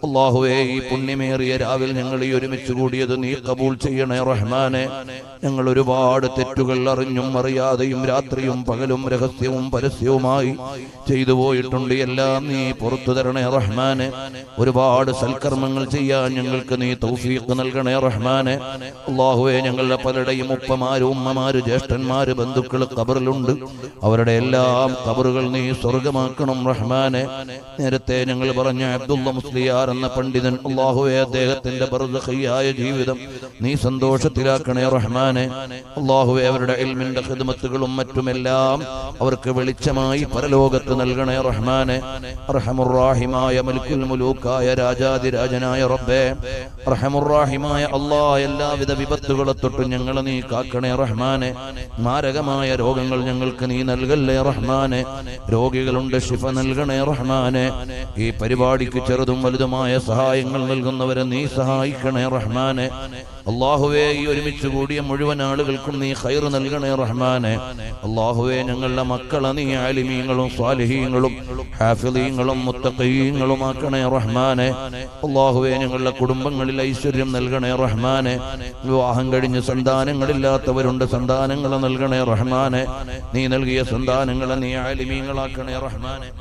അള്ളാഹുവേ ഈ പുണ്യമേറിയ രാവിലെ ഞങ്ങൾ ഈ ഒരുമിച്ച് കൂടിയത് നീ കബൂൾ ചെയ്യണേ റഹ്മാനെ ഞങ്ങൾ ഒരുപാട് തെറ്റുകൾ അറിഞ്ഞും അറിയാതെയും രാത്രിയും പകലും രഹസ്യവും പരസ്യവുമായി ചെയ്തു പോയിട്ടുണ്ട് എല്ലാം നീ പുറത്തു തരണേ റഹ്മാനെ ഒരുപാട് സൽക്കർമ്മങ്ങൾ ചെയ്യാൻ ഞങ്ങൾക്ക് നീ തൗഫീഖ് നൽകണേ റഹ്മാനെ അള്ളാഹുവെ ഞങ്ങളുടെ പലരുടെയും ഉപ്പമാര് ഉമ്മമാര് ജ്യേഷ്ഠന്മാര് ബന്ധുക്കൾ കബറിലുണ്ട് അവരുടെ എല്ലാം കബറുകൾ നീ സ്വർഗമാക്കണം റഹ്മാനെ നേരത്തെ ഞങ്ങൾ പറഞ്ഞ അബ്ദുള്ള മുസ്ലിയാർ എന്ന പണ്ഡിതൻ അള്ളാഹുവെ അദ്ദേഹത്തിന്റെ ബർദഖിയായ ജീവിതം നീ സന്തോഷത്തിലാക്കണേ റഹ്മാനെ അള്ളാഹുവെ അവരുടെ ഇൽമിന്റെ ഖിദ്മത്തുകളും മറ്റുമെല്ലാം അവർക്ക് വെളിച്ചമായി പരലോകത്ത് നൽകണേ റഹ്മാനെ റഹമുറാഹിമായ മൽക്കുൽ മുലൂക്കായ രാജാതിരാജനായ റബ്ബേ റഹമുറാഹിമായ അള്ളാ എല്ലാവിധ വിപത്തുകളെ തൊട്ട് ഞങ്ങളെ നീ കാക്കണേ റഹ്മാനെ മാരകമായ രോഗങ്ങൾ ഞങ്ങൾക്ക് നീ നൽകല്ലേ റഹ്മാനെ രോഗികളുണ്ട് ശിഫ നൽകണേ റഹ്മാനെ ഈ പരിപാടിക്ക് ചെറുതും വലുതുമായ സഹായങ്ങൾ നൽകുന്നവരെ നീ സഹായിക്കണേ റഹ്മാനെ അള്ളാഹുവേ ഈ ഒരുമിച്ച് കൂടിയ മുഴുവൻ ആളുകൾക്കും നീ ഖൈർ നൽകണേ റഹ്മാനെ അള്ളാഹുവേ ഞങ്ങളുടെ മക്കളെ നീ ആലിമീങ്ങളും സ്വാലിഹീങ്ങളും ഹാഫിലീങ്ങളും മുത്തഖീങ്ങളും ആക്കണേ റഹ്മാനെ അള്ളാഹുവേ ഞങ്ങളുടെ കുടുംബങ്ങളിൽ ഐശ്വര്യം നൽകണേ റഹ്മാനെ വിവാഹം കഴിഞ്ഞ് സന്താനങ്ങളില്ലാത്തവരുണ്ട് സന്താനങ്ങളെ നൽകണേ റഹ്മാനെ നീ നൽകിയ സന്താനങ്ങളെ നീ ആലിമീങ്ങളാക്കണേ റഹ്മാനെ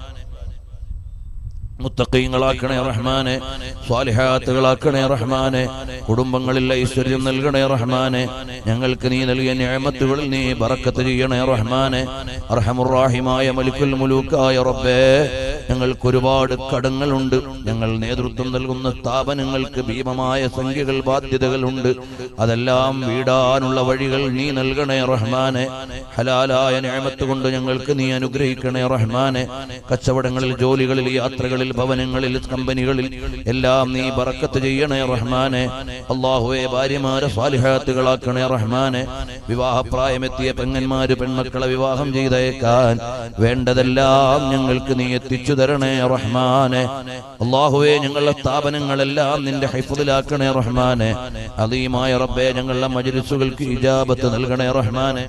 മുത്തക്കീങ്ങളാക്കണേ റഹ്മാനെ സ്വാലിഹാത്തുകളാക്കണേ റഹ്മാനെ കുടുംബങ്ങളിൽ ഐശ്വര്യം നൽകണേ റഹ്മാനെ ഞങ്ങൾക്ക് നീ നൽകിയ ഞാമത്തുകളിൽ നീ ബറക്കത്ത് ചെയ്യണേ റഹ്മാനെ റഹമുറാഹിമായ മലിക്കുൽ മുലൂക്കായ റബ്ബേ ഞങ്ങൾക്ക് ഒരുപാട് കടങ്ങളുണ്ട് ഞങ്ങൾ നേതൃത്വം നൽകുന്ന സ്ഥാപനങ്ങൾക്ക് ഭീമമായ സംഖ്യകൾ ബാധ്യതകളുണ്ട് അതെല്ലാം വീടാനുള്ള വഴികൾ നീ നൽകണേ റഹ്മാനെ ഹലാലായ ഞാമത്ത് കൊണ്ട് ഞങ്ങൾക്ക് നീ അനുഗ്രഹിക്കണേ റഹ്മാനെ കച്ചവടങ്ങളിൽ ജോലികളിൽ യാത്രകളിൽ ഭവനങ്ങളിൽ കമ്പനികളിൽ എല്ലാം നീ ബറക്കത്ത് ചെയ്യണേ റഹ്മാനെ അള്ളാഹുവെ ഭാര്യമാരെ സ്വാലിഹാത്തുകളാക്കണേ റഹ്മാനെ വിവാഹപ്രായമെത്തിയ പെങ്ങന്മാര് പെൺമക്കളെ വിവാഹം ചെയ്തേക്കാൻ വേണ്ടതെല്ലാം ഞങ്ങൾക്ക് നീ എത്തിച്ചു തരണേ റഹ്മാനെ അള്ളാഹുവെ ഞങ്ങളുടെ സ്ഥാപനങ്ങളെല്ലാം നിന്റെ ഹൈഫുദിലാക്കണേ റഹ്മാനെ അതീമായ റബ്ബെ ഞങ്ങളുടെ മജലിസുകൾക്ക് ഇജാബത്ത് നൽകണേ റഹ്മാനെ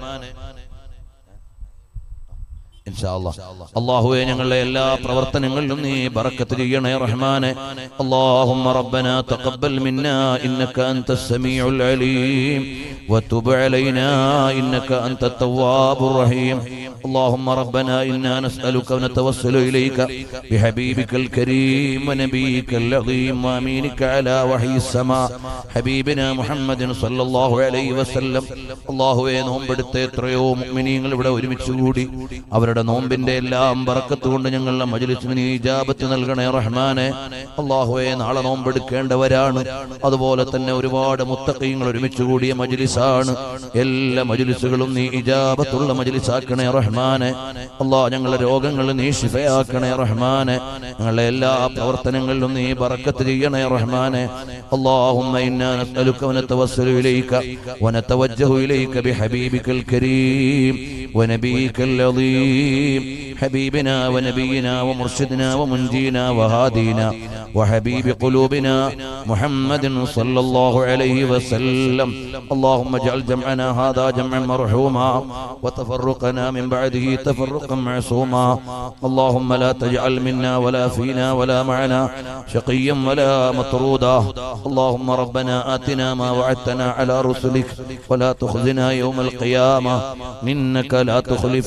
അള്ളാഹുവെ ഞങ്ങളുടെ എല്ലാ പ്രവർത്തനങ്ങളിലും നീ ബറക്കത്ത് ചെയ്യണേ റഹ്മാനെ اللهم ربنا تقبل منا انك انت السميع العليم وتب علينا انك انت التواب الرحيم اللهم ربنا انا نسالك ونتوسل اليك بحبيبك الكريم ونبيك العظيم وامينك على وحي السماء حبيبنا محمد صلى الله عليه وسلم അള്ളാഹുവെ നോമ്പെടുത്ത എത്രയോ മുഅ്മിനീങ്ങൾ ഇവിടെ ഒരുമിച്ച് കൂടി അവരുടെ നോമ്പിന്റെ എല്ലാം ബറക്കത്ത് കൊണ്ട് ഞങ്ങളുടെ മജ്ലിസിന് ഇജാബത്ത് നൽകണേ റഹ്മാനെ അള്ളാഹുവെ നാളെ നോമ്പെടുക്കേണ്ടവരാണ് അതുപോലെ തന്നെ ഒരുപാട് മുത്തക്കീങ്ങൾ ഒരുമിച്ച് കൂടിയ മജ്ലിസാണ് എല്ലാ മജ്ലിസുകളും നീ ഇജാബത്തുള്ള മജ്ലിസാക്കണേ റഹ്മാനെ അള്ളാഹ് ഞങ്ങളുടെ രോഗങ്ങൾ നീ ഷിഫയാക്കണേ റഹ്മാനെ ഞങ്ങളുടെ എല്ലാ പ്രവർത്തനങ്ങളിലും നീ ബറക്കത്ത് ചെയ്യണേ റഹ്മാനെ اللهم إنا نسألك ونتوسل إليك ونتوجه إليك بحبيبك الكريم ونبيك العظيم حبيبنا ونبينا ومرشدنا ومنجينا وهادينا وحبيب قلوبنا محمد صلى الله عليه وسلم اللهم اجعل جمعنا هذا جمعا مرحوما وتفرقنا من بعده تفرقا معصوما اللهم لا تجعل منا ولا فينا ولا معنا شقيا ولا مطرودا اللهم ربنا آتنا ما وعدتنا على رسلك ولا تخزنا يوم القيامة إنك لا تخلف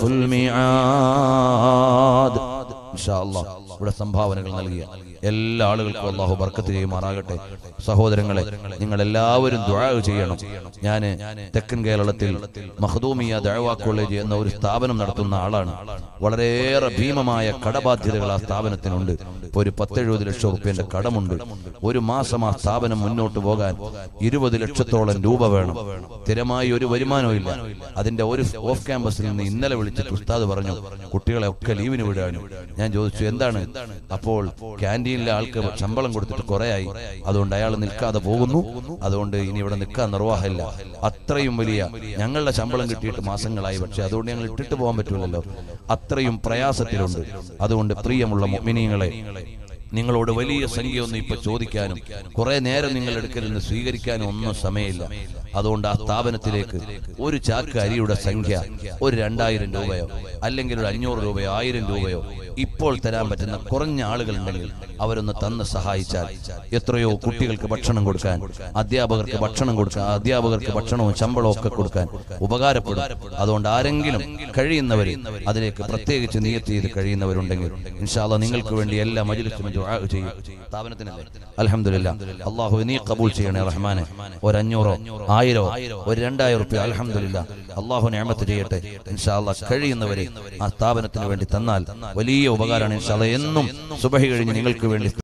الميعاد إن شاء الله ഇവിടെ സംഭാവനകൾ നൽകിയ എല്ലാ ആളുകൾക്കും അള്ളാഹു ബർക്കത്ത് ചെയ്യുമാറാകട്ടെ സഹോദരങ്ങളെ നിങ്ങൾ എല്ലാവരും ദുആ ചെയ്യണം ഞാൻ തെക്കൻ കേരളത്തിൽ മഹദൂമിയ ദഅവാ കോളേജ് എന്ന ഒരു സ്ഥാപനം നടത്തുന്ന ആളാണ് വളരെയേറെ ഭീമമായ കടബാധ്യതകൾ ആ സ്ഥാപനത്തിനുണ്ട് ഇപ്പൊ ഒരു പത്തെഴുപത് ലക്ഷം റുപ്യന്റെ കടമുണ്ട് ഒരു മാസം ആ സ്ഥാപനം മുന്നോട്ട് പോകാൻ ഇരുപത് ലക്ഷത്തോളം രൂപ വേണം സ്ഥിരമായി ഒരു വരുമാനവും ഇല്ല അതിന്റെ ഒരു ഓഫ് ക്യാമ്പസിൽ നിന്ന് ഇന്നലെ വിളിച്ചിട്ട് ഉസ്താദ് പറഞ്ഞു കുട്ടികളെ ഒക്കെ ലീവിന് വിടാനും ഞാൻ ചോദിച്ചു എന്താണ് അപ്പോൾ ക്യാൻറ്റീനിലെ ആൾക്ക് ശമ്പളം കൊടുത്തിട്ട് കുറെ ആയി അതുകൊണ്ട് അയാൾ നിൽക്കാതെ പോകുന്നു അതുകൊണ്ട് ഇനി ഇവിടെ നിൽക്കാൻ നിർവാഹമില്ല അത്രയും വലിയ ഞങ്ങളുടെ ശമ്പളം കിട്ടിയിട്ട് മാസങ്ങളായി പക്ഷെ അതുകൊണ്ട് ഞങ്ങൾ ഇട്ടിട്ട് പോകാൻ പറ്റൂലല്ലോ അത്രയും പ്രയാസത്തിലുണ്ട് അതുകൊണ്ട് പ്രിയമുള്ള മിനിങ്ങളെ നിങ്ങളോട് വലിയ സംഖ്യയൊന്നും ഇപ്പൊ ചോദിക്കാനും കുറെ നേരം നിങ്ങൾ എടുക്കലെന്ന് സ്വീകരിക്കാനും ഒന്നും സമയമില്ല അതുകൊണ്ട് ആ സ്ഥാപനത്തിലേക്ക് ഒരു ചാക്ക് അരിയുടെ സംഖ്യ ഒരു രണ്ടായിരം രൂപയോ അല്ലെങ്കിൽ ഒരു അഞ്ഞൂറ് രൂപയോ ആയിരം രൂപയോ ഇപ്പോൾ തരാൻ പറ്റുന്ന കുറഞ്ഞ ആളുകൾ ഉണ്ടെങ്കിൽ അവരൊന്ന് തന്ന് സഹായിച്ചാൽ എത്രയോ കുട്ടികൾക്ക് ഭക്ഷണം കൊടുക്കാൻ അധ്യാപകർക്ക് ഭക്ഷണം കൊടുക്കാൻ അധ്യാപകർക്ക് ഭക്ഷണവും ശമ്പളവും ഒക്കെ കൊടുക്കാൻ ഉപകാരപ്പെടും അതുകൊണ്ട് ആരെങ്കിലും കഴിയുന്നവർ അതിലേക്ക് പ്രത്യേകിച്ച് നിയത്ത് ചെയ്ത് കഴിയുന്നവരുണ്ടെങ്കിൽ ഇൻഷാല്ല നിങ്ങൾക്ക് വേണ്ടി എല്ലാ മജിലിസും ദുആ ചെയ്യും സ്ഥാപനത്തിനല്ലേ അൽഹംദുലില്ലാ അള്ളാഹു നീ കബൂൽ ചെയ്യണേ റഹ്മാനെ ഒരു അഞ്ഞൂറോ ആയിരോ ഒരു രണ്ടായിരം റുപ്യ അൽഹംദുലില്ലാ അള്ളാഹു ഞാമത്ത് ചെയ്യട്ടെ ഇൻഷാല്ല കഴിയുന്നവരെ ആ സ്ഥാപനത്തിന് വേണ്ടി തന്നാൽ വലിയ ഉപകാരമാണ് ഇൻഷാല്ല എന്നും സുബഹി കഴിഞ്ഞ് നിങ്ങൾക്ക് വേണ്ടി